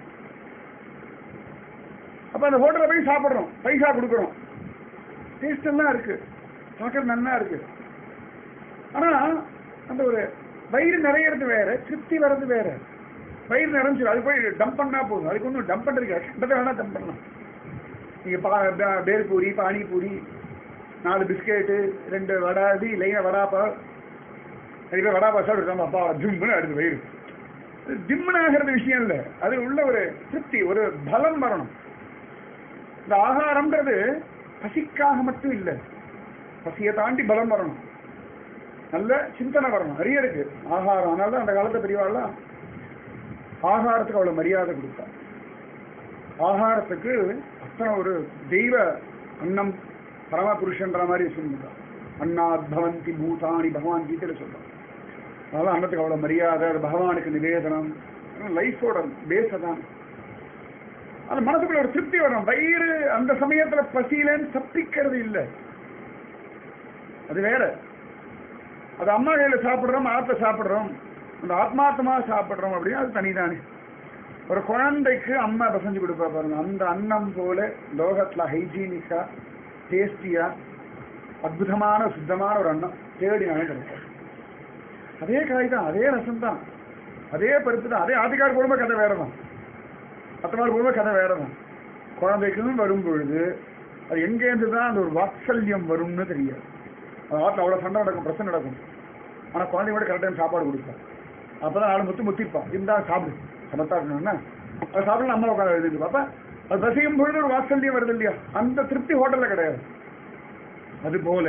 அப்ப அந்த ஹோட்டல்ல போய் சாப்பிடுறோம் பைசா கொடுக்குறோம் டேஸ்ட் எல்லாம் இருக்கு பார்க்கறது நல்லா இருக்கு ஆனா அந்த ஒரு வயிறு நிறையறது வேற திருப்தி வர்றது வேற வயிறு நிறைஞ்சிடும் அது போய் டம்ப் பண்ணா போதும் அதுக்கு ஒன்றும் டம்ப் பண்ணுறதுக்கு கஷ்டத்தை வேணா டம்ப் பண்ணலாம் நீங்க பா பே- பேல்பூரி பானிபூரி நாலு பிஸ்கெட்டு ரெண்டு வடை இது லைனாக வடாப்பா நிறைய பேர் வடாப்பா சாப்பிட்டு அப்பா ஜிம்முன்னு அடுத்து வயிறு ஜிம்முன்னு ஆகிறது விஷயம் இல்லை அது உள்ள ஒரு திருப்தி ஒரு பலம் வரணும் இந்த ஆகாரம்ன்றது பசிக்காக மட்டும் இல்லை பசியை தாண்டி பலம் வரணும் நல்ல சிந்தனை வரணும் நிறைய இருக்கு ஆகாரம் அதனால தான் அந்த காலத்து பெரியவாள்லாம் ஆகாரத்துக்கு அவ்வளவு மரியாதை கொடுத்தா ஆகாரத்துக்கு அத்தனை ஒரு தெய்வ அன்னம் பரமபுருஷன்ற மாதிரி சொல்லுங்க அன்னாத் பவந்தி பூதானி பகவான் கீதையில சொல்றான் அதனால அன்னத்துக்கு அவ்வளவு மரியாதை அது பகவானுக்கு நிவேதனம் லைஃபோட பேஸ தான் அது மனசுக்குள்ள ஒரு திருப்தி வரும் வயிறு அந்த சமயத்துல பசியிலன்னு தப்பிக்கிறது இல்லை அது வேற அது அம்மா கையில சாப்பிடுறோம் ஆத்த சாப்பிடுறோம் அந்த ஆத்மார்த்தமா சாப்பிடுறோம் அப்படின்னா அது தனிதானே ஒரு குழந்தைக்கு அம்மா பசஞ்சு கொடுப்பா பாருங்க அந்த அன்னம் போல லோகத்துல ஹைஜீனிக்கா டேஸ்டியா அற்புதமான சுத்தமான ஒரு அன்னம் தேடினாலே கிடைக்கும் அதே காய் தான் அதே ரசம் தான் அதே பருப்பு தான் அதே ஆட்டுக்கார் குடும்ப கதை வேற தான் மற்றவாள் குடும்ப கதை வேற தான் குழந்தைக்கும் வரும் பொழுது அது எங்கேருந்து தான் அந்த ஒரு வாத்சல்யம் வரும்னு தெரியாது அந்த ஆட்டில் அவ்வளோ சண்டை நடக்கும் பிரச்சனை நடக்கும் ஆனால் குழந்தைங்க கூட கரெக்ட் டைம் சாப்பாடு கொடுப்பேன் அப்போ தான் நாலு முத்து முத்திப்பான் இருந்தா சாப்பிடு சமத்தா இருக்கணும்னா அது சாப்பிடலாம் அம்மா உட்காந்து எழுதிட்டு பாப்பா அது பசியும் பொழுது ஒரு வாத்சல்யம் வருது இல்லையா அந்த திருப்தி ஹோட்டலில் கிடையாது அதுபோல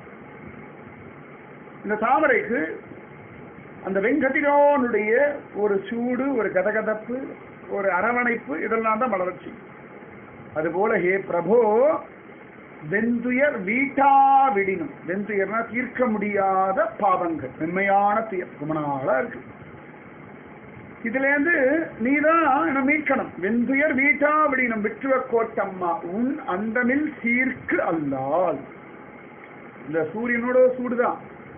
இந்த தாமரைக்கு அந்த வெங்கதிரோனுடைய ஒரு சூடு ஒரு கதகதப்பு ஒரு அரவணைப்பு இதெல்லாம் தான் வளர்ச்சி அதுபோல ஹே பிரபோ வெந்துயர் வீட்டா விடினும் வெந்துயர்னா தீர்க்க முடியாத பாவங்கள் மென்மையான துயர் ரொம்ப நாளா இருக்கு இதுல இருந்து நீதான் என்ன மீட்கணும் வெந்துயர் வீட்டா விடினும் விற்றுவ கோட்டம்மா உன் அந்தமில் சீர்க்கு அல்லால் இந்த சூரியனோட சூடுதான்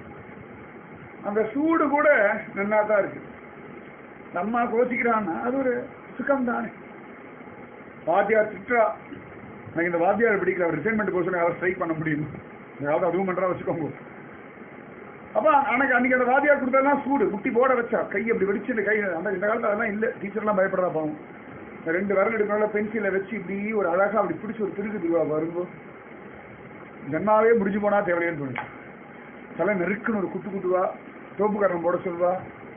அந்த சூடு கூட நன்னா தான் இருக்கு நம்ம கோச்சிக்கிறான்னா அது ஒரு சுகம் தானே வாத்தியார் திட்டுறா எனக்கு இந்த வாத்தியார் பிடிக்கல அவர் ரிசைன்மெண்ட் கோர்ஸ் அவர் ஸ்ட்ரைக் பண்ண முடியும் ஏதாவது அதுவும் பண்றா வச்சுக்கோங்க அப்ப அன்னைக்கு அன்னைக்கு அந்த வாத்தியார் கொடுத்ததெல்லாம் சூடு முட்டி போட வச்சா கை அப்படி வெடிச்சு இந்த கை அந்த இந்த காலத்துல அதெல்லாம் இல்லை டீச்சர்லாம் பயப்படுறா பாவம் இந்த ரெண்டு விரல் எடுக்கணும்ல பென்சிலை வச்சு இப்படி ஒரு அழகா அப்படி பிடிச்சி ஒரு திருக்கு திருவா வரும்போ ஜன்மாவே முடிஞ்சு போனா தேவையேன்னு தோணுச்சு தலை நெருக்குன்னு ஒரு குத்து குத்துவா தோப்புக்காரன் போட சொல்வா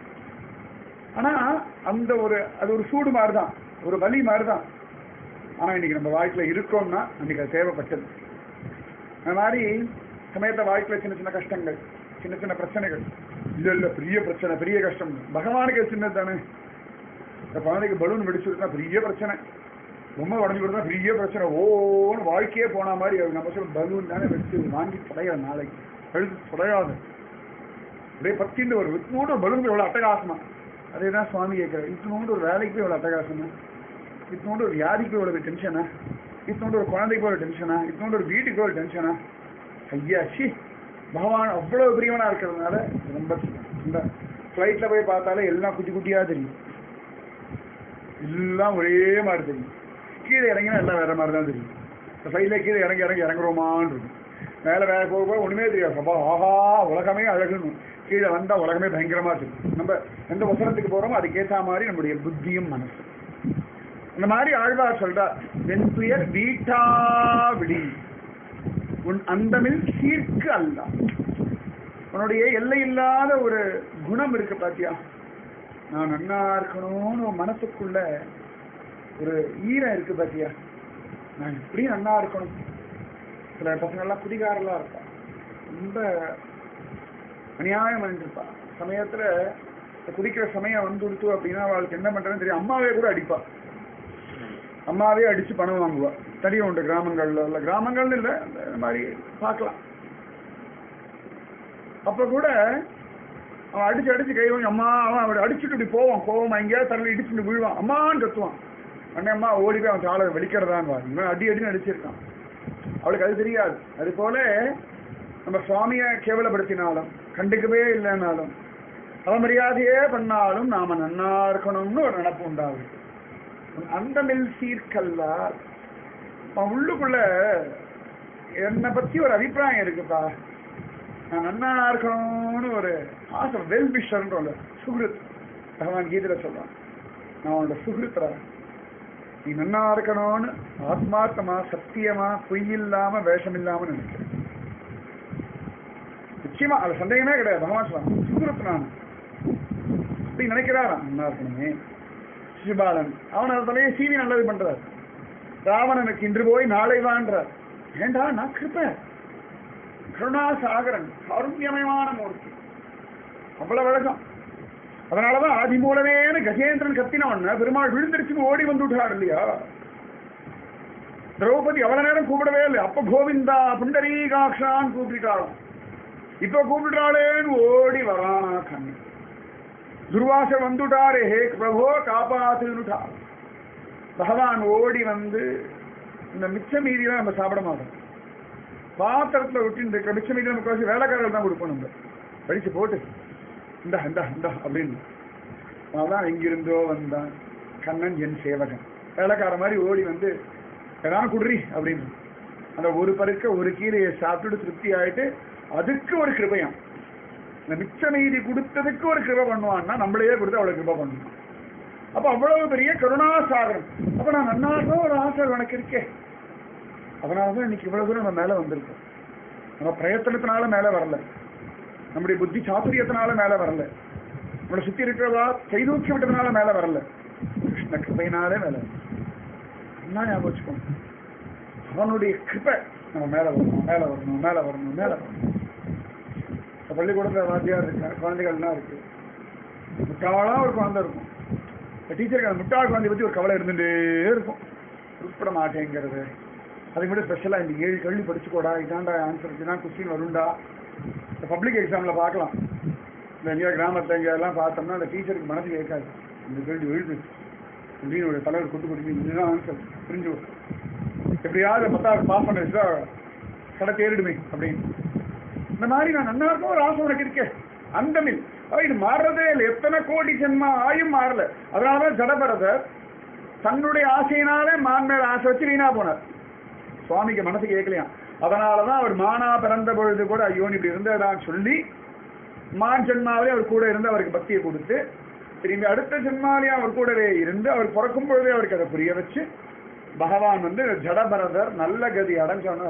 ஆனா அந்த ஒரு அது ஒரு சூடு மாதிரி தான் ஒரு வலி மாதிரி தான் ஆனா இன்னைக்கு நம்ம வாழ்க்கையில இருக்கோம்னா அன்னைக்கு அது தேவைப்பட்டது அந்த மாதிரி சமயத்தை வாழ்க்கையில சின்ன சின்ன கஷ்டங்கள் சின்ன சின்ன பிரச்சனைகள் இல்ல இல்ல பெரிய பிரச்சனை பெரிய கஷ்டம் பகவானுக்கு அது சின்னது தானே இந்த குழந்தைக்கு பலூன் வெடிச்சுருந்தா பெரிய பிரச்சனை ரொம்ப உடஞ்சு கொடுத்தா பெரிய பிரச்சனை ஓன்னு வாழ்க்கையே போன மாதிரி அது நம்ம சொல்ல பலூன் தானே வச்சு வாங்கி தொலைகிற நாளைக்கு எழுது தொலையாது அப்படியே பத்தின்னு ஒரு இத்தனோடு ஒரு பலூன் எவ்வளோ அட்டகாசமா அதே தான் சுவாமி கேட்குறாரு இத்தனோண்டு ஒரு வேலைக்கு போய் எவ்வளோ அட்டகாசமா இத்தனோண்டு ஒரு வியாதிக்கு போய் எவ்வளோ டென்ஷனா இத்தனோண்டு ஒரு குழந்தைக்கு போய் டென்ஷனா இத்தனோண்டு ஒரு வீட்டுக்கு போய் டென்ஷனா ஐயா ஷி பகவான் அவ்வளோ பிரியவனா இருக்கிறதுனால ரொம்ப இந்த ஃப்ளைட்டில் போய் பார்த்தாலே எல்லாம் குட்டி குட்டியாக தெரியும் எல்லாம் ஒரே மாதிரி தெரியும் கீழே இறங்கினா எல்லாம் வேற மாதிரி தான் தெரியும் இந்த ஃப்ளைட்டில் கீழே இறங்கி இறங்கி இறங்குறோமான்னு இருக்கும் மேலே வேற போக போக ஒன்றுமே தெரியாது அப்பா ஆஹா உலகமே அழகுன்னு கீழே வந்தால் உலகமே பயங்கரமா இருக்கும் நம்ம எந்த வசனத்துக்கு போகிறோமோ அதுக்கேற்ற மாதிரி நம்முடைய புத்தியும் மனசு இந்த மாதிரி ஆழ்வார் சொல்றார் வெண்துயர் வீட்டா விடி உன் அந்தமில் சீர்க்கு அல்ல உன்னுடைய எல்லை இல்லாத ஒரு குணம் இருக்கு பாத்தியா நான் நன்னா இருக்கணும்னு உன் மனசுக்குள்ள ஒரு ஈரம் இருக்கு பாத்தியா நான் இப்படி நன்னா இருக்கணும் சில பசங்கள்லாம் குடிகாரலா இருப்பா ரொம்ப அநியாயம் பண்ணிருப்பா சமயத்துல இந்த குடிக்கிற சமயம் வந்து கொடுத்து அப்படின்னா அவளுக்கு என்ன பண்றேன்னு தெரியும் அம்மாவே கூட அடிப்பா அம்மாவே அடிச்சு பணம் வாங்குவா தெரியும் உண்டு கிராமங்கள்ல உள்ள கிராமங்கள்னு இல்லை இந்த மாதிரி பார்க்கலாம் அப்ப கூட அவன் அடிச்சு அடிச்சு கை வாங்கி அம்மா அவன் அவன் அடிச்சுட்டு இப்படி போவான் கோவம் எங்கேயாவது தள்ளி இடிச்சுட்டு விழுவான் அம்மான்னு கத்துவான் அண்ணே அம்மா ஓடி போய் அவன் சாலை வெடிக்கிறதான் இவன் அடி அடின்னு அடிச்சிருக்கான் அவளுக்கு அது தெரியாது அது போல நம்ம சுவாமியை கேவலப்படுத்தினாலும் கண்டுக்கவே இல்லைனாலும் அவமரியாதையே பண்ணாலும் நாம நன்னா இருக்கணும்னு ஒரு நினப்பு உண்டாகும் அந்த மில் சீர்கல்லா அவன் உள்ளுக்குள்ள என்னை பத்தி ஒரு அபிப்பிராயம் இருக்குப்பா நான் நன்னா இருக்கணும்னு ஒரு ஆசை வெல் விஷர்ன்ற சுகிருத் பகவான் கீதையில சொல்றான் நான் உன்னோட சுகிருத்ரா நீ நன்னா இருக்கணும்னு ஆத்மார்த்தமா சத்தியமா பொய் இல்லாம வேஷம் இல்லாம நினைக்கிறேன் நிச்சயமா அது சந்தேகமே கிடையாது பகவான் சொல்றான் சுகிருத் நான் அப்படி நினைக்கிறாராம் நன்னா இருக்கணுமே சிசுபாலன் அவன் அது தலையை சீவி நல்லது பண்றார் ராவணனுக்கு இன்று போய் நாளை வான்றார் ஏண்டா நான் கிருப்பேன் கருணாசாகரன் காருண்யமயமான மூர்த்தி அவ்வளவு அழகம் அதனாலதான் ஆதி மூலமேனு கஜேந்திரன் கத்தினவன் பெருமாள் விழுந்திருச்சுன்னு ஓடி வந்து விட்டார் இல்லையா திரௌபதி அவ்வளவு நேரம் கூப்பிடவே இல்லை அப்ப கோவிந்தா புண்டரீகாட்சான் கூப்பிட்டாளாம் இப்ப கூப்பிடுறாளேன்னு ஓடி வரானா கண்ணு துர்வாச வந்துட்டாரே ஹே பிரபோ காப்பாத்துனுட்டா பகவான் ஓடி வந்து இந்த மிச்ச மீதியெல்லாம் நம்ம சாப்பிட மாட்டோம் பாத்திரத்துல விட்டு இந்த மிச்ச மீதி நமக்கு வச்சு வேலைக்காரர்கள் தான் கொடுப்போம் நம்ம படிச்சு போட்டு இந்தா இந்தா இந்தா அப்படின்னு அதான் எங்கிருந்தோ வந்தான் கண்ணன் என் சேவகன் வேலைக்கார மாதிரி ஓடி வந்து ஏதாவது குடுறி அப்படின்னு அந்த ஒரு பருக்க ஒரு கீரையை சாப்பிட்டுட்டு திருப்தி ஆயிட்டு அதுக்கு ஒரு கிருபையம் இந்த மிச்ச மீதி கொடுத்ததுக்கு ஒரு கிருபை பண்ணுவான்னா நம்மளையே கொடுத்து அவ்வளவு கிருபை பண்ணுவான் அப்ப அவ்வளவு பெரிய கருணாசாகரம் அப்ப நான் நன்னாதான் ஒரு ஆசை உனக்கு இருக்கே அதனாலதான் இன்னைக்கு இவ்வளவு தூரம் நம்ம மேல வந்திருக்கோம் நம்ம பிரயத்தனத்தினால மேல வரல நம்முடைய புத்தி சாத்துரியத்தினால மேல வரல நம்மளை சுத்தி இருக்கிறவா கைதூக்கி விட்டதுனால மேல வரல கிருஷ்ண கிருபையினாலே மேல வரல. என்ன ஞாபகம் வச்சுக்கோங்க அவனுடைய கிருபை நம்ம மேல வரணும் மேல வரணும் மேல வரணும் மேல வரணும் இப்ப பள்ளிக்கூடத்துல வாத்தியார் இருக்கா குழந்தைகள்லாம் இருக்கு முட்டாளா ஒரு குழந்தை இருக்கும் டீச்சருக்கு அந்த முட்டாள் குழந்தைய பத்தி ஒரு கவலை இருந்துட்டே இருக்கும் உட்பட மாட்டேங்கிறது அதுக்கு மட்டும் ஸ்பெஷலாக இந்த ஏழு கேள்வி படிச்சுக்கோடா இதாண்டா ஆன்சர் இதுதான் கொஸ்டின் வரும்டா இந்த பப்ளிக் எக்ஸாமில் பார்க்கலாம் இந்த எங்கேயா கிராமத்தில் எங்கேயெல்லாம் பார்த்தோம்னா அந்த டீச்சருக்கு மனசு கேட்காது இந்த கேள்வி எழுது அப்படின்னு ஒரு தலைவர் கொண்டு கொடுத்து இதுதான் ஆன்சர் புரிஞ்சு போ. எப்படியாவது பத்தாவது பாஸ் பண்ண வச்சுட்டா கடை தேறிடுமே அப்படின்னு இந்த மாதிரி நான் நன்னா இருக்கும் ஒரு ஆசை உனக்கு இருக்கே அந்தமில் அவ இது மாறுறதே இல்லை எத்தனை கோடி ஜென்மா ஆயும் மாறல அதனாலதான் ஜடபரதர் தன்னுடைய ஆசையினாலே மான் மேல ஆசை வச்சு வீணா போனார் சுவாமிக்கு மனசு கேட்கலையாம் அதனாலதான் அவர் மானா பிறந்த பொழுது கூட ஐயோ நீ இப்படி இருந்ததான் சொல்லி மான் ஜென்மாவிலே அவர் கூட இருந்து அவருக்கு பக்தியை கொடுத்து திரும்பி அடுத்த ஜென்மாவிலே அவர் கூடவே இருந்து அவர் பிறக்கும் பொழுதே அவருக்கு அதை புரிய வச்சு பகவான் வந்து ஜடபரதர் நல்ல கதி அடைஞ்சோன்னு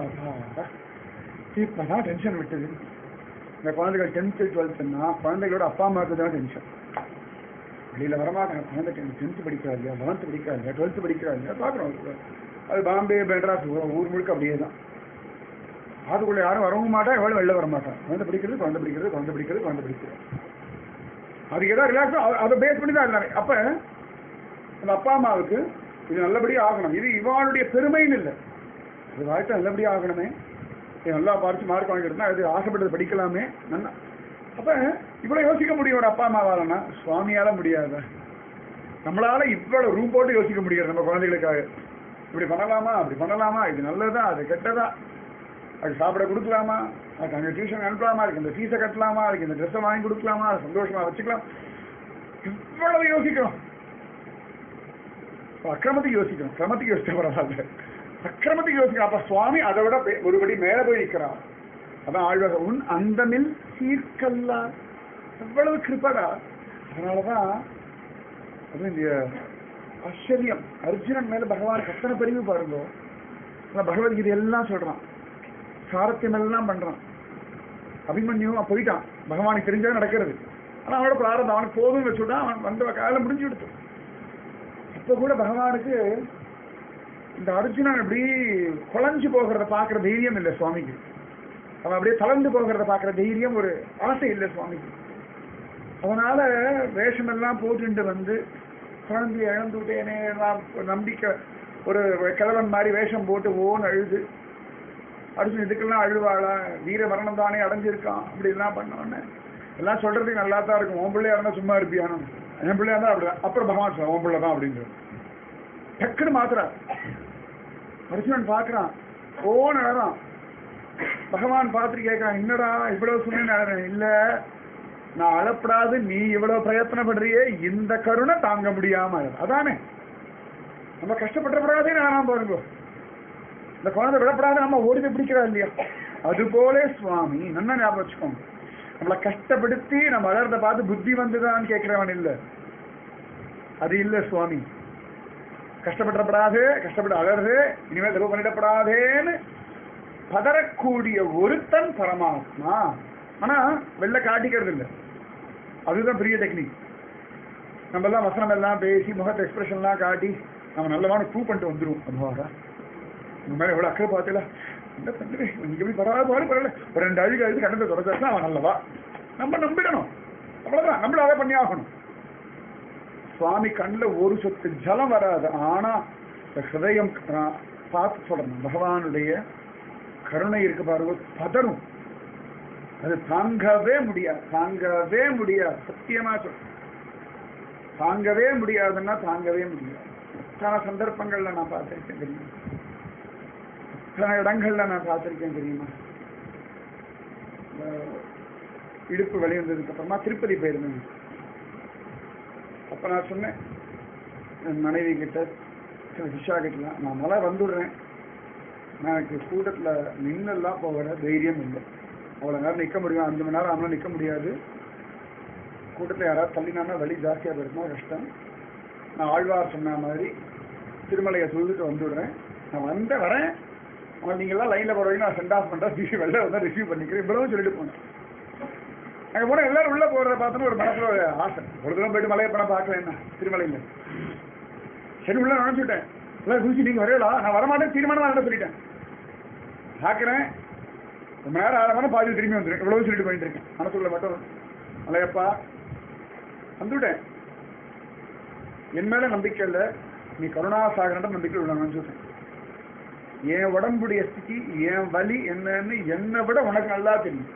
இப்பதான் டென்ஷன் விட்டது இந்த குழந்தைகள் டென்த்து டுவெல்த்துன்னா குழந்தைகளோட அப்பா அம்மாவுக்கு தான் டென்ஷன் வெளியில வரமாட்டாங்க குழந்தை டென்த்து படிக்கிறா இல்லையா லெவன்த்து படிக்கிறா இல்லையா டுவெல்த்து படிக்கிறா இல்லையா பார்க்குறோம் அது பாம்பே மெட்ராஸ் ஊ- ஊர் முழுக்க அப்படியே தான் அதுக்குள்ள யாரும் வரவும் மாட்டா எவ்வளவு வெளில வர மாட்டான் குழந்தை படிக்கிறது குழந்தை படிக்கிறது குழந்தை படிக்கிறது குழந்தை படிக்கிறது அதுக்கு ஏதாவது ரிலாக்ஸா அதை பேஸ் பண்ணி தான் எல்லாமே அப்ப அந்த அப்பா அம்மாவுக்கு இது நல்லபடியா ஆகணும் இது இவாளுடைய பெருமைன்னு இல்லை இது வாழ்க்கை நல்லபடியா ஆகணுமே இது நல்லா படிச்சு மார்க் வாங்கிட்டு அது ஆசைப்பட்டது படிக்கலாமே நல்லா அப்ப இவ்வளவு யோசிக்க முடியும் ஒரு அப்பா அம்மாவாலன்னா சுவாமியால முடியாத நம்மளால இவ்வளவு ரூம் போட்டு யோசிக்க முடியாது நம்ம குழந்தைகளுக்காக இப்படி பண்ணலாமா அப்படி பண்ணலாமா இது நல்லதா அது கெட்டதா அது சாப்பிட கொடுக்கலாமா அதுக்கு அங்கே டியூஷன் அனுப்பலாமா அதுக்கு இந்த ஃபீஸை கட்டலாமா அதுக்கு இந்த ட்ரெஸ்ஸை வாங்கி கொடுக்கலாமா அதை சந்தோஷமா வச்சுக்கலாம் இவ்வளவு யோசிக்கிறோம் அப்ப அக்கிரமத்துக்கு யோசிக்கணும் கிரமத்துக்கு யோசிக்க பரவாயில்ல அக்கிரமத்துக்கு யோசிக்கணும் அப்ப சுவாமி அதை விட பெ- ஒருபடி மேல போய் நிற்கிறார் அதான் ஆழ்வார் உன் அந்தமில் சீர்கல்லா எவ்வளவு கிருப்படா அதனாலதான் அது இந்த ஆச்சரியம் அர்ஜுனன் மேல பகவான் கத்தனை பிரிவு பாருங்க ஆனா பகவத்கீதை எல்லாம் சொல்றான் சாரத்தியம் எல்லாம் பண்றான் அபிமன்யும் போயிட்டான் பகவானுக்கு தெரிஞ்சா நடக்கிறது ஆனா அவனோட பிராரதம் அவனுக்கு போதும் வச்சுட்டான் அவன் வந்த காலம் முடிஞ்சு விடுத்து இப்ப கூட பகவானுக்கு இந்த அர்ஜுனன் அப்படி குழஞ்சு போகிறத பாக்குற தைரியம் இல்லை சுவாமிக்கு அவன் அப்படியே தளர்ந்து போகிறத பாக்குற தைரியம் ஒரு ஆசை இல்லை சுவாமிக்கு அதனால வேஷம் எல்லாம் போட்டுட்டு வந்து குழந்தைய இழந்து விட்டேனே நான் ஒரு நம்பிக்கை ஒரு கிழவன் மாதிரி வேஷம் போட்டு ஓன்னு அழுது அர்ஜுன் இதுக்கெல்லாம் அழுவாளா வீர மரணம் தானே அடைஞ்சிருக்கான் அப்படி எல்லாம் பண்ணோன்னு எல்லாம் சொல்றதுக்கு நல்லா தான் இருக்கும் உன் பிள்ளையா இருந்தா சும்மா இருப்பியானு என் பிள்ளையா இருந்தா அப்படிதான் அப்புறம் பகவான் சொல்ல உன் பிள்ளை தான் அப்படிங்கிறது டக்குன்னு மாத்துறா அர்ஜுனன் பார்க்கறான் ஓன்னு அழறான் பகவான் பார்த்துட்டு கேட்கறான் என்னடா இவ்வளவு சொன்னேன்னு அழறேன் இல்ல நான் அழப்படாது நீ இவ்வளவு பிரயத்தனப்படுறியே இந்த கருணை தாங்க முடியாம அழற. அதானே நம்ம கஷ்டப்பட்டப்படாதே நான் பாருங்க இந்த குழந்தை விடப்படாத நம்ம ஓடி போய் பிடிக்கிறா இல்லையா அது போலே சுவாமி நல்லா ஞாபகம் வச்சுக்கோங்க நம்மளை கஷ்டப்படுத்தி நம்ம அலறத பார்த்து புத்தி வந்துதான்னு கேட்கிறவன் இல்ல அது இல்ல சுவாமி கஷ்டப்படப்படாது கஷ்டப்பட்டு அலறது இனிமேல் தப்பு பண்ணிடப்படாதேன்னு பதறக்கூடிய ஒருத்தன் பரமாத்மா ஆனா வெளில காட்டிக்கிறது இல்லை அதுதான் பெரிய டெக்னிக் நம்ம எல்லாம் வசனம் எல்லாம் பேசி முகத்தை எக்ஸ்பிரஷன்லாம் காட்டி நம்ம நல்லவான ப்ரூவ் பண்ணிட்டு வந்துருவோம் அதுவாரா உங்க மேல எவ்வளவு அக்கறை பார்த்தல என்ன பண்ணுறேன் நீங்க எப்படி பரவாயில்ல பாரு பரவாயில்ல ஒரு ரெண்டு அழுகு அழுது கண்ணத்தை தொடச்சா அவன் நல்லவா நம்ம நம்பிடணும் அவ்வளவுதான் நம்மள அதை பண்ணி ஆகணும் சுவாமி கண்ணில் ஒரு சொத்து ஜலம் வராது ஆனா இந்த ஹிருதயம் நான் பார்த்து சொல்லணும் பகவானுடைய கருணை இருக்கு பாருங்க பதறும் அது தாங்கவே முடியாது தாங்கவே முடியாது சத்தியமா சொல்றேன் தாங்கவே முடியாதுன்னா தாங்கவே முடியாது எத்தனை சந்தர்ப்பங்கள்ல நான் பார்த்திருக்கேன் தெரியுமா எத்தனை இடங்கள்ல நான் பார்த்திருக்கேன் தெரியுமா அஹ் இடுப்பு வலி வந்ததுக்கு அப்புறமா திருப்பதி போயிருந்தேன் அப்ப நான் சொன்னேன் என் மனைவி கிட்ட சிஷா கிட்டலாம் நான் நல்லா வந்துடுறேன் நான் எனக்கு கூட்டத்தில் நின்னெல்லாம் போகிற தைரியம் இல்லை அவ்வளோ நேரம் நிற்க முடியும் அஞ்சு மணி நேரம் ஆனாலும் நிற்க முடியாது கூட்டத்தில் யாராவது தள்ளினான்னா வலி ஜாஸ்தியாக போயிருக்குமா கஷ்டம் நான் ஆழ்வார் சொன்ன மாதிரி திருமலையை சொல்லிட்டு வந்துவிடுறேன் நான் வந்த வரேன் அவன் நீங்கள்லாம் லைனில் போகிற வரைக்கும் நான் சென்ட் ஆஃப் பண்ணுறேன் ரிசீவ் வெளில வந்தால் ரிசீவ் பண்ணிக்கிறேன் இவ்வளவு சொல்லிட்டு போனேன் அங்கே போனால் எல்லாரும் உள்ளே போகிறத பார்த்தோன்னு ஒரு மனசில் ஒரு ஆசை ஒரு தூரம் போயிட்டு மலையை படம் பார்க்கல என்ன திருமலையில் சரி உள்ள நினைச்சுட்டேன் எல்லாம் குதிச்சு நீங்கள் வரையலா நான் வரமாட்டேன் தீர்மானமாக என்ன சொல்லிட்டேன் பார்க்குறேன் ரொம்ப நேரம் ஆறு மணி பாதி திரும்பி வந்துடும் இவ்வளவு சொல்லிட்டு போயிட்டு இருக்கேன் மனசுக்குள்ள மட்டும் மலையப்பா வந்துவிட்டேன் என் மேல நம்பிக்கை இல்லை நீ கருணாசாகரன்ற நம்பிக்கை உள்ள சொல்றேன் என் உடம்புடைய ஸ்திதி என் வலி என்னன்னு என்னை விட உனக்கு நல்லா தெரியும்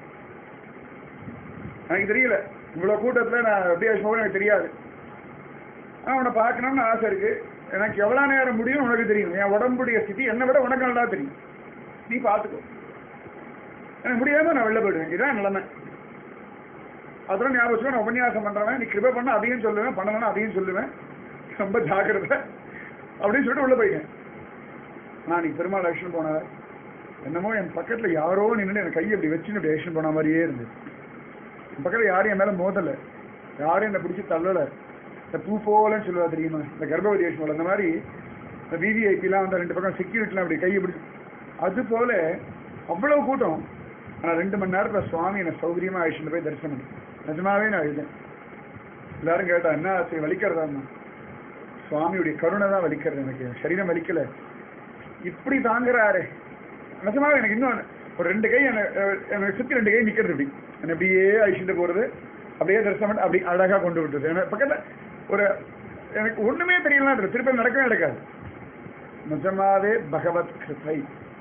எனக்கு தெரியல இவ்வளவு கூட்டத்துல நான் எப்படி போகணும் எனக்கு தெரியாது ஆனா உன்னை பார்க்கணும்னு ஆசை இருக்கு எனக்கு எவ்வளவு நேரம் முடியும் உனக்கு தெரியும் என் உடம்புடைய ஸ்திதி என்னை விட உனக்கு நல்லா தெரியும் நீ பார்த்துக்கோ எனக்கு முடியாம நான் வெளில போயிடுவேன் இதான் நிலைமை அதெல்லாம் ஞாபகம் வச்சுக்கோ, நான் உபன்யாசம் பண்றேன் நீ கிருபை பண்ண அதையும் சொல்லுவேன் பண்ணலன்னா அதையும் சொல்லுவேன் ரொம்ப ஜாக்கிரதை அப்படின்னு சொல்லிட்டு உள்ள போயிட்டேன் நான் நீ பெருமாள் ஆக்ஷன் போனேன் என்னமோ என் பக்கத்துல யாரோ நின்று என் கையை இப்படி வச்சுன்னு இப்படி ஆக்ஷன் போன மாதிரியே இருந்தது என் பக்கத்துல யாரும் என் மேல மோதல யாரும் என்னை பிடிச்சி தள்ளல இந்த பூ போலன்னு சொல்லுவா தெரியுமா இந்த கர்ப்பவதி ஆக்ஷன் போல அந்த மாதிரி இந்த விவிஐபிலாம் வந்து ரெண்டு பக்கம் செக்யூரிட்டிலாம் அப்படி கையை பிடிச்சி அது போல அவ்வளவு கூட்டம் ஆனா ரெண்டு மணி நேரத்துல சுவாமி என்னை சௌகரியமா ஆயிடுச்சுட்டு போய் தரிசனம் பண்ணி நிஜமாவே நான் எழுதேன் எல்லாரும் கேட்டா என்ன ஆச்சு வலிக்கிறதா சுவாமியுடைய கருணை தான் வலிக்கிறது எனக்கு சரீரம் வலிக்கல இப்படி தாங்குறாரு நிஜமாவே எனக்கு இன்னும் ஒரு ரெண்டு கை என்னை எனக்கு சுத்தி ரெண்டு கை நிக்கிறது இப்படி என்னை அப்படியே அழிச்சுட்டு போறது அப்படியே தரிசனம் பண்ணி அப்படி அழகா கொண்டு விட்டுறது எனக்கு பக்கத்துல ஒரு எனக்கு ஒண்ணுமே தெரியலாம் திருப்பி நடக்கவே நடக்காது நிஜமாவே பகவத் கிருபை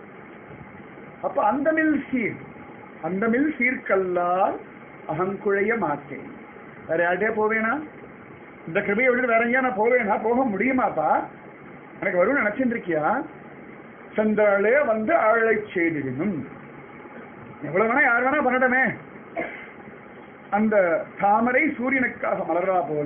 அப்ப அந்தமில் சீர் அந்தமில் சீர்கல்லால் அகங்குழைய மாட்டேன் வேற யார்கிட்டயே போவேனா இந்த கிருபையை விட்டு வேற எங்கேயா நான் போவேனா போக முடியுமாப்பா எனக்கு வரும்னு நினைச்சிட்டு இருக்கியா சென்றாலே வந்து ஆழை செய்திடணும் எவ்வளவு வேணா யார் வேணா பண்ணட்டமே அந்த தாமரை சூரியனுக்காக மலர்றா போல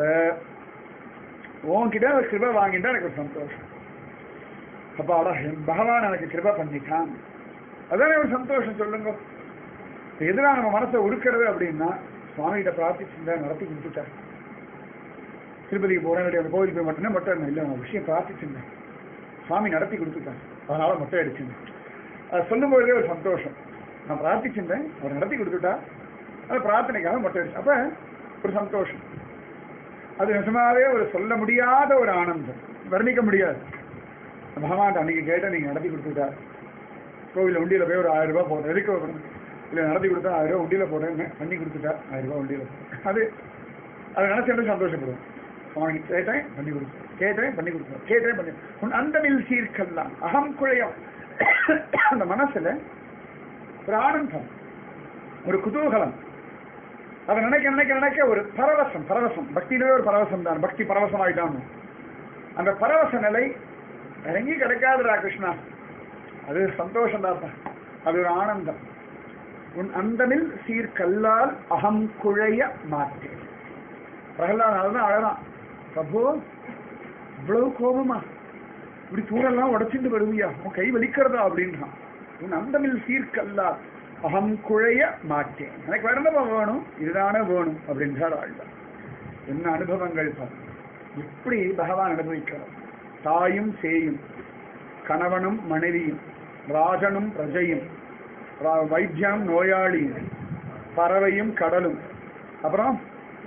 உன்கிட்ட ஒரு கிருபை வாங்கிட்டா எனக்கு ஒரு சந்தோஷம் அப்பாடா என் பகவான் எனக்கு கிருபை பண்ணிட்டான் அதானே ஒரு சந்தோஷம் சொல்லுங்க இப்ப எதுனா நம்ம மனசை உருக்கிறது அப்படின்னா சுவாமிகிட்ட பிரார்த்திச்சுட்டா நடத்தி கொடுத்துட்டார் திருப்பதிக்கு போறேன் அந்த கோவிலுக்கு போய் மட்டும்தான் மொட்டை இல்லை நான் விஷயம் பிரார்த்திச்சிருந்தேன் சுவாமி நடத்தி கொடுத்துட்டார் அதனால மொட்டை அடிச்சுங்க அது சொல்லும்போதே ஒரு சந்தோஷம் நான் பிரார்த்திச்சிருந்தேன் அவர் நடத்தி கொடுத்துட்டா அது பிரார்த்தனைக்காக மொட்டை அடிச்சு அப்ப ஒரு சந்தோஷம் அது நிஜமாவே ஒரு சொல்ல முடியாத ஒரு ஆனந்தம் வர்ணிக்க முடியாது பகவான் அன்னைக்கு கேட்ட நீங்க நடத்தி கொடுத்துட்டார் கோவிலில் உண்டியில் போய் ஒரு ஆயிரம் ரூபாய் போடுறேன் எதுக்கு வரணும் இல்லை நடத்தி கொடுத்தா ஆயிரம் ரூபாய் உண்டியில் போடுறேன் பண்ணி கொடுத்துட்டா ஆயிரம் ரூபாய் உண்டியில் போடுறேன் அது அதை நினைச்சு சந்தோஷப்படுவோம் சுவாமி கேட்டேன் பண்ணி கொடுத்தேன் கேட்டேன் பண்ணி கொடுத்தேன் கேட்டேன் பண்ணி உன் அந்தமில் சீர்கல்லாம் அகம் குழையம் அந்த மனசுல ஒரு ஆனந்தம் ஒரு குதூகலம் அதை நினைக்க நினைக்க நினைக்க ஒரு பரவசம் பரவசம் பக்தியிலே ஒரு பரவசம் தான் பக்தி பரவசம் ஆயிட்டான் அந்த பரவச நிலை இறங்கி கிடைக்காதுடா கிருஷ்ணா அது சந்தோஷம் தான் அது ஒரு ஆனந்தம் உன் அந்தமில் சீர்கல்லால் அகம் குழைய மாட்டேன் பிரகலாத் தான் அழகான் பிரபு இவ்வளவு கோபமா இப்படி தூரெல்லாம் உடைச்சிட்டு வருவியா உன் கை வலிக்கிறதா அப்படின்றான் உன் அந்தமில் சீர்கல்லால் அகம் குழைய மாட்டேன் எனக்கு வேற என்னப்பா வேணும் இதுதானே வேணும் அப்படின்றார் ஆழ்வார் என்ன அனுபவங்கள் பாரு எப்படி பகவான் அனுபவிக்கிறார் தாயும் சேயும் கணவனும் மனைவியும் ராஜனும் பிரஜையும் ரா- வைத்தியம் நோயாளியும் பறவையும் கடலும் அப்புறம்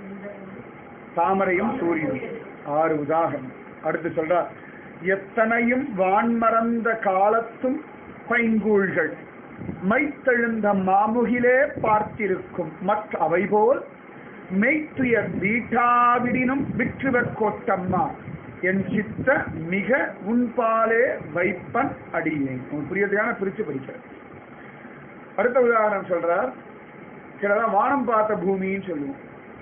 தாமரையும் சூரியனும் ஆறு உதாரணம் அடுத்து சொல்றார் எத்தனையும் வான்மறந்த காலத்தும் பைங்கூழ்கள் மைத்தெழுந்த மாமுகிலே பார்த்திருக்கும் மற்ற அவை போல் மெய்த்துயர் வீட்டாவிடினும் விற்றுவக் கோட்டம்மா என் சித்த மிக உன்பாலே வைப்பன் அடியேன் உங்களுக்கு புரியறதுக்கான பிரிச்சு படிக்கிறேன் அடுத்த உதாரணம் சொல்றார் சிலதான் வானம் பார்த்த பூமின்னு சொல்லுவோம்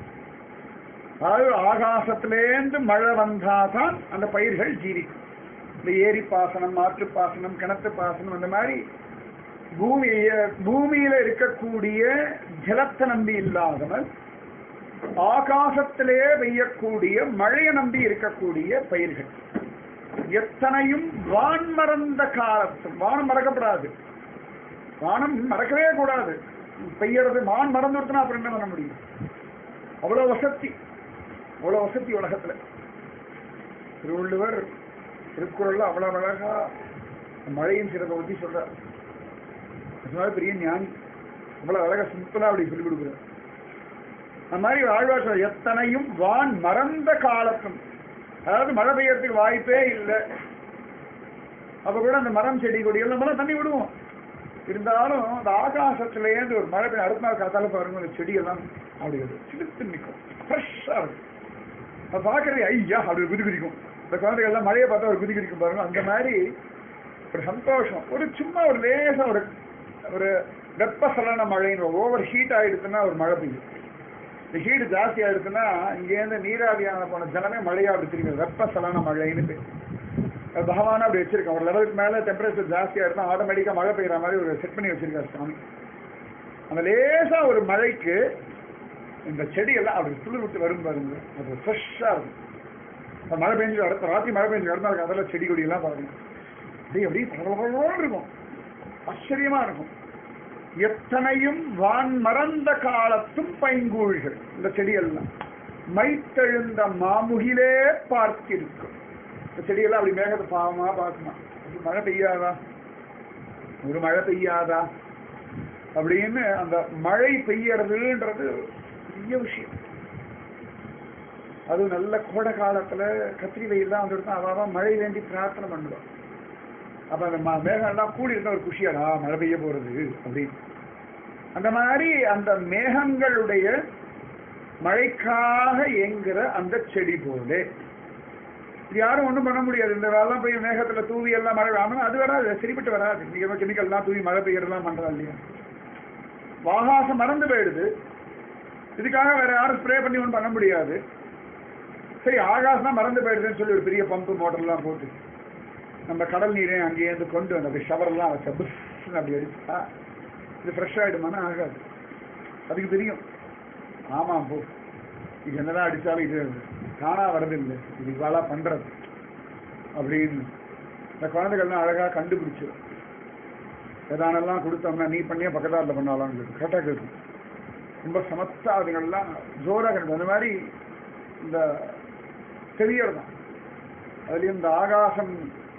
அதாவது ஆகாசத்திலேந்து மழை வந்தாதான் அந்த பயிர்கள் ஜீவிக்கும் இந்த ஏரி பாசனம் மாற்று பாசனம் கிணத்து பாசனம் அந்த மாதிரி பூமிய பூமியில இருக்கக்கூடிய ஜலத்தை நம்பி இல்லாதமல் ஆகாசத்திலே பெய்யக்கூடிய மழையை நம்பி இருக்கக்கூடிய பயிர்கள் எத்தனையும் வான் மறந்த காலத்தும் வானம் மறக்கப்படாது வானம் மறக்கவே கூடாது பெய்யறது வான் மறந்து விட்டுனா அப்புறம் என்ன பண்ண முடியும் அவ்வளவு வசதி அவ்வளவு வசதி உலகத்துல திருவள்ளுவர் திருக்குறள்ல அவ்வளவு அழகா மழையின் சிறப்பை பத்தி சொல்றார் அதனால பெரிய ஞானி அவ்வளவு அழகா சிம்பிளா அப்படி சொல்லிக் கொடுக்குறார் அந்த மாதிரி ஆழ்வார் சொல்ற, எத்தனையும் வான் மறந்த காலத்தும் அதாவது மழை பெய்யறதுக்கு வாய்ப்பே இல்லை அப்ப கூட அந்த மரம் செடி கொடி எல்லாம் மேல தண்ணி விடுவோம் இருந்தாலும் அந்த ஆகாசத்திலேருந்து ஒரு மழை பெய்ய அடுத்த நாள் காத்தால பாருங்க அந்த செடி எல்லாம் அப்படி சிலித்து நிற்கும் ஃப்ரெஷ்ஷாக இருக்கும் அதை பார்க்கறது ஐயா அப்படி குதி குதிக்கும் இந்த குழந்தைகள் எல்லாம் மழையை பார்த்தா ஒரு குதி குதிக்கும் பாருங்க அந்த மாதிரி ஒரு சந்தோஷம் ஒரு சும்மா ஒரு லேசா ஒரு ஒரு வெப்பசலன மழைன்னு ஓவர் ஹீட் ஆயிடுச்சுன்னா ஒரு மழை பெய்யும் இந்த ஹீட் ஜாஸ்தி ஆயிடுச்சுன்னா இங்கேருந்து நீராவியான போன ஜலமே மழையா அப்படி திரும்பி வெப்பசலன மழைன்னு பேர் அது பகவானா அப்படி வச்சிருக்கேன் ஒரு லெவலுக்கு மேல டெம்பரேச்சர் ஜாஸ்தியா இருந்தா ஆட்டோமேட்டிக்கா மழை பெய்யற மாதிரி ஒரு செட் பண்ணி வச்சிருக்காரு சாமி அந்த லேசா ஒரு மழைக்கு இந்த செடி எல்லாம் அப்படி துளிர் விட்டு வரும் பாருங்க அது ஃப்ரெஷ்ஷா இருக்கும் அந்த மழை பெஞ்சு அடுத்த ராத்திரி மழை பெஞ்சு அடுத்த நாள் அதெல்லாம் செடி கொடி எல்லாம் பாருங்க அப்படியே அப்படியே பரவலோடு இருக்கும் ஆச்சரியமா இருக்கும் எத்தனையும் வான் மறந்த காலத்தும் பைங்கூழ்கள் இந்த செடியெல்லாம் மைத்தெழுந்த மாமுகிலே பார்த்திருக்கும் இந்த செடியெல்லாம் அப்படி மேகத்தை பாவமா பார்க்குமா அப்படி மழை பெய்யாதா ஒரு மழை பெய்யாதா அப்படின்னு அந்த மழை பெய்யறதுன்றது பெரிய விஷயம் அது நல்ல கோடை காலத்துல கத்திரி வெயில் தான் வந்துட்டு அவாவா மழை வேண்டி பிரார்த்தனை பண்ணுவோம் அப்ப அந்த ம- மேகம் எல்லாம் கூடி இருந்தா ஒரு குஷியாடா மழை பெய்ய போறது அப்படின்னு அந்த மாதிரி அந்த மேகங்களுடைய மழைக்காக ஏங்குற அந்த செடி போலே இது யாரும் ஒண்ணும் பண்ண முடியாது இந்த வேலைலாம் போய் மேகத்துல தூவி எல்லாம் மழை ஆனா அது வராது சரிப்பட்டு வராது நீங்க கெமிக்கல்லாம் தூவி மழை பெய்யறதெல்லாம் பண்றா இல்லையா வாகாசம் மறந்து போயிடுது இதுக்காக வேற யாரும் ஸ்ப்ரே பண்ணி ஒன்றும் பண்ண முடியாது சரி ஆகாசம் தான் மறந்து போயிடுதுன்னு சொல்லி ஒரு பெரிய பம்பு மோட்டர்லாம் போட்டு நம்ம கடல் நீரை அங்கேயிருந்து கொண்டு வந்து அப்படி ஷவர்லாம் வச்ச புஷ்னு அப்படி அடிச்சா இது ஃப்ரெஷ் ஆயிடுமானா ஆகாது அதுக்கு தெரியும் ஆமாம் போ இது என்னதான் அடிச்சாலும் இது தானா வரதில்லை இது இவாளா பண்றது அப்படின்னு இந்த குழந்தைகள்லாம் அழகா கண்டுபிடிச்சு எதானெல்லாம் கொடுத்தோம்னா நீ பண்ணியே பக்கத்தாரில் பண்ணாலான்னு கேட்கும் கரெக்டாக கேட்கும் ரொம்ப சமத்தா அதுங்கள்லாம் ஜோராக கிடைக்கும் அந்த மாதிரி இந்த தெரியறதான் அதுலேயும் இந்த ஆகாசம்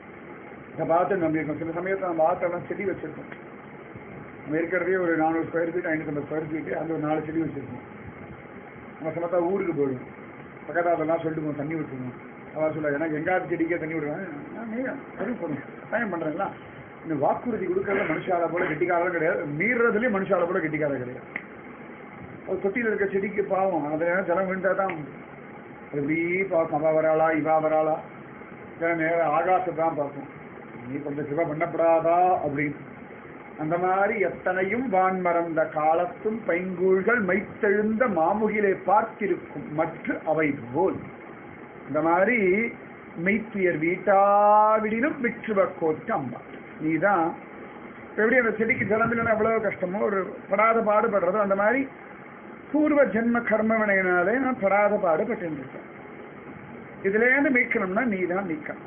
இதை பார்த்து நம்பியிருக்கோம் சில சமயத்தில் நம்ம ஆத்தெல்லாம் செடி வச்சிருக்கோம் நம்ம இருக்கிறதே ஒரு நானூறு ஸ்கொயர் ஃபீட் ஐநூற்றம்பது ஸ்கொயர் ஃபீட்டு அந்த ஒரு நாலு செடி வச்சிருக்கோம் நம்ம சமத்தா ஊருக்கு போயிடும் பக்கத்தாலெல்லாம் சொல்லிட்டு போவோம் தண்ணி விட்டுருவோம் அவன் சொல்ல எனக்கு எங்காவது செடிக்கே தண்ணி விடுவேன் நான் நீ- சரி போதும் கட்டாயம் பண்ணுறேங்களா இந்த வாக்குறுதி கொடுக்கறதுல மனுஷால போல கெட்டிக்காரம் கிடையாது மீறுறதுலயும் மனுஷால போல கெட்டிக்காரம் கிடையாது ஒரு தொட்டியில் இருக்க செடிக்கு பாவம் அதை ஜலம் விழுந்தா தான் அது இப்படி பார்க்கும் அவ வராளா இவா வராளா இல்ல நேரம் ஆகாசத்தை தான் பார்க்கும் நீ கொஞ்சம் சிவ பண்ணப்படாதா அப்படின்னு அந்த மாதிரி எத்தனையும் வான் மறந்த காலத்தும் பைங்கூழ்கள் மைத்தெழுந்த மாமுகிலே பார்த்திருக்கும் மற்ற அவை போல் இந்த மாதிரி மெய்த்துயர் வீட்டாவிடினும் விற்றுவ கோட்டு அம்மா நீதான் எப்படி அந்த செடிக்கு ஜலம் இல்லைன்னா எவ்வளவு கஷ்டமோ ஒரு படாத பாடுபடுறதோ அந்த மாதிரி பூர்வ ஜென்ம கர்ம வினையினாலே நான் படாத பாடுபட்டு இதுலேருந்து மீட்கணும்னா நீ தான் நீக்கணும்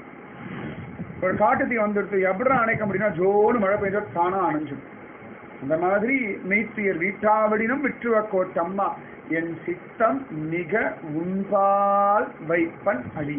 ஒரு காட்டுத்தீ வந்துடுத்து எப்படி அணைக்க முடியும்னா ஜோனு மழை பெய்ஞ்சா தானா அணைஞ்சிடும் அந்த மாதிரி மெய்த்தியர் வீட்டாவிடினும் விற்றுவ கோட்டம்மா என் சித்தம் மிக உன்பால் வைப்பன் அடி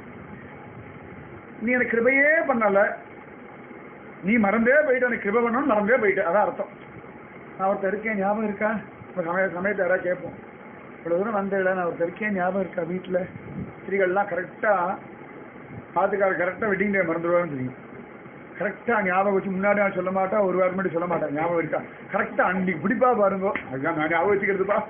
நீ எனக்கு கிருபையே பண்ணல நீ மறந்தே போயிட்டு எனக்கு கிருபை பண்ணணும் மறந்தே போயிட்டு அதான் அர்த்தம் நான் ஒருத்தர் இருக்கேன் ஞாபகம் இருக்கா இப்போ சமய சமயத்தை யாராவது கேட்போம் இவ்வளோ தூரம் வந்தேன் நான் ஒருத்தர் இருக்கேன் ஞாபகம் இருக்கா வீட்டில் ஸ்திரீகள்லாம் கரெக்டாக பார்த்துக்கார கரெக்டாக வெட்டிங் டே மறந்துடுவான்னு தெரியும் கரெக்டாக ஞாபகம் வச்சு முன்னாடி நான் சொல்ல மாட்டா ஒரு வாரம் முன்னாடி சொல்ல மாட்டேன் ஞாபகம் இருக்கா கரெக்டாக அன்னைக்கு பிடிப்பா பாருங்க அதுதான் நான் ஞாபகம் வச்சுக்கிறதுப்பா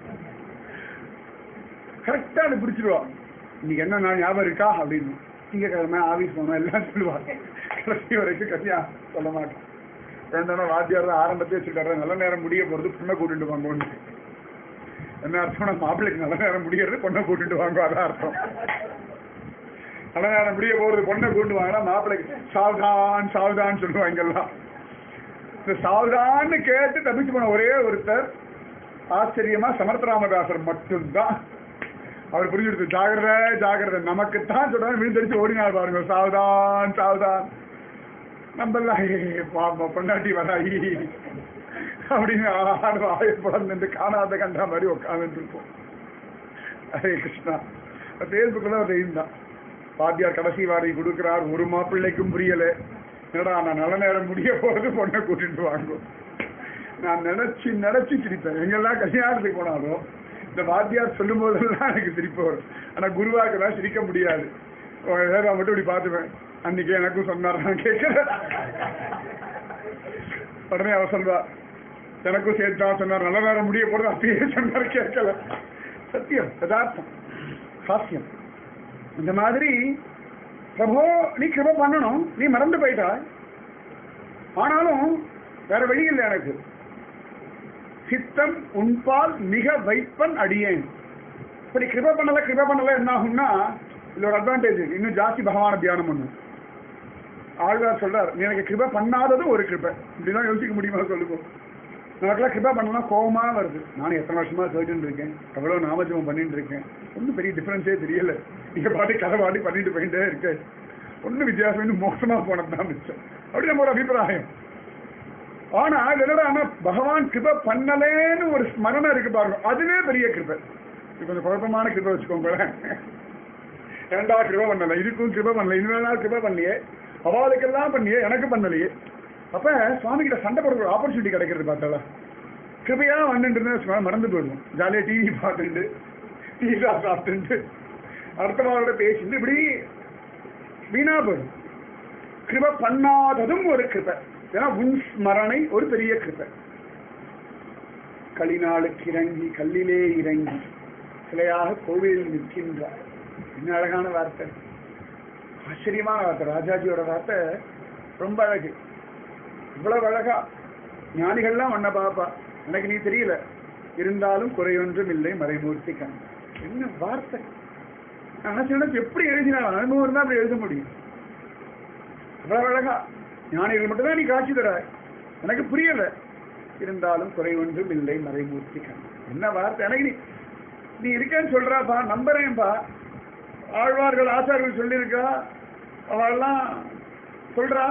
கரெக்டாக அது பிடிச்சிருவா இன்னைக்கு என்ன நான் ஞாபகம் இருக்கா அப்படின்னு திங்கக்கிழமை ஆஃபீஸ் போனோம் எல்லாம் சொல்லுவாங்க கடைசி வரைக்கும் கடைசியா சொல்ல மாட்டேன் வேண்டாம் வாத்தியார் தான் ஆரம்பத்தையே வச்சுட்டாரு நல்ல நேரம் முடிய போகிறது பொண்ணை கூட்டிட்டு வாங்கன்னு என்ன அர்த்தம்னா மாப்பிள்ளைக்கு நல்ல நேரம் முடியறது பொண்ணை கூட்டிட்டு வாங்க அதான் அர்த்தம் நல்ல நேரம் முடிய போறது பொண்ணை கூட்டு வாங்கினா மாப்பிள்ளைக்கு சாவ்தான் சாவ்தான் சொல்லுவாங்க எல்லாம் இந்த சாவ்தான்னு கேட்டு தப்பிச்சு போன ஒரே ஒருத்தர் ஆச்சரியமா சமர்த்த ராமதாசர் மட்டும்தான் அவர் புரிஞ்சுடுது ஜாகிரதை ஜாகிரதை நமக்கு தான் சொல்றாரு விழுந்தடிச்சு ஓடினார் பாருங்க சாவதான் சாவதான் நம்மெல்லாம் "ஏய், பாப்பா பொண்டாட்டி வராயி அப்படின்னு ஆடு ஆய பிறந்து காணாத கண்டா மாதிரி உட்காந்துட்டு இருப்போம் ஹரே கிருஷ்ணா ஃபேஸ்புக்கில் ஒரு தான் பாத்தியார் கடைசி வாரி கொடுக்குறார் ஒரு மாப்பிள்ளைக்கும் புரியல என்னடா நான் நல்ல நேரம் முடிய போறது பொண்ணை கூட்டிட்டு வாங்கும் நான் நினைச்சு நினைச்சு சிரிப்பேன் எங்கெல்லாம் கல்யாணத்துக்கு போனாலும் இந்த வாத்தியார் சொல்லும் போதெல்லாம் எனக்கு சிரிப்பு வரும் ஆனா குருவாக்கெல்லாம் சிரிக்க முடியாது வேற மட்டும் இப்படி பார்த்துப்பேன் அன்னைக்கு எனக்கும் சொன்னார் நான் கேட்கிறேன் உடனே அவர் சொல்வா எனக்கும் சேர்த்து தான் சொன்னார் நல்ல நேரம் முடிய போறது அப்பயே சொன்னார் கேட்கல சத்தியம் யதார்த்தம் சாத்தியம் இந்த மாதிரி பிரபோ நீ கிருப பண்ணணும் நீ மறந்து போயிட்டா ஆனாலும் வேற வழி இல்லை எனக்கு சித்தம் உன்பால் மிக வைப்பன் அடியேன் இப்படி கிருப பண்ணல கிருப பண்ணல என்ன ஆகும்னா இதுல ஒரு அட்வான்டேஜ் இன்னும் ஜாஸ்தி பகவான தியானம் பண்ணும் ஆழ்வார் சொல்றார் நீ எனக்கு கிருப பண்ணாததும் ஒரு கிருபை இப்படிதான் யோசிக்க முடியுமா சொல்லுங்க நமக்கெல்லாம் கிருபா பண்ணலாம் கோபமா வருது நானும் எத்தனை வருஷமா கேட்டுட்டு இருக்கேன் எவ்வளவு நாமஜபம் பண்ணிட்டு இருக்கேன் ஒன்றும் பெரிய டிஃபரன்ஸே தெரியல நீங்க பாட்டி கதை பாட்டி பண்ணிட்டு போயிட்டே இருக்கு ஒன்றும் வித்தியாசம் இன்னும் மோசமா போனது தான் மிச்சம் அப்படி நம்ம ஒரு அபிப்பிராயம் ஆனா இது என்னடா ஆனா பகவான் கிருப பண்ணலேன்னு ஒரு ஸ்மரணம் இருக்கு பாருங்க அதுவே பெரிய கிருபை இது கொஞ்சம் குழப்பமான கிருபை வச்சுக்கோங்களேன் ஏண்டா கிருப பண்ணல இதுக்கும் கிருப பண்ணல இன்னொரு நாள் கிருப பண்ணியே அவளுக்கெல்லாம் பண்ணியே எனக்கு பண்ணலையே அப்ப சுவாமி கிட்ட சண்டை போடுற ஒரு ஆப்பர்ச்சுனிட்டி கிடைக்கிறது பார்த்தால கிருபையா வந்துட்டு இருந்தா மறந்து போயிடுவோம் ஜாலியா டிவி பார்த்துட்டு பீஸா சாப்பிட்டு அடுத்தவங்களோட பேசிட்டு இப்படி வீணா போயிடும் கிருப பண்ணாததும் ஒரு கிருபை ஏன்னா உன் ஸ்மரணை ஒரு பெரிய கிருபை களிநாளுக்கு இறங்கி கல்லிலே இறங்கி சிலையாக கோவிலில் நிற்கின்றார் என்ன அழகான வார்த்தை ஆச்சரியமான வார்த்தை ராஜாஜியோட வார்த்தை ரொம்ப அழகு இவ்வளவு அழகா ஞானிகள்லாம் ஒன்ன பாப்பா எனக்கு நீ தெரியல இருந்தாலும் குறையொன்றும் இல்லை மறைமூர்த்தி கண் என்ன வார்த்தை நான் நினைச்சு நினைச்சு எப்படி எழுதினாலும் அனுபவம் இருந்தா அப்படி எழுத முடியும் இவ்வளவு அழகா ஞானிகள் மட்டும்தான் நீ காட்சி தர எனக்கு புரியல இருந்தாலும் குறை ஒன்றும் இல்லை மறைமூர்த்தி கண் என்ன வார்த்தை எனக்கு நீ நீ இருக்கேன்னு சொல்றாப்பா நம்புறேன்ப்பா ஆழ்வார்கள் ஆச்சார்கள் சொல்லியிருக்கா அவெல்லாம் சொல்றா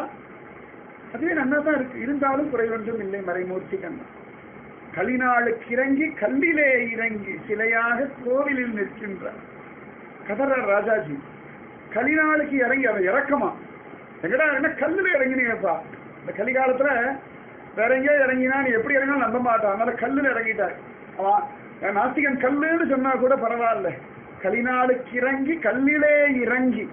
அதுவே நல்லா தான் இருக்கு இருந்தாலும் குறை ஒன்றும் இல்லை மறைமூர்த்தி கண்ணன் களிநாளுக்கு இறங்கி கல்லிலே இறங்கி சிலையாக கோவிலில் நிற்கின்றார் கதறார் ராஜாஜி கலிநாளுக்கு இறங்கி அதை இறக்கமா எங்கடா என்ன கல்லுல இறங்கினீங்கப்பா இந்த கலிகாலத்துல வேற எங்கேயோ இறங்கினா நீ எப்படி இறங்கினாலும் நம்ப மாட்டான் அதனால கல்லுல இறங்கிட்டார் அவன் என் நாஸ்திகன் கல்லுன்னு சொன்னா கூட பரவாயில்ல கலிநாளுக்கு இறங்கி கல்லிலே இறங்கி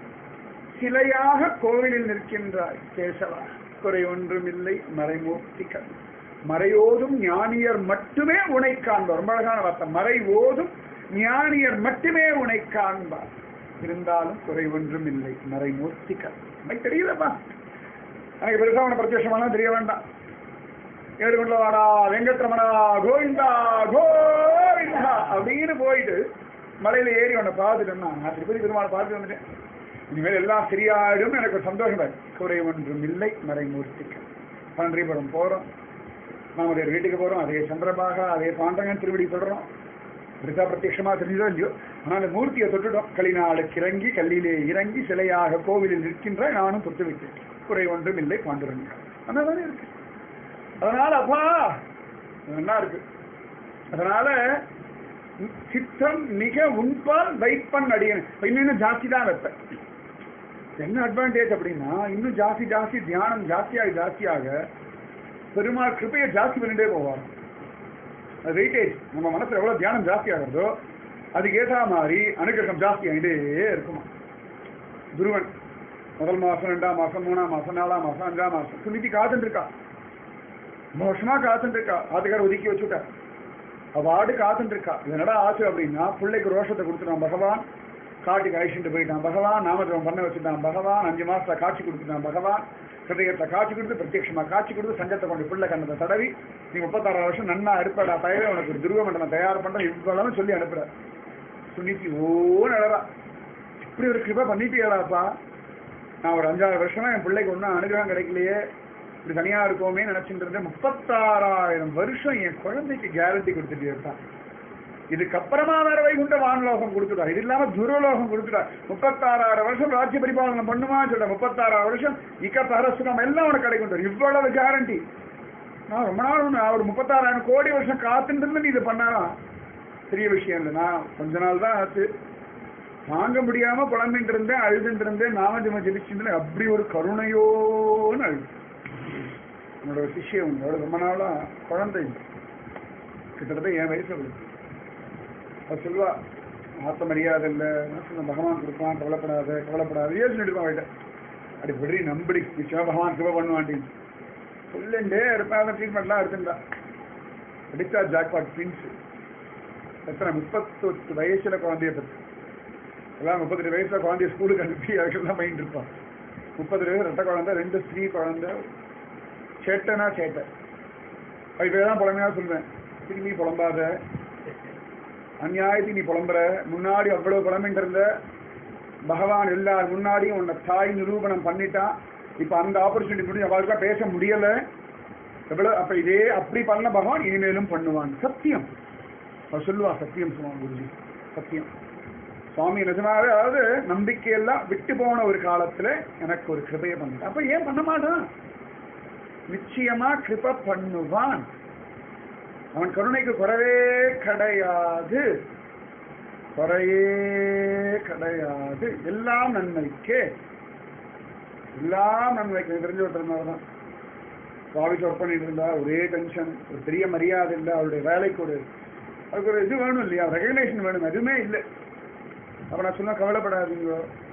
சிலையாக கோவிலில் நிற்கின்றாய் கேசவா குறை ஒன்றுமில்லை மறைமூர்த்தி கண் மறையோதும் ஞானியர் மட்டுமே உனை காண்பார் ரொம்ப அழகான வார்த்தை மறை ஓதும் ஞானியர் மட்டுமே உனை காண்பார் இருந்தாலும் குறை ஒன்றும் இல்லை மறைமூர்த்தி கண் எனக்கு தெரியலப்பா எனக்கு பெருசா உன பிரத்யட்சமானா தெரிய வேண்டாம் ஏழு கொண்டு வாடா வெங்கட்ரமணா கோவிந்தா கோவிந்தா அப்படின்னு போயிட்டு மலையில ஏறி உன்னை பார்த்துட்டோம்னா நான் திருப்பதி பெருமாளை பார்த்துட்டு வந்துட்டேன் இனிமேல் எல்லாம் சரியாயிடும் எனக்கு ஒரு சந்தோஷம் இருக்கு. குறை ஒன்றும் இல்லை மறைமூர்த்திக்கு பன்றிபுரம் போறோம் நம்முடைய வீட்டுக்கு போறோம் அதே சந்திரபாகா அதே பாண்டங்கன் திருவடி சொல்றோம் பெருசா பிரத்யட்சமா தெரிஞ்சதோ இல்லையோ ஆனா அந்த மூர்த்தியை தொட்டுட்டோம் களிநாளுக்கு இறங்கி கல்லிலே இறங்கி சிலையாக கோவிலில் நிற்கின்ற நானும் தொட்டு விட்டேன் குறை ஒன்றும் இல்லை பாண்டுரங்க அதனால இருக்கு அதனால அப்பா நல்லா இருக்கு அதனால சித்தம் மிக உண்பால் வைப்பன் அடியன் இப்ப இன்னும் இன்னும் ஜாஸ்தி தான் வைப்பேன் என்ன அட்வான்டேஜ் அப்படின்னா இன்னும் ஜாஸ்தி ஜாஸ்தி தியானம் ஜாஸ்தியாக ஜாஸ்தியாக பெருமாள் கிருப்பையை ஜாஸ்தி பண்ணிட்டே போவார் அது வெயிட்டேஜ் நம்ம மனசுல எவ்வளவு தியானம் ஜாஸ்தி ஆகிறதோ அதுக்கு ஏற்ற மாதிரி அனுகிரகம் ஜாஸ்தி ஆகிட்டே இருக்குமா துருவன் முதல் மாசம் ரெண்டாம் மாசம் மூணாம் மாசம் நாலாம் மாசம் அஞ்சாம் மாசம் சுனிதி காத்துட்டு இருக்கா ரொம்ப வருஷமா காத்துட்டு இருக்கா ஆத்துக்கார ஒதுக்கி வச்சுட்டா அவாடு காத்துட்டு இருக்கா இது என்னடா ஆச்சு அப்படின்னா பிள்ளைக்கு ரோஷத்தை கொடுத்துட்டான் பகவான் காட்டுக்கு அழிச்சுட்டு போயிட்டான் பகவான் நாமஜபம் பண்ண வச்சுட்டான் பகவான் அஞ்சு மாசத்துல காட்சி கொடுத்துட்டான் பகவான் ஹிருதயத்தை காட்சி கொடுத்து பிரத்யட்சமா காட்சி கொடுத்து சங்கத்தை கொண்டு பிள்ளை கண்ணத்தை தடவி நீ முப்பத்தாறு வருஷம் நன்னா இருப்படா தயவே உனக்கு ஒரு துருவ மண்டலம் தயார் பண்றேன் இவ்வளவு சொல்லி அனுப்புற சுனித்தி ஓ நடரா இப்படி ஒரு கிருபை பண்ணிட்டியடாப்பா நான் ஒரு அஞ்சாறு வருஷமா என் பிள்ளைக்கு ஒன்றும் அனுகிரகம் கிடைக்கலையே இப்படி தனியா இருக்கோமே நினைச்சுட்டு இருந்தேன் முப்பத்தாறாயிரம் வருஷம் என் குழந்தைக்கு கேரண்டி கொடுத்துட்டு இதுக்கப்புறமா வேற வைகுண்ட வானலோகம் கொடுத்துட்டா இது இல்லாம துருவலோகம் கொடுத்துட்டா முப்பத்தாறாயிரம் வருஷம் ராஜ்ய பரிபாலனை பண்ணுமா சொல்ல முப்பத்தாறாயிரம் வருஷம் இக்க பரசுரம் எல்லாம் உனக்கு கிடைக்கும் இவ்வளவு கேரண்டி நான் ரொம்ப நாள் ஒண்ணு, நான் ஒரு முப்பத்தாறாயிரம் கோடி வருஷம் காத்துட்டு இருந்து நீ இது பண்ணாலாம் பெரிய விஷயம் இல்லை நான் கொஞ்ச நாள் தான் ஆச்சு தாங்க முடியாம புலம்பிட்டு இருந்தேன் அழுதுட்டு இருந்தேன் நாமஜம ஜெபிச்சுட்டு அப்படி ஒரு கருணையோன்னு அழுது என்னோட ஒரு சிஷ்யம் உண்டு அவள் ரொம்ப நாளா குழந்தை இல்லை. கிட்டத்தட்ட என் வயசு அவளுக்கு அவள் சொல்லுவா ஆத்த மரியாதை இல்லை நான் சொன்னேன் பகவான் கொடுப்பான் கவலைப்படாத கவலைப்படாத ஏன் சொல்லிட்டு அவள்கிட்ட அப்படி விடுறி நம்படி நிச்சயமா பகவான் கிருப பண்ணுவான்டின்னு சொல்லிண்டே இருப்பேன் அந்த ட்ரீட்மெண்ட்லாம் எடுத்துட்டா அடிச்சா ஜாக்பாட் ட்வின்ஸ் எத்தனை முப்பத்தொத்து வயசுல குழந்தைய பத்து எல்லாம் முப்பத்தெட்டு வயசுல குழந்தைய ஸ்கூலுக்கு அனுப்பி அதுக்கெல்லாம் மைண்ட் இருப்பான் முப்பது வயசு ரெட்ட குழந்தை ரெண்டு ஸ்திரீ குழந்தை சேட்டனா சேட்டை இப்போ தான் புலமையா சொல்லுவேன் திரும்பி புலம்பாத அநியாயத்தை நீ புலம்புற முன்னாடி அவ்வளவு புலம்பிட்டு இருந்த பகவான் எல்லார் முன்னாடியும் உன்னை தாய் நிரூபணம் பண்ணிட்டான் இப்ப அந்த ஆப்பர்ச்சுனிட்டி முடிஞ்சு அவளுக்கு பேச முடியல எவ்வளவு அப்ப இதே அப்படி பண்ண பகவான் இனிமேலும் பண்ணுவான் சத்தியம் அவர் சொல்லுவா சத்தியம் சொல்லுவான் குருஜி சத்தியம் சுவாமி நிஜமாவே அதாவது நம்பிக்கையெல்லாம் விட்டு போன ஒரு காலத்துல எனக்கு ஒரு கிருபையை பண்ண அப்ப ஏன் பண்ண மாட்டான் நிச்சயமா கிருப பண்ணுவான் அவன் கருணைக்கு குறைவே கிடையாது குறையே கிடையாது எல்லாம் நன்மைக்கே எல்லாம் நன்மைக்கு எனக்கு தெரிஞ்ச ஒருத்தர் தான் ஆஃபீஸ் ஒர்க் பண்ணிட்டு இருந்தா ஒரே டென்ஷன் ஒரு பெரிய மரியாதை இல்லை அவருடைய வேலைக்கு ஒரு அதுக்கு ஒரு இது வேணும் இல்லையா ரெகக்னேஷன் வேணும் எதுவுமே இல்லை அப்ப நான் சொன்னா கவலைப்படாதீங்க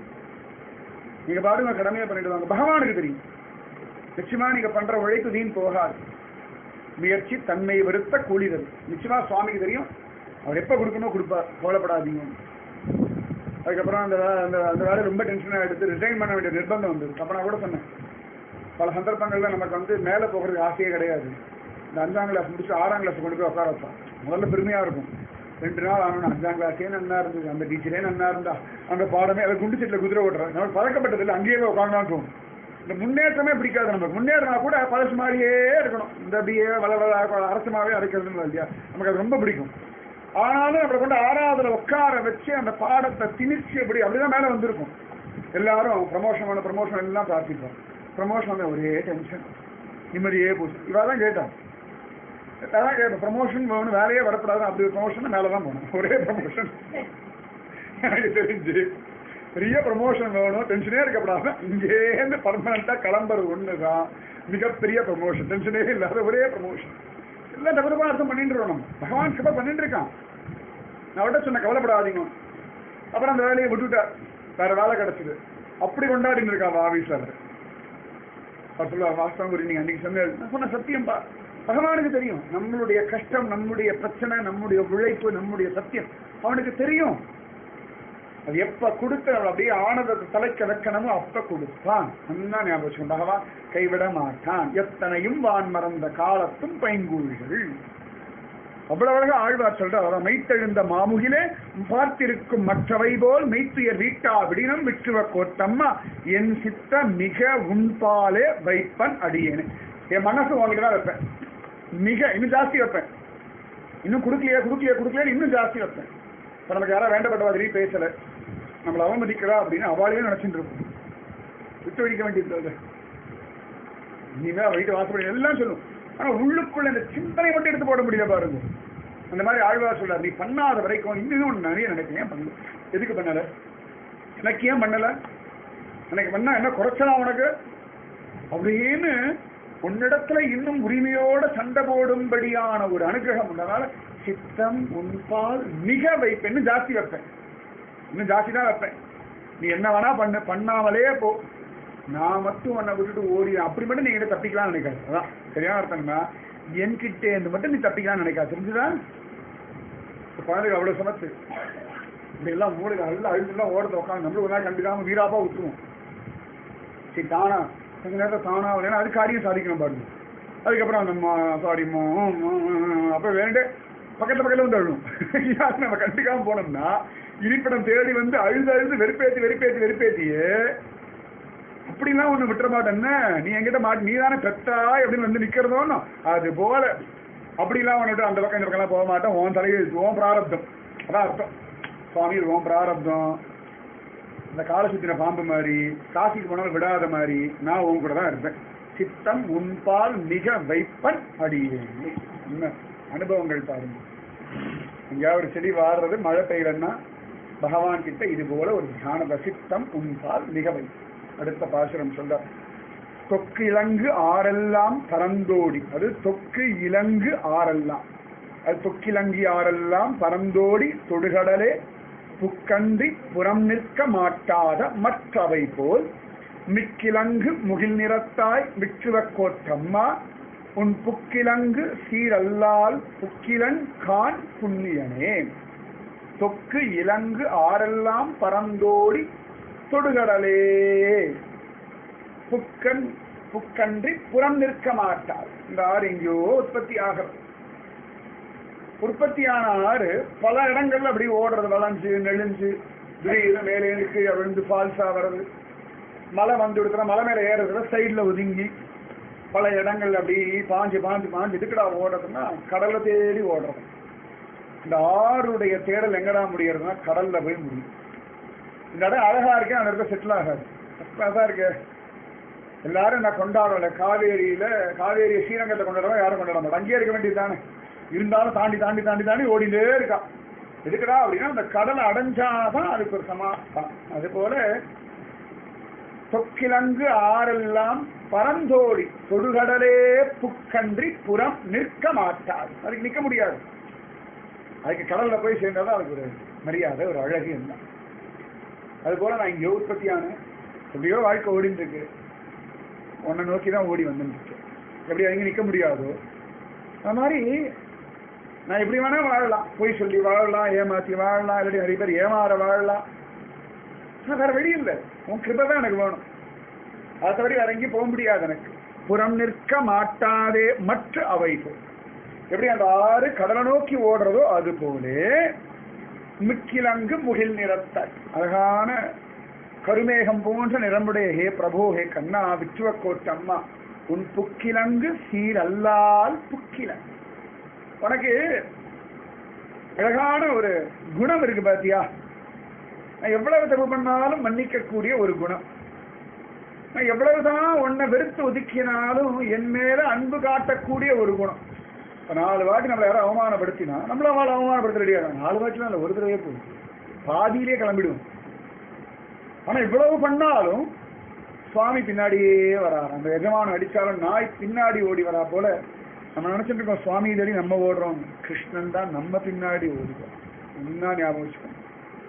நீங்க பாருங்க கடமையை பண்ணிட்டு வாங்க பகவானுக்கு தெரியும் நிச்சயமா நீங்க பண்ற உழைப்பு வீண் போகாது முயற்சி தன்மை வெறுத்த கூலி தரும் நிச்சயமா சுவாமிக்கு தெரியும் அவர் எப்ப கொடுக்கணும் கொடுப்பார் கவலைப்படாதீங்க அதுக்கப்புறம் அந்த வே- அந்த அந்த வேலை ரொம்ப டென்ஷனாக எடுத்து ரிசைன் பண்ண வேண்டிய நிர்பந்தம் வந்தது அப்ப நான் கூட சொன்னேன் பல சந்தர்ப்பங்கள்ல நமக்கு வந்து மேலே போகிறதுக்கு ஆசையே கிடையாது இந்த அஞ்சாம் கிளாஸ் முடிச்சு ஆறாம் கிளாஸ் கொண்டு போய் உட்கார வைப்பான் முதல்ல பெருமையா இருக்கும் ரெண்டு நாள் ஆனோன்னு அஞ்சாம் கிளாஸே நல்லா இருந்தது அந்த டீச்சரே நல்லா இருந்தா அந்த பாடமே அதை குண்டு சீட்டில் குதிரை ஓட்டுறேன் நமக்கு பழக்கப்பட்டதில்லை அங்கேயே போய் உட்காரலாம் தோணும் இந்த முன்னேற்றமே பிடிக்காது நமக்கு முன்னேறினா கூட பழசு மாதிரியே இருக்கணும் இந்த அப்படியே வள வள அரசமாவே அரைக்கிறதுன்னு இல்லையா நமக்கு அது ரொம்ப பிடிக்கும் ஆனாலும் நம்மளை கொண்டு ஆறாவதுல உட்கார வச்சு அந்த பாடத்தை திணிச்சு அப்படி அப்படிதான் மேல வந்திருக்கும் எல்லாரும் ப்ரமோஷன் வேணும் ப்ரமோஷன் எல்லாம் பிரார்த்திப்போம் ப்ரமோஷன் வந்து ஒரே டென்ஷன் நிம்மதியே போச்சு இவா தான் கேட்டான் அதான் கேட்டேன் ப்ரமோஷன் வேணும் வேலையே வரக்கூடாது அப்படி ஒரு ப்ரமோஷன் மேலே தான் போகணும் ஒரே ப்ரமோஷன் எனக்கு தெரிஞ்சு பெரிய ப்ரமோஷன் வேணும் டென்ஷனே இருக்கப்படாது இங்கேருந்து பர்மனண்டா கிளம்புறது ஒன்று தான் மிகப்பெரிய ப்ரமோஷன் டென்ஷனே இல்லாத ஒரே ப்ரமோஷன் எல்லாம் தவிரமா அர்த்தம் பண்ணிட்டு இருக்கோம் நம்ம பகவான் கிருபை பண்ணிட்டு இருக்கான் நான் விட சொன்ன கவலைப்படாதீங்க அப்புறம் அந்த வேலையை விட்டுட்டார் வேற வேலை கிடைச்சது அப்படி கொண்டாடின்னு இருக்கான் ஆபீஸ்ல அவர் அவர் சொல்லுவார் வாஸ்தவம் குறி நீங்க அன்னைக்கு சொன்ன நான் சொன்ன சத்தியம்பா பகவானுக்கு தெரியும் நம்மளுடைய கஷ்டம் நம்முடைய பிரச்சனை நம்முடைய உழைப்பு நம்முடைய சத்தியம் அவனுக்கு தெரியும் அது எப்ப கொடுத்து அவள் அப்படியே ஆனதத்தை தலைக்க வைக்கணுமோ அப்ப கொடுப்பான் நல்லா ஞாபகம் வச்சுக்கணும். பகவான் கைவிட மாட்டான் எத்தனையும் வான் மறந்த காலத்தும் பைங்கூழ்கள் அவ்வளவு அழகா ஆழ்வார் சொல்றார் மெய்த்தெழுந்த மாமுகிலே பார்த்திருக்கும் மற்றவை போல் மெய்த்துயர் வீட்டா விடினம் விற்றுவ கோட்டம்மா என் சித்த மிக உன்பாலே வைப்பன் அடியேனே என் மனசு உங்ககிட்ட தான் வைப்பேன் மிக இன்னும் ஜாஸ்தி வைப்பேன் இன்னும் கொடுக்கலையே கொடுக்கலையே கொடுக்கலையே இன்னும் ஜாஸ்தி வைப்பேன் இப்போ நமக்கு யாராவது வேண்டப்பட்ட மாதிரி பேசல நம்மளை அவமதிக்கிறா அப்படின்னு அவளையும் நினைச்சிட்டு இருக்கும் விட்டு வைக்க வேண்டியது இனிமே வீட்டு வாசப்படி எல்லாம் சொல்லும் ஆனா உள்ளுக்குள்ள இந்த சிந்தனை மட்டும் எடுத்து போட முடியல பாருங்க அந்த மாதிரி ஆழ்வார் சொல்றார் நீ பண்ணாத வரைக்கும் இன்னும் ஒண்ணு நிறைய நினைப்பேன் ஏன் பண்ணல எதுக்கு பண்ணல எனக்கு ஏன் பண்ணல எனக்கு பண்ணா என்ன குறைச்சலாம் உனக்கு அப்படின்னு உன்னிடத்துல இன்னும் உரிமையோட சண்டை போடும்படியான ஒரு அனுகிரகம் உள்ளதால சித்தம் உன்பால் மிக வைப்பேன் இன்னும் ஜாஸ்தி வைப்பேன் இன்னும் ஜாஸ்தி தான் வைப்பேன் நீ என்ன வேணா பண்ணு பண்ணாமலே போ நான் மட்டும் உன்னை விட்டுட்டு ஓடி அப்படி மட்டும் நீ என்கிட்ட தப்பிக்கலாம்னு நினைக்காது அதான் சரியான அர்த்தம்னா என்கிட்ட இருந்து மட்டும் நீ தப்பிக்கலாம்னு நினைக்காது தெரிஞ்சுதா இந்த குழந்தைக்கு அவ்வளவு சமத்து இப்படி எல்லாம் மூளை நல்லா அழுதுலாம் ஓடுறது உட்காந்து நம்மளும் ஒரு நாள் கண்டுக்காம வீராப்பா விட்டுருவோம் சரி தானா கொஞ்ச நேரத்தில் தானா வரேன்னா அது காரியம் சாதிக்கணும் பாருங்க அதுக்கப்புறம் நம்ம சாரிம்மா அப்போ வேண்டே பக்கத்துல பக்கத்துல வந்து அழுவும் யாரும் நம்ம கண்டுக்காம போனோம்னா இருப்பிடம் தேடி வந்து அழுது அழுது வெறுப்பேத்தி வெறுப்பேத்தி வெறுப்பேத்தியே அப்படிலாம் ஒண்ணு விட்டுற மாட்டேன்னு நீ என்கிட்ட மாட்டி நீ தானே பெத்தாய் அப்படின்னு வந்து நிக்கிறதோன்னு அது போல அப்படிலாம் வந்துட்டு அந்த பக்கம் இந்த பக்கம்லாம் போக மாட்டேன் உன் தலையில் உன் பிராரப்தம் அதான் அர்த்தம் சுவாமி இது உன் பிராரப்தம் இந்த காலை சுத்தின பாம்பு மாதிரி காசிக்கு போனாலும் விடாத மாதிரி நான் உன் கூட தான் இருப்பேன் சித்தம் உன்பால் மிக வைப்பன் அடியே என்ன அனுபவங்கள் பாருங்க எங்கேயாவது ஒரு செடி வாடுறது மழை பெய்யலன்னா பகவான் கிட்ட இது போல ஒரு தியான சித்தம் உன்பால் மிக வை அடுத்த பாசுரம் சொல்ற தொக்கு இலங்கு ஆரெல்லாம் பரந்தோடி அது தொக்கு இலங்கு ஆரெல்லாம் அது தொக்கிலங்கி ஆரெல்லாம் பரந்தோடி தொடுகடலே புக்கன்றி புறம் நிற்க மாட்டாத மற்றவை போல் மிக்கிலங்கு முகில் நிறத்தாய் விற்றுவக் கோற்றம்மா உன் புக்கிலங்கு சீரல்லால் புக்கிலன் கான் புண்ணியனே தொக்கு இலங்கு ஆரெல்லாம் பரந்தோடி தொடுகடலே புக்கன் புக்கன்றி புறம் நிற்க மாட்டார் இந்த ஆறு எங்கேயோ உற்பத்தி ஆகிறது உற்பத்தியான ஆறு பல இடங்கள்ல அப்படி ஓடுறது வளைஞ்சு நெளிஞ்சு திடீர்னு மேலே இருக்கு விழுந்து ஃபால்ஸா வர்றது மலை வந்து கொடுக்குற மலை மேல ஏறுறதுல சைடுல ஒதுங்கி பல இடங்கள்ல அப்படி பாஞ்சு பாஞ்சு பாஞ்சு இதுக்குடா ஓடுறதுன்னா கடலை தேடி ஓடுறது இந்த ஆறுடைய தேடல் எங்கடா முடியறதுன்னா கடல்ல போய் முடியும் இந்த இடம் அழகா இருக்கேன் அந்த இடத்துல செட்டில் ஆகாது தான் இருக்கு எல்லாரும் நான் கொண்டாடல காவேரியில காவேரி ஸ்ரீரங்கத்தை கொண்டாடுறோம் யாரும் கொண்டாட மாட்டோம் அங்கேயே இருக்க வேண்டியது தானே இருந்தாலும் தாண்டி தாண்டி தாண்டி தாண்டி ஓடிட்டே இருக்கான் எதுக்குடா அப்படின்னா அந்த கடலை அடைஞ்சாதான் அதுக்கு ஒரு சமாதானம் அது போல தொக்கிலங்கு ஆரெல்லாம் பரந்தோடி தொடுகடலே புக்கன்றி புறம் நிற்க மாட்டார் அதுக்கு நிற்க முடியாது அதுக்கு கடல்ல போய் சேர்ந்தாதான் அதுக்கு ஒரு மரியாதை ஒரு அழகு என்ன அது போல நான் இங்கே உற்பத்தியான எப்படியோ வாழ்க்கை ஓடிட்டு இருக்கு உன்னை நோக்கி தான் ஓடி வந்துட்டு எப்படி அங்கே நிற்க முடியாதோ அது மாதிரி நான் எப்படி வேணா வாழலாம் பொய் சொல்லி வாழலாம் ஏமாத்தி வாழலாம் இல்லாட்டி நிறைய பேர் ஏமாற வாழலாம் ஆனா வேற வழி இல்லை உன் கிருபை தான் எனக்கு வேணும் அதை தவிர வேற எங்கேயும் போக முடியாது எனக்கு புறம் நிற்க மாட்டாதே மற்ற அவைகள் எப்படி அந்த ஆறு கடலை நோக்கி ஓடுறதோ அது போலே மிக்கிலங்கு முகில் நிறத்தாய் அழகான கருமேகம் போன்ற நிறமுடைய ஹே பிரபோ ஹே கண்ணா விச்சுவ கோட்டம்மா உன் புக்கிலங்கு சீரல்லால் புக்கிலங்கு உனக்கு அழகான ஒரு குணம் இருக்கு பாத்தியா நான் எவ்வளவு தப்பு பண்ணாலும் மன்னிக்கக்கூடிய ஒரு குணம் நான் எவ்வளவுதான் உன்னை வெறுத்து ஒதுக்கினாலும் என் மேல அன்பு காட்டக்கூடிய ஒரு குணம் இப்ப நாலு வாட்டி நம்மளை யாரும் அவமானப்படுத்தினா நம்மள அவளை அவமானப்படுத்த ரெடியாக நாலு வாட்டிலாம் இல்லை ஒரு தடவையே போதும் பாதியிலே கிளம்பிடுவோம் ஆனா இவ்வளவு பண்ணாலும் சுவாமி பின்னாடியே வராரு அந்த எஜமானம் அடிச்சாலும் நாய் பின்னாடி ஓடி வரா போல நம்ம நினைச்சிட்டு இருக்கோம் சுவாமி தேடி நம்ம ஓடுறோம் கிருஷ்ணன் தான் நம்ம பின்னாடி ஓடுவோம் என்ன ஞாபகம் வச்சுக்கோங்க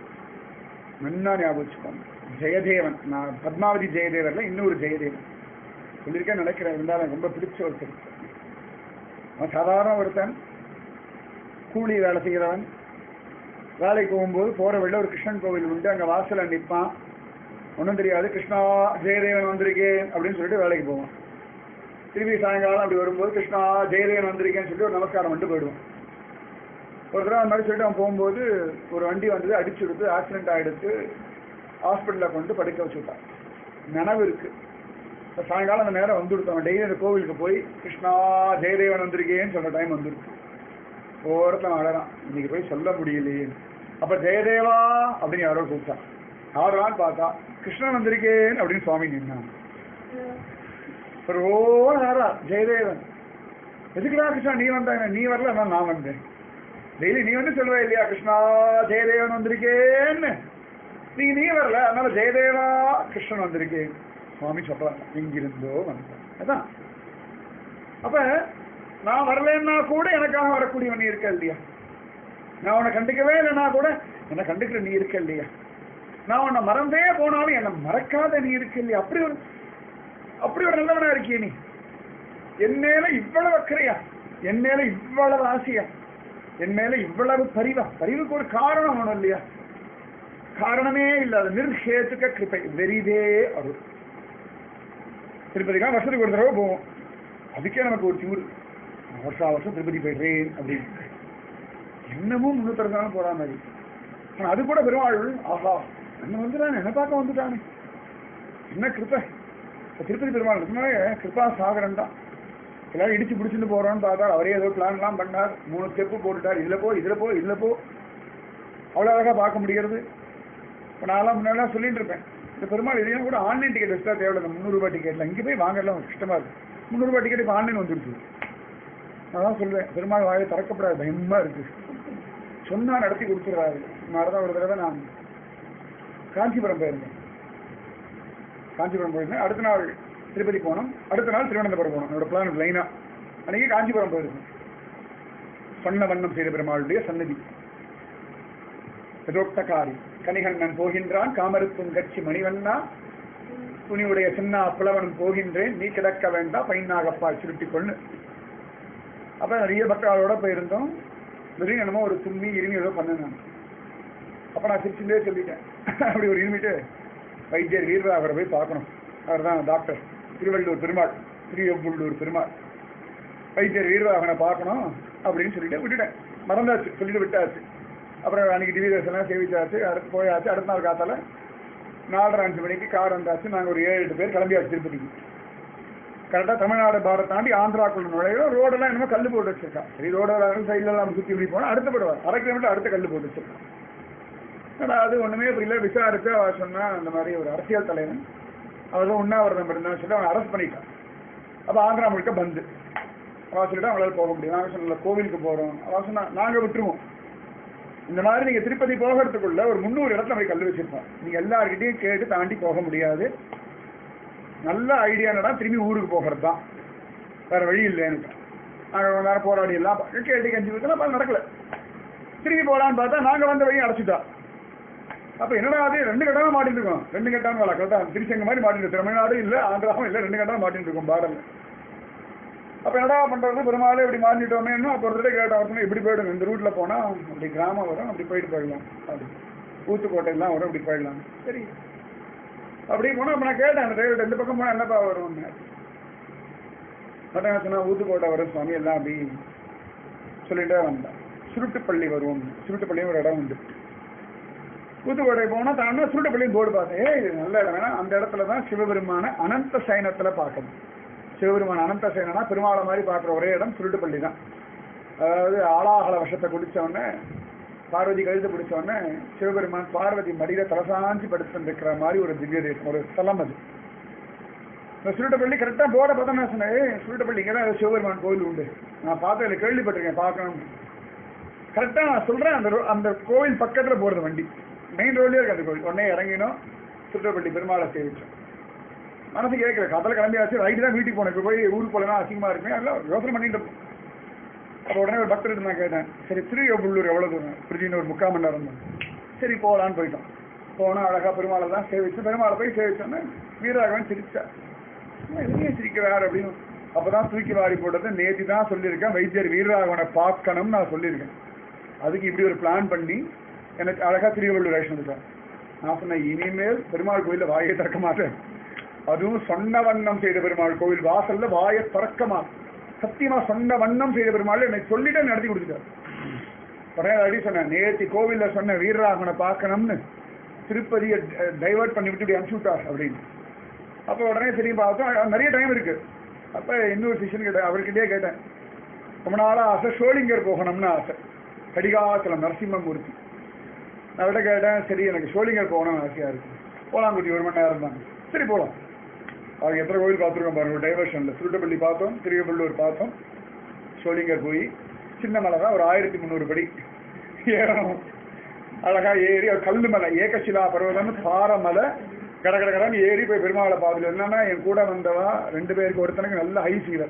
நன்னா ஞாபகம் வச்சுக்கோங்க ஜெயதேவன் நான் பத்மாவதி ஜெயதேவர்ல இன்னொரு ஜெயதேவன் சொல்லியிருக்கேன் நினைக்கிறேன் இருந்தாலும் எனக்கு ரொம்ப பிடிச்ச ஒருத்தர் அவன் சாதாரண ஒருத்தன் கூலி வேலை செய்கிறவன் வேலைக்கு போகும்போது போற வழியில ஒரு கிருஷ்ணன் கோவில் உண்டு அங்க வாசல்ல நிற்பான் ஒன்றும் தெரியாது கிருஷ்ணா ஜெயதேவன் வந்திருக்கேன் அப்படின்னு சொல்லிட்டு வேலைக்கு போவான் திருப்பி சாயங்காலம் அப்படி வரும்போது கிருஷ்ணா ஜெயதேவன் வந்திருக்கேன்னு சொல்லிட்டு ஒரு நமஸ்காரம் பண்ணிட்டு போயிடுவான் ஒரு தடவை அந்த மாதிரி சொல்லிட்டு அவன் போகும்போது ஒரு வண்டி வந்தது அடிச்சு கொடுத்து ஆக்சிடென்ட் ஆகிடுத்து ஹாஸ்பிட்டலில் கொண்டு படுக்க வச்சுட்டான் நினைவு இருக்கு இப்போ சாயங்காலம் அந்த நேரம் வந்து கொடுத்தவன் டெய்லி அந்த கோவிலுக்கு போய் கிருஷ்ணா ஜெயதேவன் வந்திருக்கேன்னு சொல்ற டைம் வந்துருக்கு ஓரத்தில் அழறான் இன்னைக்கு போய் சொல்ல முடியலையே அப்ப ஜெயதேவா அப்படின்னு யாரோ கூப்பிட்டான் யாரான்னு பார்த்தா கிருஷ்ணன் வந்திருக்கேன் அப்படின்னு சுவாமி நின்னான் ஒரு ஓ நேரா ஜெயதேவன் எதுக்குடா கிருஷ்ணா நீ வந்தாங்க நீ வரல ஆனால் நான் வந்தேன் டெய்லி நீ வந்து சொல்லுவ இல்லையா கிருஷ்ணா ஜெயதேவன் வந்திருக்கேன்னு நீ நீ வரல அதனால ஜெயதேவா கிருஷ்ணன் வந்திருக்கேன் சுவாமி சொல்றாங்க எங்கிருந்தோ வந்தான் அதான் அப்ப நான் வரலன்னா கூட எனக்காக வரக்கூடியவன் நீ இருக்க இல்லையா நான் உன்னை கண்டுக்கவே இல்லைன்னா கூட என்னை கண்டுக்கிற நீ இருக்க இல்லையா நான் உன்னை மறந்தே போனாலும் என்னை மறக்காத நீ இருக்க இல்லையா அப்படி ஒரு அப்படி ஒரு நல்லவனா இருக்கிய நீ என் மேல இவ்வளவு அக்கறையா என் மேல இவ்வளவு ஆசையா என் மேல இவ்வளவு பரிவா பரிவுக்கு ஒரு காரணம் வேணும் இல்லையா காரணமே இல்லாத நிர்ஹேத்துக்க கிருப்பை வெறிதே அருள் திருப்பதிக்கா வருஷத்துக்கு ஒரு தடவை போவோம் அதுக்கே நமக்கு ஒரு திமிரு நான் வருஷா வருஷம் திருப்பதி போயிடுறேன் அப்படின்னு என்னமும் முன்னூத்தி போறா மாதிரி ஆனா அது கூட பெருமாள் ஆஹா என்ன வந்துட்டானே என்ன பார்க்க வந்துட்டானே என்ன கிருப்பை இப்ப திருப்பதி பெருமாள் இருக்குனாலே கிருப்பா சாகரன் தான் எல்லாரும் இடிச்சு பிடிச்சிட்டு போறோம்னு பார்த்தா அவரே ஏதோ பிளான்லாம் பண்ணார் மூணு ஸ்டெப்பு போட்டுட்டார் இதுல போ இதுல போ இதுல போ அவ்வளோ அழகா பார்க்க முடிகிறது இப்போ நான்லாம் முன்னாடிலாம் சொல்லிட்டு இருப்பேன் இந்த பெருமாள் இதையும் கூட ஆன்லைன் டிக்கெட் வச்சுட்டா தேவையில்ல முந்நூறுரூபா டிக்கெட்ல இங்கே போய் வாங்கலாம் கஷ்டமா இருக்கு முந்நூறுரூபா டிக்கெட் இப்போ ஆன்லைன் வந்துருக்கு நான் தான் சொல்லுவேன் பெருமாள் வாயை திறக்கப்படாது பயமா இருக்கு சொன்னா நடத்தி கொடுத்துட்றாரு தான் ஒரு தடவை நான் காஞ்சிபுரம் போயிருந்தேன் காஞ்சிபுரம் போயிருந்தேன் அடுத்த நாள் திருப்பதி போனோம் அடுத்த நாள் திருவனந்தபுரம் போனோம் என்னோட பிளான் லைனா அன்னைக்கு காஞ்சிபுரம் போயிருந்தேன் சொன்ன வண்ணம் செய்த பெருமாளுடைய சன்னதி யதோக்தகாரி கனிகண்ணன் போகின்றான் காமருத்தும் கட்சி மணிவண்ணா துணிவுடைய சின்ன புலவனும் போகின்றேன் நீ கிடக்க வேண்டாம் பைனாகப்பால் சுருட்டி கொண்டு அப்ப நிறைய பக்தர்களோட போயிருந்தோம் திடீர்னு என்னமோ ஒரு தும்மி இருமி ஏதோ பண்ணேன் நான் அப்ப நான் சிரிச்சுட்டே சொல்லிட்டேன் அப்படி ஒரு இருமிட்டு வைத்தியர் வீரராகவரை போய் பார்க்கணும் அவர் தான் டாக்டர் திருவள்ளூர் பெருமாள் திருவள்ளூர் பெருமாள் வைத்தியர் வீரராகவனை பார்க்கணும் அப்படின்னு சொல்லிட்டு விட்டுட்டேன் மறந்தாச்சு சொல்லிட்டு விட்டாச்சு அப்புறம் அன்னைக்கு டிவி தரிசனம் சேவிச்சாச்சு அடுத்து போயாச்சு அடுத்த நாள் காத்தால நாலரை அஞ்சு மணிக்கு கார் வந்தாச்சு நாங்கள் ஒரு ஏழு எட்டு பேர் கிளம்பியாச்சு திருப்பதிக்கு கரெக்டாக தமிழ்நாடு பாரத் தாண்டி ஆந்திராக்குள்ள நுழையும் ரோடெல்லாம் என்னமோ கல் போட்டு வச்சிருக்கா சரி ரோடு சைட்லலாம் சுற்றி இப்படி போனால் அடுத்த படுவார் அரை கிலோமீட்டர் அடுத்த கல் போட்டு வச்சிருக்கான் ஆனால் அது ஒன்றுமே புரியல விசாரிச்சு அவர் சொன்னா அந்த மாதிரி ஒரு அரசியல் தலைவன் அவர் தான் உண்ணாவிரதம் இருந்தான்னு சொல்லி அவனை அரெஸ்ட் பண்ணிட்டான் அப்போ ஆந்திரா முழுக்க பந்து அவன் சொல்லிட்டு அவங்களால போக முடியும் நாங்கள் சொன்ன கோவிலுக்கு போகிறோம் அவன் சொன்னா நாங்கள் விட்டுருவோம் இந்த மாதிரி நீங்க திருப்பதி போகிறதுக்குள்ள ஒரு முந்நூறு இடத்துல போய் கல் வச்சிருப்போம் நீங்க எல்லார்கிட்டையும் கேட்டு தாண்டி போக முடியாது நல்ல ஐடியா என்னடா திரும்பி ஊருக்கு போகிறது தான் வேற வழி இல்லைன்னு நாங்கள் கொஞ்ச நேரம் போராடி எல்லாம் கேட்டு கஞ்சி வைக்கலாம் அப்ப நடக்கல திரும்பி போகலான்னு பார்த்தா நாங்கள் வந்த வழியும் அடைச்சிட்டா அப்ப என்னடா அது ரெண்டு கட்டமா மாட்டிட்டு இருக்கோம் ரெண்டு கட்டான வேலை கரெக்டா திருச்செங்க மாதிரி மாட்டிட்டு தமிழ்நாடு இல்ல ஆந்திராவும் இல்ல ரெண்டு கட்டமா மாட்டிட்டு இருக்கோம் பாடல் அப்ப என்னடா பண்றது பெருமாளே இப்படி மாட்டிட்டோமேன்னு அப்ப ஒரு தடவை கேட்ட அவர்த்தனை இப்படி போயிடும் இந்த ரூட்ல போனா அப்படி கிராமம் வரும் அப்படி போயிட்டு போயிடலாம் அப்படி ஊத்துக்கோட்டை எல்லாம் வரும் அப்படி போயிடலாம் சரி அப்படி போனா அப்ப நான் கேட்டேன் அந்த டிரைவர் இந்த பக்கம் போனா என்னப்பா வரும்னு அதான் சொன்னா ஊத்துக்கோட்டை வரும் சுவாமி எல்லாம் அப்படி சொல்லிட்டே வந்தேன் சுருட்டுப்பள்ளி வரும் சுருட்டுப்பள்ளியும் ஒரு இடம் உண்டு ஊத்துக்கோட்டை போனா தானே சுருட்டுப்பள்ளியும் போர்டு பார்த்தேன் ஏய் இது நல்ல இடம் வேணா அந்த இடத்துல தான் சிவபெருமான அனந்த சயனத்துல பார்க்கணும் சிவபெருமான் அனந்த சயனனா பெருமாளை மாதிரி பார்க்குற ஒரே இடம் சுருட்டுப்பள்ளி தான் அதாவது ஆளாகல விஷத்தை குடிச்ச உடனே பார்வதி கழுத்து பிடிச்ச உடனே சிவபெருமான் பார்வதி மடியில தலசாஞ்சி படுத்து இருக்கிற மாதிரி ஒரு திவ்ய தேசம் ஒரு ஸ்தலம் அது இந்த சுருட்டப்பள்ளி கரெக்டாக போட பார்த்தா நான் சொன்னேன் ஏய், சுருட்டப்பள்ளி இங்கே தான் சிவபெருமான் கோயில் உண்டு நான் பார்த்தேன் கேள்விப்பட்டிருக்கேன் பார்க்கணும் கரெக்டாக நான் சொல்கிறேன் அந்த ரோ- அந்த கோவில் பக்கத்தில் போகிறது வண்டி மெயின் ரோட்லேயே இருக்கு அந்த கோவில் உடனே இறங்கினோம் சுருட்டப்பள்ளி பெருமாளை சேவிச்சோம் மனசு கேட்கல கதல கிளம்பியாச்சு ரைட்டு தான் வீட்டுக்கு போனேன் இப்போ போய் ஊருக்கு போகலன்னா அசிங்கமாக இருக்குமே எல்லாம் யோசனை பண்ணிட்டு இருப்போம். அப்போ உடனே ஒரு பக்தர்கிட்ட நான் கேட்டேன் சரி திருவள்ளூர் எவ்வளோ தூரம் திருச்சின்னு ஒரு முக்கால் மணி நேரம் தான் சரி போகலான்னு போயிட்டோம் போனால் அழகா பெருமாளை தான் சேவிச்சு பெருமாளை போய் சேவிச்சோன்னே வீரராகவன் சிரிச்சா எதுவுமே சிரிக்கிறார் அப்படின்னு அப்பதான் தூக்கி வாரி போட்டது நேத்தி தான் சொல்லியிருக்கேன் வைத்தியர் வீரராகவனை பார்க்கணும்னு நான் சொல்லியிருக்கேன் அதுக்கு இப்படி ஒரு பிளான் பண்ணி எனக்கு அழகா திருவள்ளூர் ரேஷன் வந்துட்டார் நான் சொன்னேன் இனிமேல் பெருமாள் கோயிலில் வாயை திறக்க மாட்டேன் அதுவும் சொன்ன வண்ணம் செய்த பெருமாள் கோவில் வாசல்ல வாயை திறக்க மாட்டேன் சத்தியமா சொன்ன வண்ணம் செய்த பெருமாள் எனக்கு சொல்லிட்டு நடத்தி கொடுத்துட்டார் உடனே அடி சொன்னேன் நேத்தி கோவில்ல சொன்ன வீரராகவனை பார்க்கணும்னு திருப்பதியை டைவர்ட் பண்ணி விட்டு இப்படி அனுப்பிச்சு விட்டார் அப்படின்னு அப்போ உடனே சரி பார்த்தோம் அஹ் நிறைய டைம் இருக்கு அப்போ இன்னொரு சிஷன் கேட்டேன் அவர்கிட்டயே கேட்டேன் ரொம்ப நாளாக ஆசை ஷோலிங்கர் போகணும்னு ஆசை கடிகாசலம் நரசிம்மமூர்த்தி நான் விட கேட்டேன் சரி எனக்கு ஷோலிங்கர் போகணும்னு ஆசையாக இருக்கு போகலாம் குட்டி ஒரு மணி நேரம் தான் சரி போகலாம் அவங்க எத்தனை கோவில் பார்த்துருக்கோம் பாருங்க டைவர்ஷனில் சுருட்டப்பள்ளி பார்த்தோம் திருவள்ளூர் பார்த்தோம் ஷோலிங்கர் போய் சின்ன மலை தான் ஒரு ஆயிரத்தி முந்நூறு படி ஏறணும் அழகா ஏறி ஒரு கல்லு மலை ஏகசிலா பர்வதம்னு பாறை கட கட கடன்னு ஏறி போய் பெருமாளை பார்த்துட்டு என்னன்னா என் கூட வந்தவா ரெண்டு பேருக்கு ஒருத்தனுக்கு நல்ல ஹை ஃபீவர்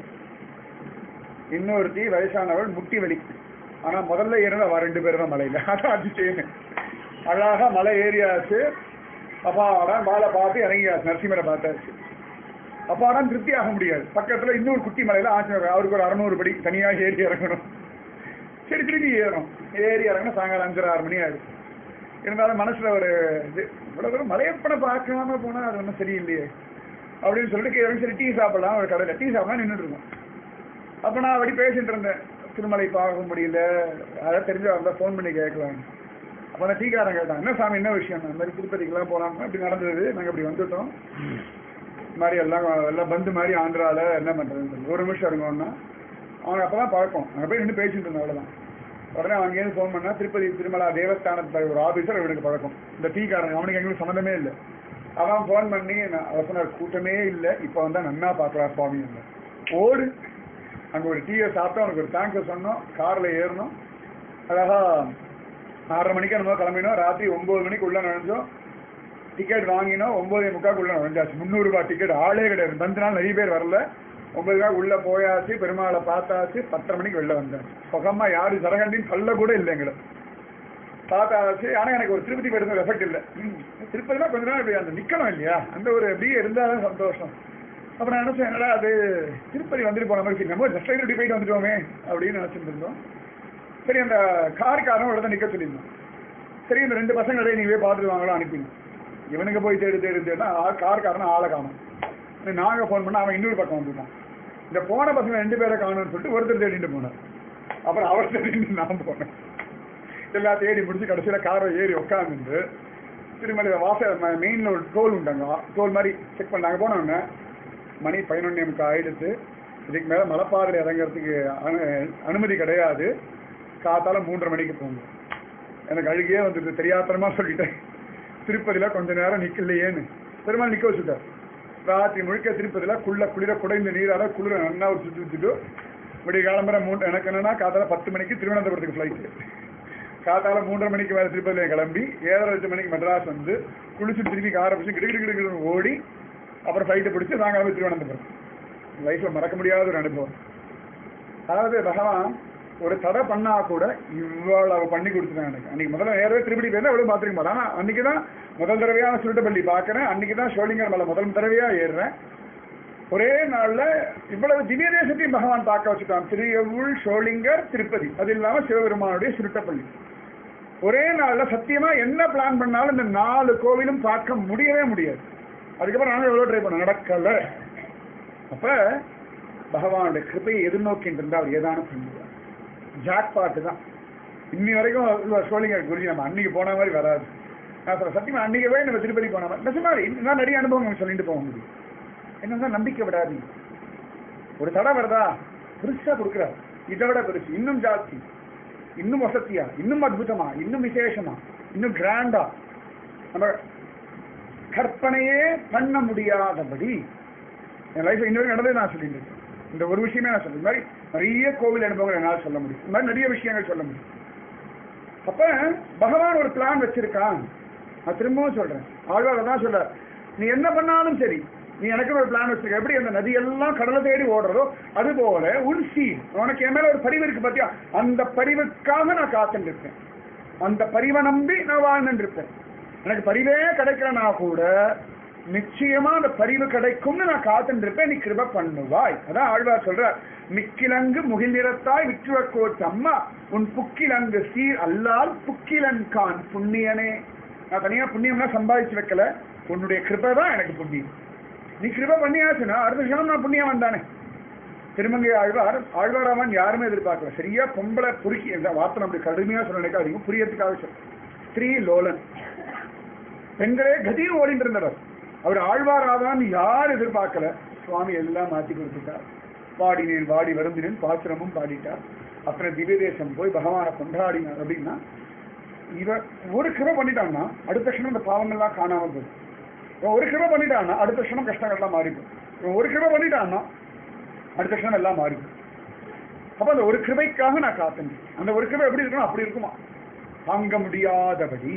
இன்னொருத்தி வயசானவள் முட்டி வலி ஆனா முதல்ல ஏறினது அவ ரெண்டு பேரும் தான் மலையில அதான் அதிசயம் அழகா மலை ஏறியாச்சு அப்பாடா மாலை பார்த்து இறங்கியாச்சு நரசிம்மரை பார்த்தாச்சு அப்பாடம் திருப்தி ஆக முடியாது பக்கத்துல இன்னொரு குட்டி மலையில ஆஞ்சநேயர் அவருக்கு ஒரு அறநூறு படி தனியா ஏறி இறங்கணும் சரி திருப்பி ஏறும் ஏறி இறங்கணும் சாயங்காலம் அஞ்சரை ஆறு மணி ஆயிடுச்சு இருந்தாலும் மனசுல ஒரு இது இவ்வளவு தூரம் மலையப்பனை பார்க்காம போனா அது ஒன்றும் சரியில்லையே அப்படின்னு சொல்லிட்டு இறங்கி சரி டீ சாப்பிடலாம் ஒரு கடையில் டீ சாப்பிடலாம் நின்றுட்டு இருக்கோம் அப்போ நான் அப்படி பேசிட்டு இருந்தேன் திருமலை பார்க்க முடியல அதான் தெரிஞ்சு வந்தால் ஃபோன் பண்ணி கேட்கலாம் அப்போ அந்த டீக்காரன் கேட்டான் என்ன சாமி என்ன விஷயம் அந்த மாதிரி திருப்பதிக்கெல்லாம் போகலாம் அப்படி நடந்தது நாங்கள் அப்படி வந்துட்டோம் இந்த மாதிரி எல்லாம் எல்லாம் பந்து மாதிரி ஆந்திரால என்ன பண்றதுன்னு சொல்லி ஒரு நிமிஷம் இருங்கோன்னா அவன் அப்பதான் பழக்கம் அங்கே போய் நின்று பேசிட்டு இருந்தான் அவ்வளோதான் உடனே அவன் அங்கேருந்து ஃபோன் பண்ணா திருப்பதி திருமலா தேவஸ்தானத்து ஒரு ஆபீசர் அவனுக்கு பழக்கம் இந்த டீ காரன் அவனுக்கு எங்களுக்கு சம்மந்தமே இல்லை அவன் ஃபோன் பண்ணி நான் அவர் சொன்னார் கூட்டமே இல்லை இப்போ வந்தா நன்னா பார்க்கலாம் சுவாமி என்றார். ஓடு அங்கே ஒரு டீயை சாப்பிட்டு அவனுக்கு ஒரு தேங்க்யூ சொன்னோம் காரில் ஏறணும் அழகா ஆறரை மணிக்கு நம்ம கிளம்பினோம் ராத்திரி ஒன்பது மணிக்கு உள்ள நுழைஞ்சோம் டிக்கெட் வாங்கினோம் ஒன்பதே முக்காக்கு உள்ள நுழைஞ்சாச்சு முந்நூறுரூபா டிக்கெட் ஆளே கிடையாது பந்து நாள் நிறைய பேர் வரல ஒன்பது ரூபாய் உள்ள போயாச்சு பெருமாளை பார்த்தாச்சு பத்தரை மணிக்கு வெளில வந்தாச்சு சுகமா யாரு சரகண்டின்னு கல்ல கூட இல்லை எங்களை பார்த்தாச்சு ஆனா எனக்கு ஒரு திருப்பதி போயிருந்த எஃபெக்ட் இல்லை ம், திருப்பதினா கொஞ்ச நாள் இப்படி அந்த நிக்கணும் இல்லையா அந்த ஒரு அப்படியே இருந்தாலும் சந்தோஷம் அப்ப நான் நினைச்சேன் என்னடா அது திருப்பதி வந்துட்டு போன மாதிரி feel. நம்ம ஜஸ்ட் இப்படி போயிட்டு வந்துட்டோமே அப்படின்னு நினைச்சிட்டு இருந்தோம் சரி அந்த காருக்காரன் ஒரு இடத்துல நிக்க சொல்லியிருந்தோம் சரி இந்த ரெண்டு பசங்களை நீவே பார்த்துட்டு வாங்கலாம் அனுப்பினோம் இவனுக்கு போய் தேடு தேடு தேடுனா கார்காரன் ஆளை காணும் நாங்க ஃபோன் பண்ணா அவன் இன்னொரு பக்கம் வந்துட்டான் இந்த போன பசங்க ரெண்டு பேரை காணும்னு சொல்லிட்டு ஒருத்தர் தேடிட்டு போனார் அப்புறம் அவர் தேடிட்டு நான் போனேன் எல்லாம் தேடி முடிச்சு கடைசியில காரை ஏறி உட்காந்துட்டு திருமலை வாச மெயின்ல ஒரு டோல் உண்டாங்க டோல் மாதிரி செக் பண்ணாங்க போனோடனே மணி பதினொன்னே முக்கால் ஆயிடுச்சு இதுக்கு மேல மலைப்பாதையில் இறங்குறதுக்கு அனு- அனுமதி கிடையாது காத்தால மூன்றரை மணிக்கு போகணும் எனக்கு அழுகியே வந்துட்டு தெரியாத்தனமா சொல்லிட்டேன் திருப்பதியில கொஞ்ச நேரம் நிக்கலையேன்னு பெருமாள் நிக்க வச்சுட்டார் ராத்திரி முழுக்க திருப்பதியில குள்ள குளிர குடைந்த நீரால குளிர நல்லா ஒரு சுத்தி சுத்திட்டு விடிய காலம்பரம் மூன்று எனக்கு என்னன்னா காத்தால பத்து மணிக்கு திருவனந்தபுரத்துக்கு ஃப்ளைட்டு காத்தால மூன்றரை மணிக்கு மேல திருப்பதியில கிளம்பி ஏழரை எட்டு மணிக்கு மெட்ராஸ் வந்து குளிச்சு திருப்பி காரை பிடிச்சி கிடு கிடு கிடு கிடுன்னு ஓடி அப்புறம் ஃப்ளைட்டை பிடிச்சி நாங்கள் போய் திருவனந்தபுரம் லைஃப்ல மறக்க முடியாத ஒரு அனுபவம் அதாவது பகவான் ஒரு தடை பண்ணா கூட இவ்வளவு பண்ணி கொடுத்துட்டான் எனக்கு அன்னைக்கு முதல்ல நேரவே திருப்பதி போயிருந்தா எவ்வளவு பார்த்துருக்க மாட்டேன் ஆனா அன்னைக்கு தான் முதல் தடவையான சுருட்டப்பள்ளி பார்க்கறேன் அன்னைக்கு தான் ஷோலிங்கர் மலை முதல் தடவையா ஏறுறேன் ஒரே நாள்ல இவ்வளவு திவ்ய தேசத்தையும் பகவான் பார்க்க வச்சுட்டான் திருஎவுள் ஷோலிங்கர் திருப்பதி அது இல்லாம சிவபெருமானுடைய சுருட்டப்பள்ளி ஒரே நாள்ல சத்தியமா என்ன பிளான் பண்ணாலும் இந்த நாலு கோவிலும் பார்க்க முடியவே முடியாது அதுக்கப்புறம் நானும் எவ்வளவு ட்ரை பண்ண நடக்கல அப்ப பகவானுடைய கிருப்பையை எதிர்நோக்கிட்டு இருந்தா அவர் ஏதான பண்ணுவார் ஜாக் பாட்டு தான் இன்னி வரைக்கும் இவர் சோழிங்க குருஜி நம்ம அன்னைக்கு போன மாதிரி வராது நான் சொல்றேன் சத்தியமா அன்னைக்கு போய் நம்ம திருப்பதி போன மாதிரி நிஜமா இன்னும் நிறைய அனுபவம் சொல்லிட்டு போக முடியும் என்னதான் நம்பிக்கை விடாதீங்க ஒரு தடை வருதா பெருசா கொடுக்குறாரு இதை விட பெருசு இன்னும் ஜாஸ்தி இன்னும் வசதியா இன்னும் அற்புதமா இன்னும் விசேஷமா இன்னும் கிராண்டா நம்ம கற்பனையே பண்ண முடியாதபடி என் லைஃப்ல இன்னொரு நடந்தது நான் சொல்லிட்டு இருக்கேன். இந்த ஒரு விஷயமே நான் சொல்றேன் இந்த மாதிரி நிறைய கோவில் அனுபவங்கள் என்னால் சொல்ல முடியும் இந்த மாதிரி நிறைய விஷயங்கள் சொல்ல முடியும் அப்ப பகவான் ஒரு பிளான் வச்சிருக்கான் நான் திரும்பவும் சொல்றேன் ஆழ்வார் தான் சொல்ற நீ என்ன பண்ணாலும் சரி நீ எனக்கு ஒரு பிளான் வச்சிருக்க எப்படி அந்த நதி எல்லாம் கடலை தேடி ஓடுறதோ அது போல உன் சீர் உனக்கு என் மேல ஒரு பரிவு இருக்கு பாத்தியா அந்த பரிவுக்காக நான் காத்துட்டு இருப்பேன் அந்த பரிவை நம்பி நான் வாழ்ந்துட்டு இருப்பேன் எனக்கு பரிவே கிடைக்கலனா கூட நிச்சயமா அந்த பரிவு கிடைக்கும்னு நான் காத்துட்டு இருப்பேன் நீ கிருப பண்ணுவாய் அதான் ஆழ்வார் சொல்ற மிக்கிலங்கு முகில் நிறத்தாய் விற்றுவக்கோட்டு அம்மா உன் புக்கிலங்கு சீர் அல்லால் புக்கிலன் கான் புண்ணியனே நான் தனியா புண்ணியம்லாம் சம்பாதிச்சு வைக்கல உன்னுடைய கிருபை தான் எனக்கு புண்ணியம் நீ கிருப பண்ணியாச்சுன்னா அடுத்த விஷயம் நான் புண்ணியவன் தானே திருமங்கை ஆழ்வார் ஆழ்வாராமன் யாருமே எதிர்பார்க்கல சரியா பொம்பளை புரிக்கி இந்த வார்த்தை அப்படி கடுமையா சொல்ல நினைக்காதீங்க புரியறதுக்காக சொல்ல ஸ்திரீ லோலன் பெண்களே கதின்னு ஓடிட்டு இருந்தவர் அவர் ஆழ்வாராதான் யார் எதிர்பார்க்கல சுவாமி எல்லாம் மாத்தி கொடுத்துட்டார் பாடினேன் வாடி வருந்தினேன் பாசுரமும் பாடிட்டார் அப்புறம் திவ்ய தேசம் போய் பகவானை கொண்டாடினார் அப்படின்னா இவன் ஒரு கிருப பண்ணிட்டான்னா அடுத்த க்ஷணம் இந்த பாவங்கள்லாம் காணாம போகுது இவன் ஒரு கிருப பண்ணிட்டான்னா அடுத்த க்ஷணம் கஷ்டங்கள்லாம் மாறிடும் இவன் ஒரு கிருப பண்ணிட்டான்னா அடுத்த க்ஷணம் எல்லாம் மாறிடும் அப்ப அந்த ஒரு கிருபைக்காக நான் காத்தேன் அந்த ஒரு கிருபை எப்படி இருக்கணும் அப்படி இருக்குமா தாங்க முடியாதபடி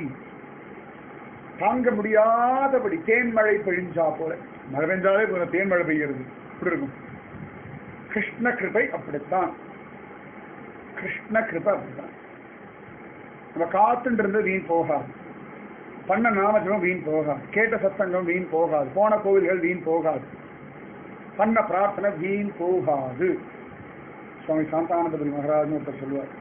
தாங்க முடியாதபடி தேன்மழை பெழிஞ்சா போல மழை பெஞ்சாலே போதும் தேன்மழை பெய்கிறது இப்படி இருக்கும் கிருஷ்ண கிருபை அப்படித்தான் கிருஷ்ண கிருபை அப்படித்தான் நம்ம காத்துட்டு இருந்து வீண் போகாது பண்ண நாமஜபம் வீண் போகாது கேட்ட சத்தங்கம் வீண் போகாது போன கோவில்கள் வீண் போகாது பண்ண பிரார்த்தனை வீண் போகாது சுவாமி சாந்தானந்தபுரி மகாராஜ்னு ஒருத்தர் சொல்லுவார்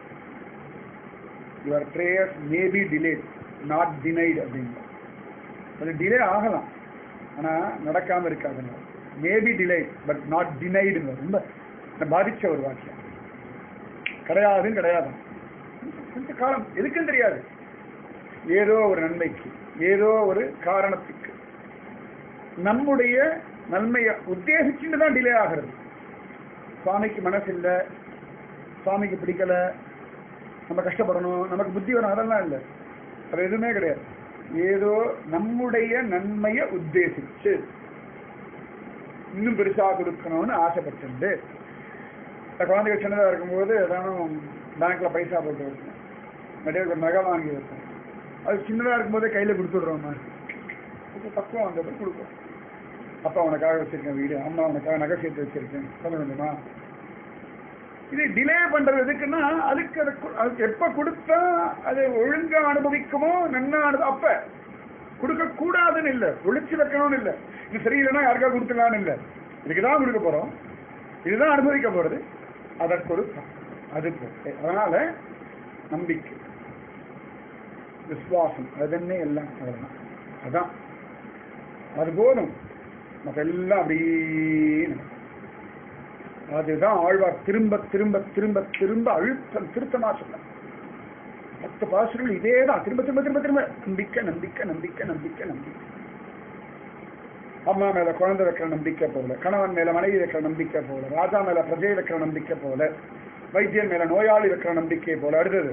your prayers may be delayed not denied அப்படின்னு அது டிலே ஆகலாம் ஆனா நடக்காம இருக்காதுங்க மேபி டிலே பட் நாட் டினைடுங்க ரொம்ப என்னை பாதிச்ச ஒரு வாக்கியம் கிடையாதுன்னு கிடையாது கொஞ்ச காலம் எதுக்குன்னு தெரியாது ஏதோ ஒரு நன்மைக்கு ஏதோ ஒரு காரணத்துக்கு நம்முடைய நன்மையை உத்தேசிச்சுட்டு தான் டிலே ஆகிறது சுவாமிக்கு மனசு இல்லை சுவாமிக்கு பிடிக்கல நம்ம கஷ்டப்படணும் நமக்கு புத்தி வரும் அதெல்லாம் இல்லை அது எதுவுமே கிடையாது ஏதோ நம்முடைய நன்மையை உத்தேசிச்சு இன்னும் பெருசா கொடுக்கணும்னு ஆசைப்பட்டு இந்த குழந்தைகள் சின்னதாக இருக்கும்போது ஏதானும் பேங்க்ல பைசா போட்டு வைப்போம் நிறைய ஒரு நகை வாங்கி வைப்போம் அது சின்னதாக இருக்கும்போதே கையில் கொடுத்துடுறோம் கொஞ்சம் பக்குவம் வந்தது கொடுப்போம் அப்பா உனக்காக வச்சிருக்கேன் வீடு அம்மா உனக்காக நகை சேர்த்து வச்சிருக்கேன் சொல்ல வேண்டுமா இது டிலே பண்றது எதுக்குன்னா அதுக்கு அது கு- அதுக்கு எப்ப கொடுத்தா அதை ஒழுங்கா அனுபவிக்குமோ நன்னா அனு அப்ப கொடுக்க கூடாதுன்னு இல்ல ஒழிச்சு வைக்கணும்னு இல்ல இது சரியில்லைன்னா யாருக்கா கொடுத்துடலாம்னு இல்ல இதுக்கு தான் கொடுக்க போறோம் இதுதான் அனுபவிக்க போறது அதற்கு ஒரு ப- அது போ- அதனால நம்பிக்கை விசுவாசம் அதுன்னே எல்லாம் அவ்வளவுதான் அதான் அது போதும் மற்ற எல்லாம் அப்படியே நடக்கும். அதுதான் ஆழ்வார் திரும்ப திரும்ப திரும்ப திரும்ப அழுத்தம் திருத்தமா சொன்னார் பத்து பாசுகள் இதே தான் திரும்ப திரும்ப திரும்ப திரும்ப நம்பிக்கை நம்பிக்கை நம்பிக்கை நம்பிக்கை நம்பிக்கை அம்மா மேல குழந்தை வைக்கிற நம்பிக்கை போல கணவன் மேல மனைவி வைக்கிற நம்பிக்கை போல ராஜா மேல பிரஜை வைக்கிற நம்பிக்கை போல வைத்தியன் மேல நோயாளி வைக்கிற நம்பிக்கை போல அடுத்தது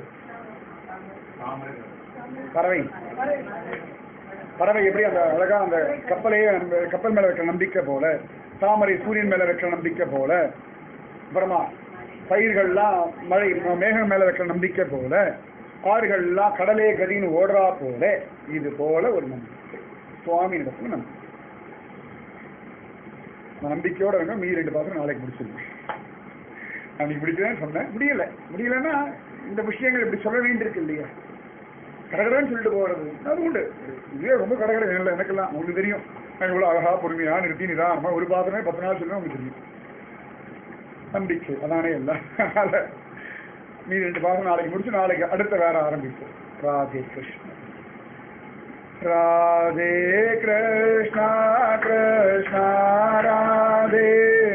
பறவை பறவை எப்படி அந்த அழகா அந்த கப்பலையே அந்த கப்பல் மேல வைக்கிற நம்பிக்கை போல தாமரை சூரியன் மேல வைக்கிற நம்பிக்கை போல அப்புறமா பயிர்கள்லாம் மழை மேகம் மேல வைக்கிற நம்பிக்கை போல ஆறுகள்லாம் கடலே கதின்னு ஓடுறா போல இது போல ஒரு நம்பிக்கை சுவாமி இடத்துல நம்பிக்கை நான் நம்பிக்கையோட இருங்க மீதி ரெண்டு பாத்திரம் நாளைக்கு முடிச்சிருக்கேன் நான் நீ முடிக்கிறேன்னு சொன்னேன் முடியல முடியலன்னா இந்த விஷயங்கள் இப்படி சொல்ல வேண்டியிருக்கு இல்லையா கடகடன்னு சொல்லிட்டு போறது அது உண்டு இதுவே ரொம்ப கடகடை இல்லை எனக்கெல்லாம் உங்களுக்கு தெரியும் நான் இவ்வளவு அழகா பொறுமையா நிறுத்தி நிதானமா ஒரு பாத்திரமே பத்து நாள் சொல்லுவேன் உங்களுக்கு தெரியும் நம்பிக்கை அதானே எல்லாம் அதனால மீதி ரெண்டு பாத்திரம் நாளைக்கு முடிச்சு நாளைக்கு அடுத்த வேற ஆரம்பிப்போம் ராதே கிருஷ்ணா ராதே கிருஷ்ணா கிருஷ்ணா ராதே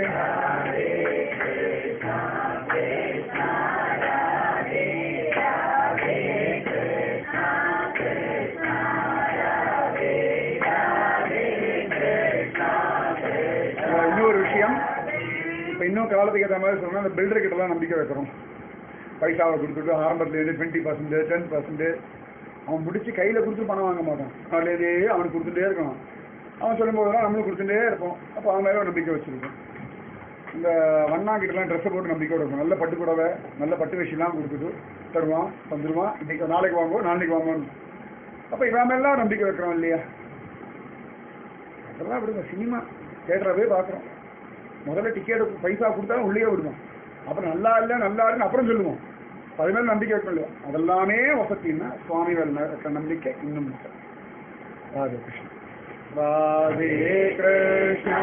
அஹ் இன்னொரு விஷயம் இப்போ இன்னும் காலத்துக்கு ஏற்ற மாதிரி சொன்னா அந்த பில்டர் கிட்ட தான் நம்பிக்கை வைக்கிறோம் பைசாவை கொடுத்துட்டு ஆரம்பத்துலேருந்து டுவெண்ட்டி பர்சன்ட் டென் பர்சன்ட் அவன் முடிச்சு கையில் கொடுத்து பணம் வாங்க மாட்டான் அதுலேருந்தே அவனுக்கு கொடுத்துட்டே இருக்கணும் அவன் சொல்லும்போதெல்லாம் நம்மளும் கொடுத்துட்டே இருப்போம் அப்போ அவன் மேலே ஒரு நம்பிக்கை வச்சிருக்கோம் இந்த வண்ணா கிட்டலாம் ட்ரெஸ்ஸை போட்டு நம்பிக்கையோட இருக்கும் நல்ல பட்டு புடவை நல்ல பட்டு வேஷிலாம் கொடுத்துட்டு தருவான் தந்துடுவான் இன்னைக்கு நாளைக்கு வாங்குவோம் நாளைக்கு வாங்குவோம் அப்போ இவன் மேலாம் நம்பிக்கை வைக்கிறோம் இல்லையா அதெல்லாம் விடுங்க சினிமா தேட்டரை போய் பார்க்குறோம் முதல்ல டிக்கெட் பைசா கொடுத்தா உள்ளே விடுவோம் அப்புறம் நல்லா இல்லை நல்லா இல்லைன்னு அப்புறம் சொல்லுவோம் அது மேல நம்பிக்கை வைக்கணும் இல்லையா அதெல்லாமே வசத்தின்னா சுவாமி மேல இருக்க நம்பிக்கை இன்னும் முக்கியம். ராதே கிருஷ்ணா ராதே கிருஷ்ணா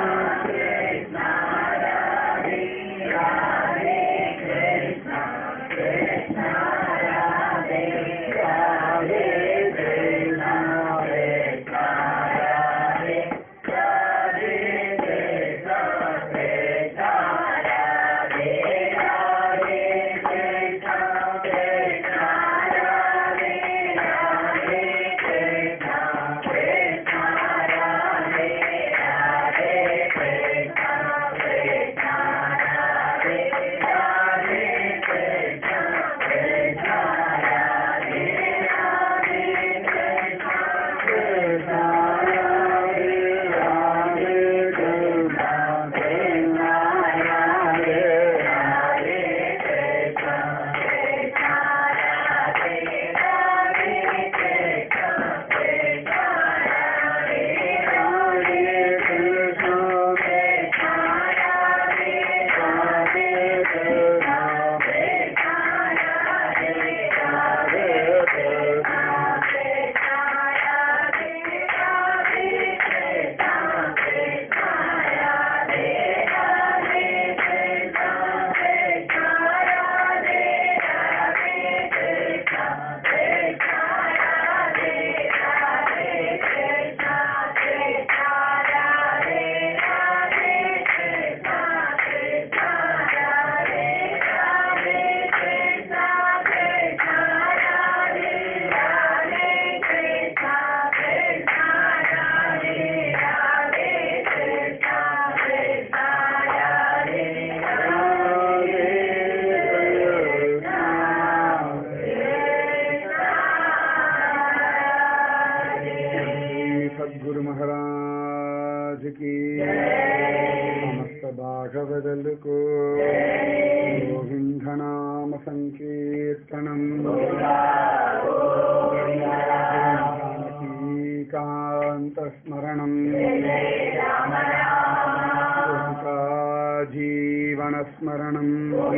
जानकीकान्तस्मरणम् जीवनस्मरणम्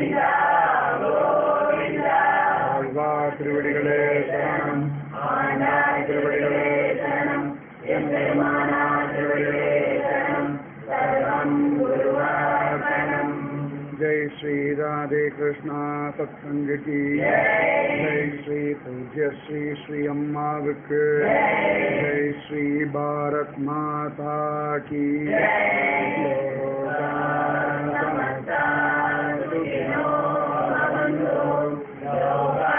ஆழ்வார் திருவடிகளே சரணம் ஆழ்வார் திருவடிகளே சரணம் எம்பெருமானார் திருவடிகளே சரணம் சரணம் குருவாசனம் ஜெய் ஸ்ரீ ராதே கிருஷ்ணா சத்சங்க கி ஜெய் ஸ்ரீ பூஜ்ய ஸ்ரீ ஸ்ரீ அம்மாவுக்கு ஜெய் ஸ்ரீ பாரத் மாதா கி லோகா சமஸ்தா சுகினோ பவந்து.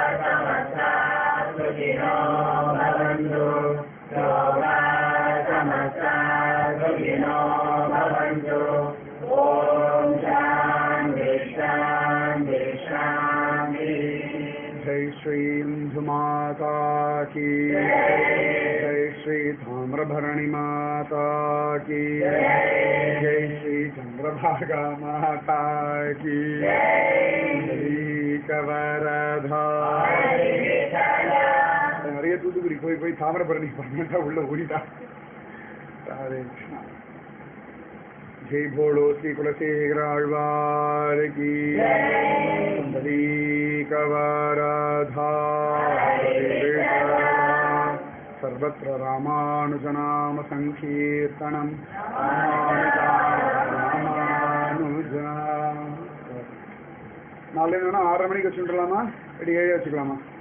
जय श्री इंदु माता की जय श्री ताम्रभरणी माता की जय श्री चंद्रभागा माता की जय कवरधा நிறைய தூத்துக்குடி போய் போய் தாமிரபரணி பண்ணா உள்ள ஓடிட்டா ராதே கிருஷ்ணா ஜெய் போலோ ஸ்ரீ குலசேகர ஆழ்வார் கி சுந்தரி கவராதா सर्वत्र रामानुजनाम सङ्कीर्तनम् रामानुजा ராமானுஜா நாளைக்கு வேணா ஆறரை மணிக்கு வச்சுட்டுலாமா இல்லை ஏழு வச்சுக்கலாமா